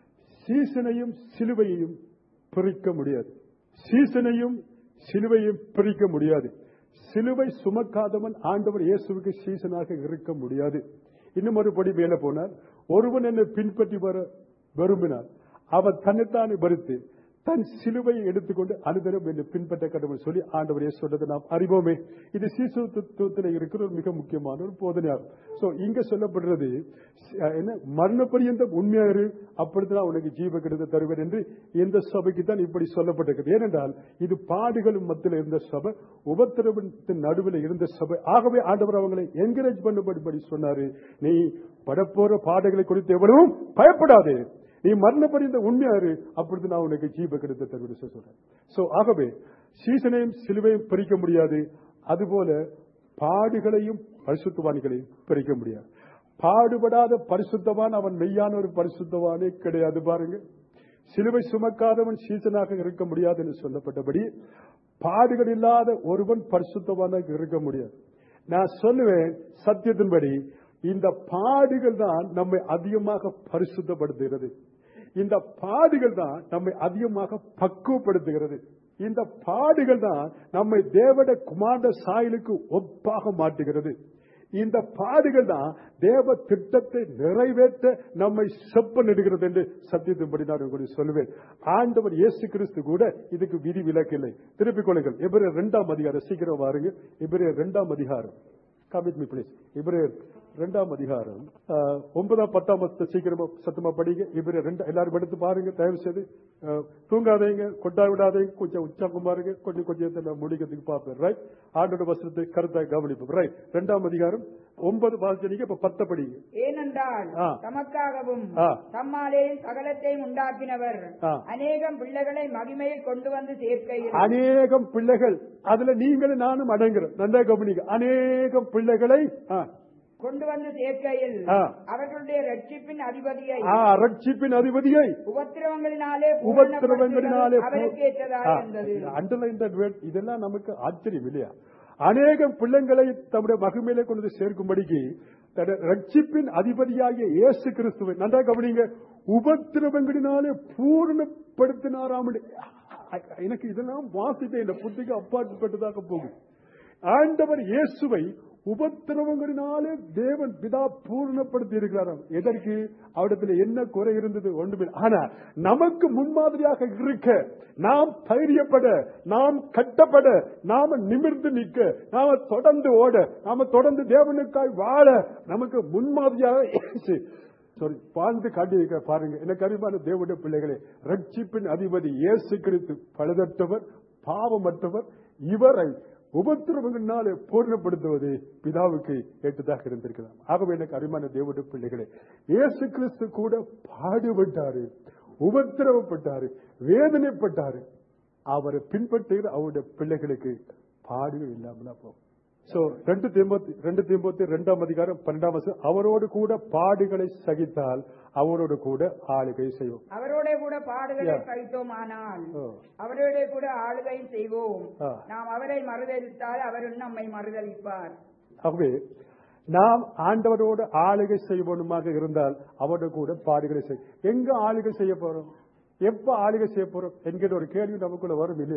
சீசனையும் சிலுவையையும் பிரிக்க முடியாது சீசனையும் சிலுவையும் பிரிக்க முடியாது சிலுவை சுமக்காதவன் ஆண்டவர் இயேசுவுக்கு சீசனாக இருக்க முடியாது இன்னும் ஒருபடி மேல போனார் ஒருவன் என்னை பின்பற்றி வர விரும்பினார் அவர் தன்னைத்தானே வருத்து தன் சிலுவையை எடுத்துக்கொண்டு அனுதினம் என்னை பின்பற்ற கடவுள் சொல்லி ஆண்டவர் இயேசு சொன்னதை நாம் அறிவோமே இது சீசுத்துவத்தில் இருக்கிற ஒரு மிக முக்கியமான ஒரு போதனையாகும் சோ இங்க சொல்லப்படுறது அஹ், என்ன மரண பரியந்த உண்மையாரு அப்படித்தான் உனக்கு ஜீவ கிடத்தை தருவேன் என்று இந்த சபைக்கு தான் இப்படி சொல்லப்பட்டிருக்கிறது ஏனென்றால் இது பாடுகளும் மத்தியில் இருந்த சபை உபத்திரவத்தின் நடுவில் இருந்த சபை ஆகவே ஆண்டவர் அவங்களை என்கரேஜ் பண்ணும்படி சொன்னாரு நீ படப்போற பாடுகளை குறித்து எவ்வளவும் பயப்படாதே நீ மரண பறிந்த உண்மையாரு அப்பொழுது நான் உனக்கு ஜீவ கிடத்த தருவேன் சொல்றேன் சோ ஆகவே சீசனையும் சிலுவையும் பிரிக்க முடியாது அதுபோல பாடுகளையும் பரிசுத்தவான்களையும் பிரிக்க முடியாது பாடுபடாத பரிசுத்தவான் அவன் மெய்யான ஒரு பரிசுத்தவானே கிடையாது பாருங்க சிலுவை சுமக்காதவன் சீசனாக இருக்க முடியாது என்று சொல்லப்பட்டபடி பாடுகள் இல்லாத ஒருவன் பரிசுத்தவானாக இருக்க முடியாது நான் சொல்லுவேன் சத்தியத்தின்படி இந்த பாடுகள் தான் நம்மை அதிகமாக பரிசுத்தப்படுத்துகிறது இந்த பாடுகள் தான் நம்மை அதிகமாக பக்குவப்படுத்துகிறது இந்த பாடுகள் தான் நம்மை தேவட குமாண்ட சாயலுக்கு ஒப்பாக மாட்டுகிறது இந்த பாடுகள் தான் தேவ திட்டத்தை நிறைவேற்ற நம்மை செப்பனிடுகிறது என்று சத்தியத்தின்படி நான் உங்களுக்கு சொல்லுவேன் ஆண்டவர் இயேசு கிறிஸ்து கூட இதுக்கு விதி விலக்கில்லை திருப்பிக் கொள்ளுங்கள் இவரே இரண்டாம் அதிகாரம் சீக்கிரம் வாருங்க இவரே இரண்டாம் அதிகாரம் கமிட் மீ பிளீஸ் இவரே ரெண்டாம் அதிகாரம் அஹ், ஒன்பதாம் பத்தாம் வசனத்தை சீக்கிரமா சத்தமா படிங்க இவரே ரெண்டு எல்லாரும் எடுத்து பாருங்க தயவு செய்து அஹ், தூங்காதீங்க கொட்டா விடாதீங்க கொஞ்சம் உற்சாகம் பாருங்க கொஞ்சம் கொஞ்சத்தை நான் முடிக்கிறதுக்கு பார்ப்பேன் ரைட் ஆண்டோட வசனத்தை கருத்தை கவனிப்போம் ரைட் ரெண்டாம் அதிகாரம் ஒன்பது வாசிச்சீங்க இப்ப பத்த படிங்க ஏனென்றால் ஆ. தமக்காகவும் ஆ. தம்மாலே சகலத்தையும் உண்டாக்கினவர் ஆ. அநேகம் பிள்ளைகளை மகிமையில் கொண்டு வந்து சேர்க்கையில் அநேகம் பிள்ளைகள் அதுல நீங்களும் நானும் அடங்குறோம் நல்லா கவனிங்க அநேகம் பிள்ளைகளை ஆ, கொண்டு வந்து சேர்க்கையில் ஆ. அவர்களுடைய ரட்சிப்பின் அதிபதியை ஆ, ரட்சிப்பின் அதிபதியை உபத்திரவங்களினாலே உபத்திரவங்களினாலே பூரணப்படுத்துதல் அவருக்கு ஏற்றதாக இருந்தது அண்டர்லைன் தட் வேர்ட் இதெல்லாம் நமக்கு ஆச்சரியம் இல்லையா அநேகம் பிள்ளைங்களை தம்முடைய மகிமையிலே கொண்டு வந்து சேர்க்கும்படிக்கு தன்னுடைய ரட்சிப்பின் அதிபதியாகிய இயேசு கிறிஸ்துவை நன்றா கவனிங்க உபத்திரவங்களினாலே பூரணப்படுத்தினாராம் என்று. எனக்கு இதெல்லாம் வாசித்த இந்த புத்திக்கு அப்பாற்பட்டதாக போகும் ஆண்டவர் இயேசுவை உபத்திரவங்களினாலே தேவன் பிதா பூர்ணப்படுத்தி இருக்கிறாராம் எதற்கு அவரிடத்துல என்ன குறை இருந்தது ஒன்றுமே ஆனா நமக்கு முன்மாதிரியாக இருக்க நாம் தைரியப்பட நாம் கட்டப்பட நாம நிமிர்ந்து நிற்க நாம தொடர்ந்து ஓட நாம தொடர்ந்து தேவனுக்காய் வாழ நமக்கு முன்மாதிரியாக இயேசு சாரி வாழ்ந்து காட்டியிருக்க பாருங்க எனக்கு அறிவான தேவனுடைய பிள்ளைகளே ரட்சிப்பின் அதிபதி இயேசு கிறிஸ்து பழுதற்றவர் பாவமற்றவர் இவரை உபத்திரவங்களினாலே பூர்ணப்படுத்துவது பிதாவுக்கு ஏற்றதாக இருந்திருக்கலாம் ஆகவே எனக்கு அருமையான தேவனுடைய பிள்ளைகளே இயேசு கிறிஸ்து கூட பாடுபட்டாரு உபத்திரவப்பட்டாரு வேதனைப்பட்டாரு அவரை பின்பற்றுகிற அவருடைய பிள்ளைகளுக்கு பாடுகள் இல்லாமலா போகும் சோ ரெண்டு தீம்பத்தி ரெண்டு தீம்பத்தி ரெண்டாம் அதிகாரம் பன்னெண்டாம் வருஷம் அவரோடு கூட பாடுகளை சகித்தால் அவரோடு கூட ஆளுகை செய்வோம் அவரோட கூட பாடுகளை Yeah. சகித்தோமானால் ஓ. அவரோட கூட ஆளுகையும் செய்வோம் ஆ. நாம் அவரை மறுதளித்தால் அவர் நம்மை மறுதளிப்பார் ஆகவே நாம் ஆண்டவரோடு ஆளுகை செய்வோனுமாக இருந்தால் அவரோடு கூட பாடுகளை செய் எங்க ஆளுகை செய்ய போறோம் எப்ப ஆளுகை செய்ய போறோம் என்கிற ஒரு கேள்வி நமக்குள்ள வரும் இல்லையா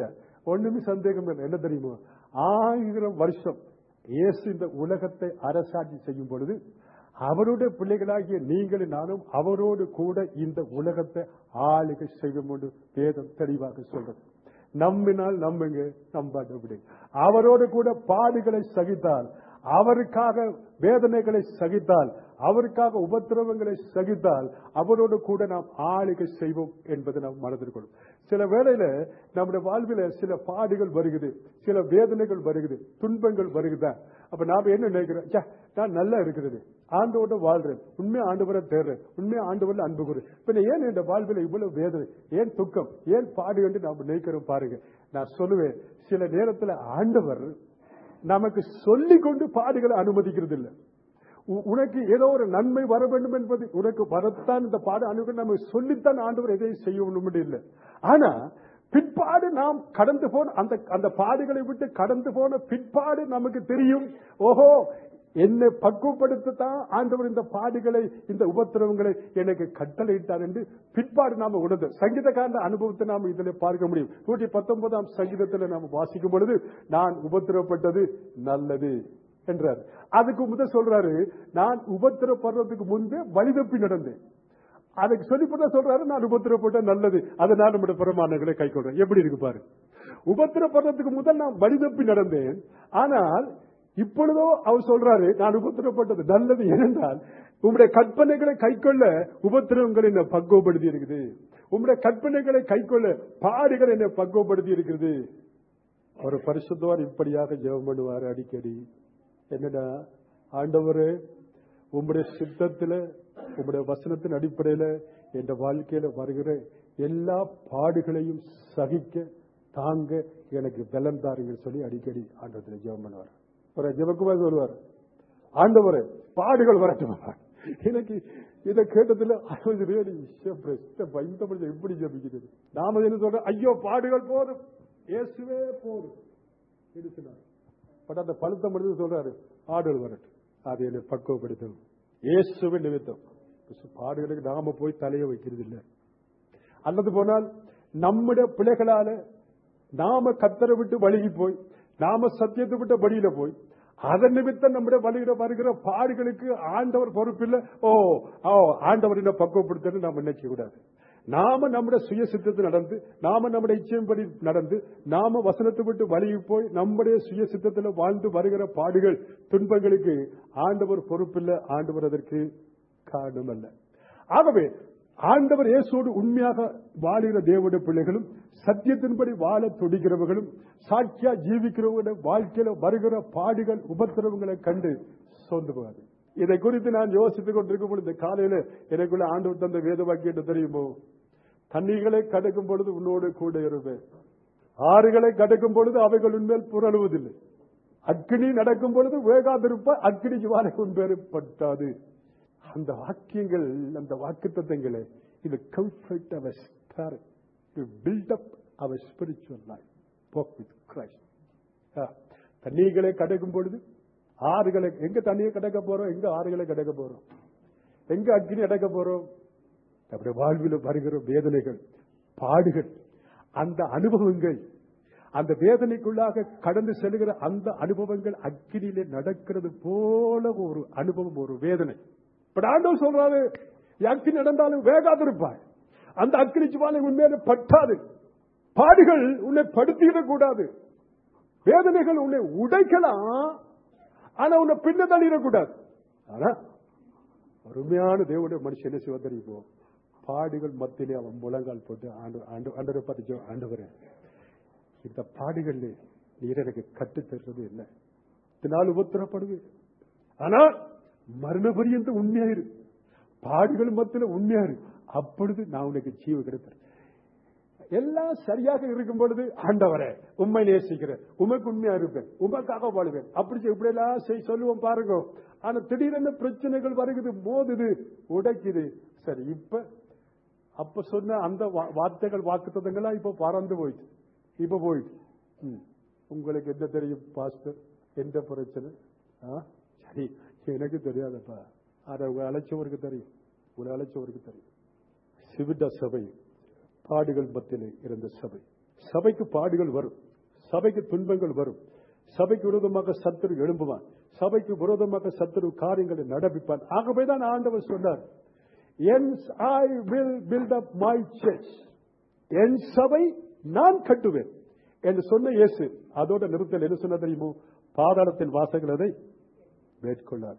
ஒண்ணுமே சந்தேகம் இல்லை என்ன தெரியுமா ஆயிரம் வருஷம் இயேசு இந்த உலகத்தை அரசாட்சி செய்யும் பொழுது அவருடைய பிள்ளைகளாகிய நீங்களும் நானும் அவரோடு கூட இந்த உலகத்தை ஆளுகை செய்வோம் என்று வேதம் தெளிவாக சொல்றது நம்பினால் நம்புங்க நம்பாட்ட விடுங்க அவரோடு கூட பாடுகளை சகித்தால் அவருக்காக வேதனைகளை சகித்தால் அவருக்காக உபத்திரவங்களை சகித்தால் அவரோடு கூட நாம் ஆளுகை செய்வோம் என்பதை நாம் மனதில் கொள்ளும் சில வேளையில நம்முடைய வாழ்வில சில பாடுகள் வருகுது சில வேதனைகள் வருகுது துன்பங்கள் வருகுதா அப்ப நாம என்ன நினைக்கிறோம் ச்சே, நான் நல்லா இருக்கிறது ஆண்டோட வாழ்றேன் உண்மையா ஆண்டவரை தேடுறேன் உண்மையா ஆண்டவர்ல அன்பு கூறு பின்ன ஏன் இந்த வாழ்வில இவ்வளவு வேதனை ஏன் துக்கம் ஏன் பாடு என்று நாம் நினைக்கிறோம் பாருங்க நான் சொல்லுவேன் சில நேரத்துல ஆண்டவர் நமக்கு சொல்லிக் கொண்டு பாடுகளை அனுமதிக்கிறது இல்லை உ- உனக்கு ஏதோ ஒரு நன்மை வர வேண்டும் என்பது உனக்கு வரத்தான் இந்த பாடு அனுமதி நமக்கு சொல்லித்தான் ஆண்டவர் எதையும் செய்யணும் இல்லை ஆனா பிற்பாடு நாம் கடந்து போன அந்த அந்த பாடுகளை விட்டு கடந்து போன பிற்பாடு நமக்கு தெரியும் ஓஹோ என்னை பக்குவப்படுத்தத்தான் ஆண்டவர் இந்த பாடுகளை இந்த உபத்திரவங்களை எனக்கு கட்டளையிட்டார் என்று பிற்பாடு நாம உணர்ந்து சங்கீதக்காரந்த அனுபவத்தை நாம் இதில் பார்க்க முடியும் நூற்றி பத்தொன்பதாம் சங்கீதத்தில் நாம் வாசிக்கும் பொழுது நான் உபத்திரப்பட்டது நல்லது என்றார் அதுக்கு முதல் சொல்றாரு நான் உபத்திரப்படுறதுக்கு முன்பே வழிதப்பி நடந்தேன் அதுக்கு சொல்லி சொல்றாரு நான் உபத்திரப்பட்ட நல்லது அதை நான் நம்முடைய பிரமாணங்களை கை கொள்றேன் எப்படி இருக்கு பாரு உபத்திரப்படுறதுக்கு முதல் நான் வழிதப்பி நடந்தேன் ஆனால் இப்பொழுதோ அவர் சொல்றாரு நான் உபத்திரப்பட்டது நல்லது ஏனென்றால் உம்முடைய கற்பனைகளை கைக்கொள்ள உபத்திரவங்கள் என்ன பக்குவப்படுத்தி இருக்குது உம்முடைய கற்பனைகளை கைக்கொள்ள பாடுகள் என்ன பக்குவப்படுத்தி இருக்கிறது ஒரு பரிசுத்தவார் இப்படியாக ஜெபம் பண்ணுவார் அடிக்கடி என்னடா ஆண்டவரே உம்முடைய சித்தத்துல உம்முடைய வசனத்தின் அடிப்படையில என் வாழ்க்கையில வருகிற எல்லா பாடுகளையும் சகிக்க தாங்க எனக்கு பலம் தாருங்க சொல்லி அடிக்கடி ஆண்டவத்துல ஜெபம் பண்ணுவார் ஒரு ஜெபக்குமார் சொல்லுவார் ஆண்டவரே பாடுகள் வரட்டும் எனக்கு இதை கேட்டதுல அது really step by இந்த மனுஷன் எப்படி ஜபிக்கிறது நாம என்ன சொல்றோம் ஐயோ பாடுகள் போதும் இயேசுவே போதும் என்று சொன்னார் பட் அந்த பழுத்த மனிதன் சொல்றாரு ஆடுகள் வரட்டும் அது என்னை பக்குவப்படுத்தும் இயேசுவே நிமித்தம் பாடுகளுக்கு நாம போய் தலையை வைக்கிறது இல்லை அல்லது போனால் நம்முடைய பிள்ளைகளால நாம கத்தரை விட்டு வழுகி போய் நாம சத்தியத்தை விட்டு வழியில போய் அதன் நிமித்தம் நம்முடைய வழியில வருகிற பாடுகளுக்கு ஆண்டவர் பொறுப்பில்லை ஓ ஓ ஆண்டவர் என்ன பக்குவப்படுத்தன்னு நாம் நினைக்க கூடாது நாம நம்முடைய சுய சித்தத்தில் நடந்து நாம நம்முடைய இச்சையின்படி நடந்து நாம வசனத்தை விட்டு வழியை போய் நம்முடைய சுய சித்தத்தில் வாழ்ந்து வருகிற பாடுகள் துன்பங்களுக்கு ஆண்டவர் பொறுப்பில்லை ஆண்டவர் அதற்கு காரணம் அல்ல ஆகவே ஆண்டவர் இயேசோடு உண்மையாக வாழுகிற தேவனுடைய பிள்ளைகளும் சத்தியத்தின்படி வாழ துடிக்கிறவர்களும் சாட்சியா ஜீவிக்கிறவங்களுடைய வாழ்க்கையில வருகிற பாடுகள் உபத்திரவங்களை கண்டு சோர்ந்து போகாது இதை குறித்து நான் யோசித்துக் கொண்டிருக்கும் பொழுது இந்த காலையில எனக்குள்ள ஆண்டவர் தந்த வேத வாக்கியம் தெரியுமோ தண்ணீர்களை கடக்கும் பொழுது உன்னோடு கூட இருப்பேன் ஆறுகளை கடக்கும் பொழுது அவைகள் உண்மையில் புரளுவதில்லை அக்னி நடக்கும் பொழுது வேகாதிருப்ப அக்னி ஜுவாலை உண்பேறுபட்டாது அந்த வாக்கியங்கள் அந்த வாக்கு தத்தங்களை இது comfort our spirit to build up our spiritual life walk with Christ தண்ணீர்களை கடக்கும் பொழுது ஆறுகளை எங்க தண்ணியை கடக்க போறோம் எங்க ஆறுகளை கடக்க போறோம் எங்க அக்னி அடக்க போறோம் நம்முடைய வாழ்வில் வருகிற வேதனைகள் பாடுகள் அந்த அனுபவங்கள் அந்த வேதனைக்குள்ளாக கடந்து செல்கிற அந்த அனுபவங்கள் அக்கினியிலே நடக்கிறது போல ஒரு அனுபவம் ஒரு வேதனை பட் ஆண்டவர் சொல்றாரு அக்கினி நடந்தாலும் வேகாதிருப்பாய் அந்த அக்கினி ஜுவாலை உண்மையில பட்டாது பாடுகள் உன்னை படுத்திடக் கூடாது வேதனைகள் உன்னை உடைக்கலாம் ஆனா உன்னை பின்ன தள்ளிடக்கூடாது ஆனா அருமையான தேவனுடைய மனுஷன் என்ன செய்வா தெரியுமோ பாடுகள் மத்தியிலே அவன் முழங்கால் போட்டு ஆண்டு ஆண்டு ஆண்டவரை பார்த்து ஆண்டவரே இந்த பாடுகள்ல நீர் எனக்கு கற்றுத் தருவது இல்லை இதனால் உபத்திரப்படுவேன் ஆனால் மரண பரியந்த உண்மையாயிரு பாடுகள் மத்தியில உண்மையாயிரு அப்பொழுது நான் உனக்கு ஜீவ கிடைத்தேன் எல்லாம் சரியாக இருக்கும் பொழுது ஆண்டவரே உண்மை நேசிக்கிறேன் உமக்கு உண்மையா இருப்பேன் உமக்காக வாழ்வேன் அப்படி இப்படி எல்லாம் செய் சொல்லுவோம் பாருங்க ஆனா திடீரென பிரச்சனைகள் வருகுது மோதுது உடைக்குது சரி இப்ப அப்ப சொன்ன அந்த வா- வார்த்தைகள் வாக்குத்தங்கள்லாம் இப்ப பறந்து போயிடுச்சு இப்ப போயிடுச்சு ம். உங்களுக்கு என்ன தெரியும் பாஸ்டர் எந்த பிரச்சனை ஆ? சரி எனக்கு தெரியாதப்பா அதை உங்க அழைச்சவருக்கு தெரியும் உங்களை அழைச்சவருக்கு தெரியும் சிவிட சபை பாடுகள் மத்தியிலே இருந்த சபை சபைக்கு பாடுகள் வரும் சபைக்கு துன்பங்கள் வரும் சபைக்கு விரோதமாக சத்துரு எழும்புவான் சபைக்கு விரோதமாக சத்துரு காரியங்களை நடப்பிப்பான் ஆகவே தான் ஆண்டவர் சொன்னார் என் I will build up my church என் சபை நான் கட்டுவேன் என்று சொன்ன இயேசு அதோட நிறுத்தல் என்ன சொன்ன தெரியுமோ பாதாளத்தின் வாசங்கள் அதை மேற்கொள்ளாது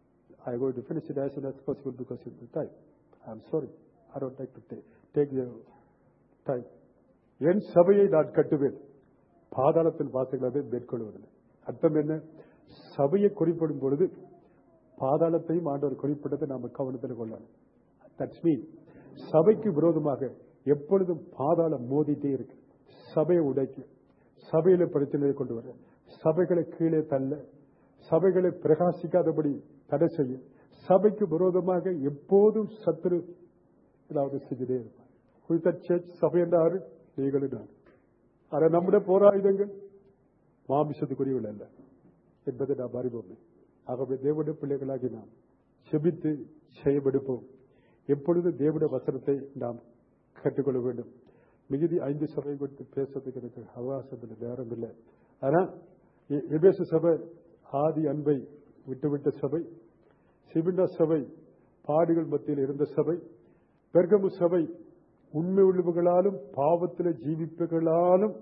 I going to finish it as soon as possible because of the time. I'm sorry. I don't like to take, take your time. என் சபையை நான் கட்டுவேன் பாதாளத்தின் வாசல்களை அதை மேற்கொள்வதில்லை அர்த்தம் என்ன சபையை குறிப்பிடும் பொழுது பாதாளத்தையும் ஆண்டவர் குறிப்பிட்டதை நாம கவனத்தில் கொள்ளணும் தட்ஸ் மீன் சபைக்கு விரோதமாக எப்பொழுதும் பாதாளம் மோதிட்டே இருக்கு சபையை உடைக்க சபையில பிரச்சனையை கொண்டு வர சபைகளை கீழே தள்ள சபைகளை பிரகாசிக்காதபடி தடை செய்ய சபைக்கு விரோதமாக எப்போதும் சத்துரு ஏதாவது செஞ்சுட்டே இருப்பார் குறித்த சர்ச் சபை என்றாரு நீங்களும் நான் ஆனா நம்முடைய போராயுதங்கள் மாமிசத்துக்குரியவள் அல்ல என்பதை நாம் அறிவோமே ஆகவே தேவனுடைய பிள்ளைகளாகி நாம் செபித்து செய்யப்படுப்போம் எப்பொழுது தேவனுடைய வசனத்தை நாம் கற்றுக்கொள்ள வேண்டும் மிகுதி ஐந்து சபை கொடுத்து பேசுறதுக்கு எனக்கு அவகாசத்தில் நேரம் இல்லை ஆனா எ- எபேசு சபை ஆதி அன்பை விட்டுவிட்ட சபை சிபிண்டா சபை பாடுகள் மத்தியில் இருந்த சபை பெர்கமு சபை உண்மை உள்ளவர்களாலும் பாவத்தில் ஜீவிப்புகளாலும்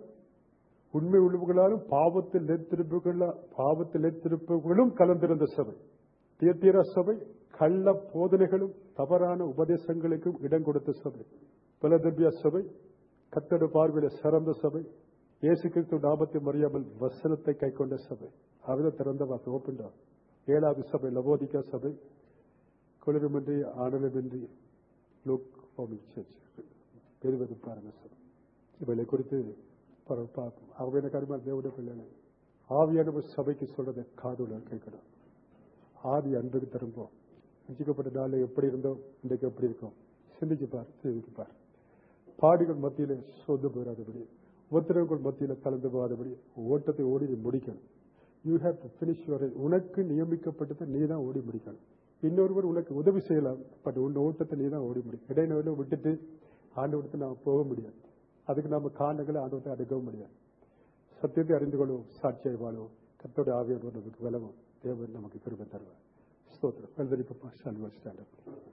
உண்மை உள்ளவர்களாலும் பாவத்தில் நிலைத்திருப்புகளா பாவத்தில் நிலைத்திருப்பவர்களும் கலந்திருந்த சபை தியத்தீரா சபை கள்ள போதனைகளும் தவறான உபதேசங்களுக்கும் இடம் கொடுத்த சபை பிலதெல்பியா சபை கத்தட பார்வையில சிறந்த சபை இயேசு கிறிஸ்து நாமத்தை மறியாமல் வசனத்தை கை கொண்ட சபை அவரை திறந்த வாக்கு ஓப்பன் ஏழாவது சபை லவோதிகா சபை குளிருமின்றி ஆனலமின்றி லுக் ஃபார்மிங் சர்ச் பெருவது பாருங்க சபை இவளை குறித்து பர- பார்ப்போம் அவங்க எனக்கு அருமையான தேவடைய பிள்ளைகள் ஆவியானவர் சபைக்கு சொல்றதை காதுல கேட்கணும் ஆதி அன்புக்கு திரும்பும் ரசிக்கப்பட்ட நாள் எப்படி இருந்தோம் இன்றைக்கு எப்படி இருக்கும் சிந்திச்சு பார் சிந்திச்சு பார் பாடுகள் மத்தியில சொந்து போயிடாதபடி உத்தரவுகள் மத்தியில கலந்து போகாதபடி ஓட்டத்தை ஓடி நீ முடிக்கணும் you have to finish your உனக்கு நியமிக்கப்பட்டதை நீ தான் ஓடி முடிக்கணும் இன்னொருவர் உனக்கு உதவி செய்யலாம் பட் உன் ஓட்டத்தை நீ தான் ஓடி முடியும் இடைநடுவில் விட்டுட்டு ஆண்டு விட்டு நாம் போக முடியாது அதுக்கு நம்ம காரணங்களை ஆண்டவத்தை அடக்கவும் முடியாது சத்தியத்தை அறிந்து கொள்வோம் சாட்சியாய் வாழுவோம் கத்தோட ஆவியர் நமக்கு விலகும் தேவன் நமக்கு கிருபை தருவார் ஸ்தோத்திரம் எழுதரிப்பா ஷால் ஸ்டாண்டப்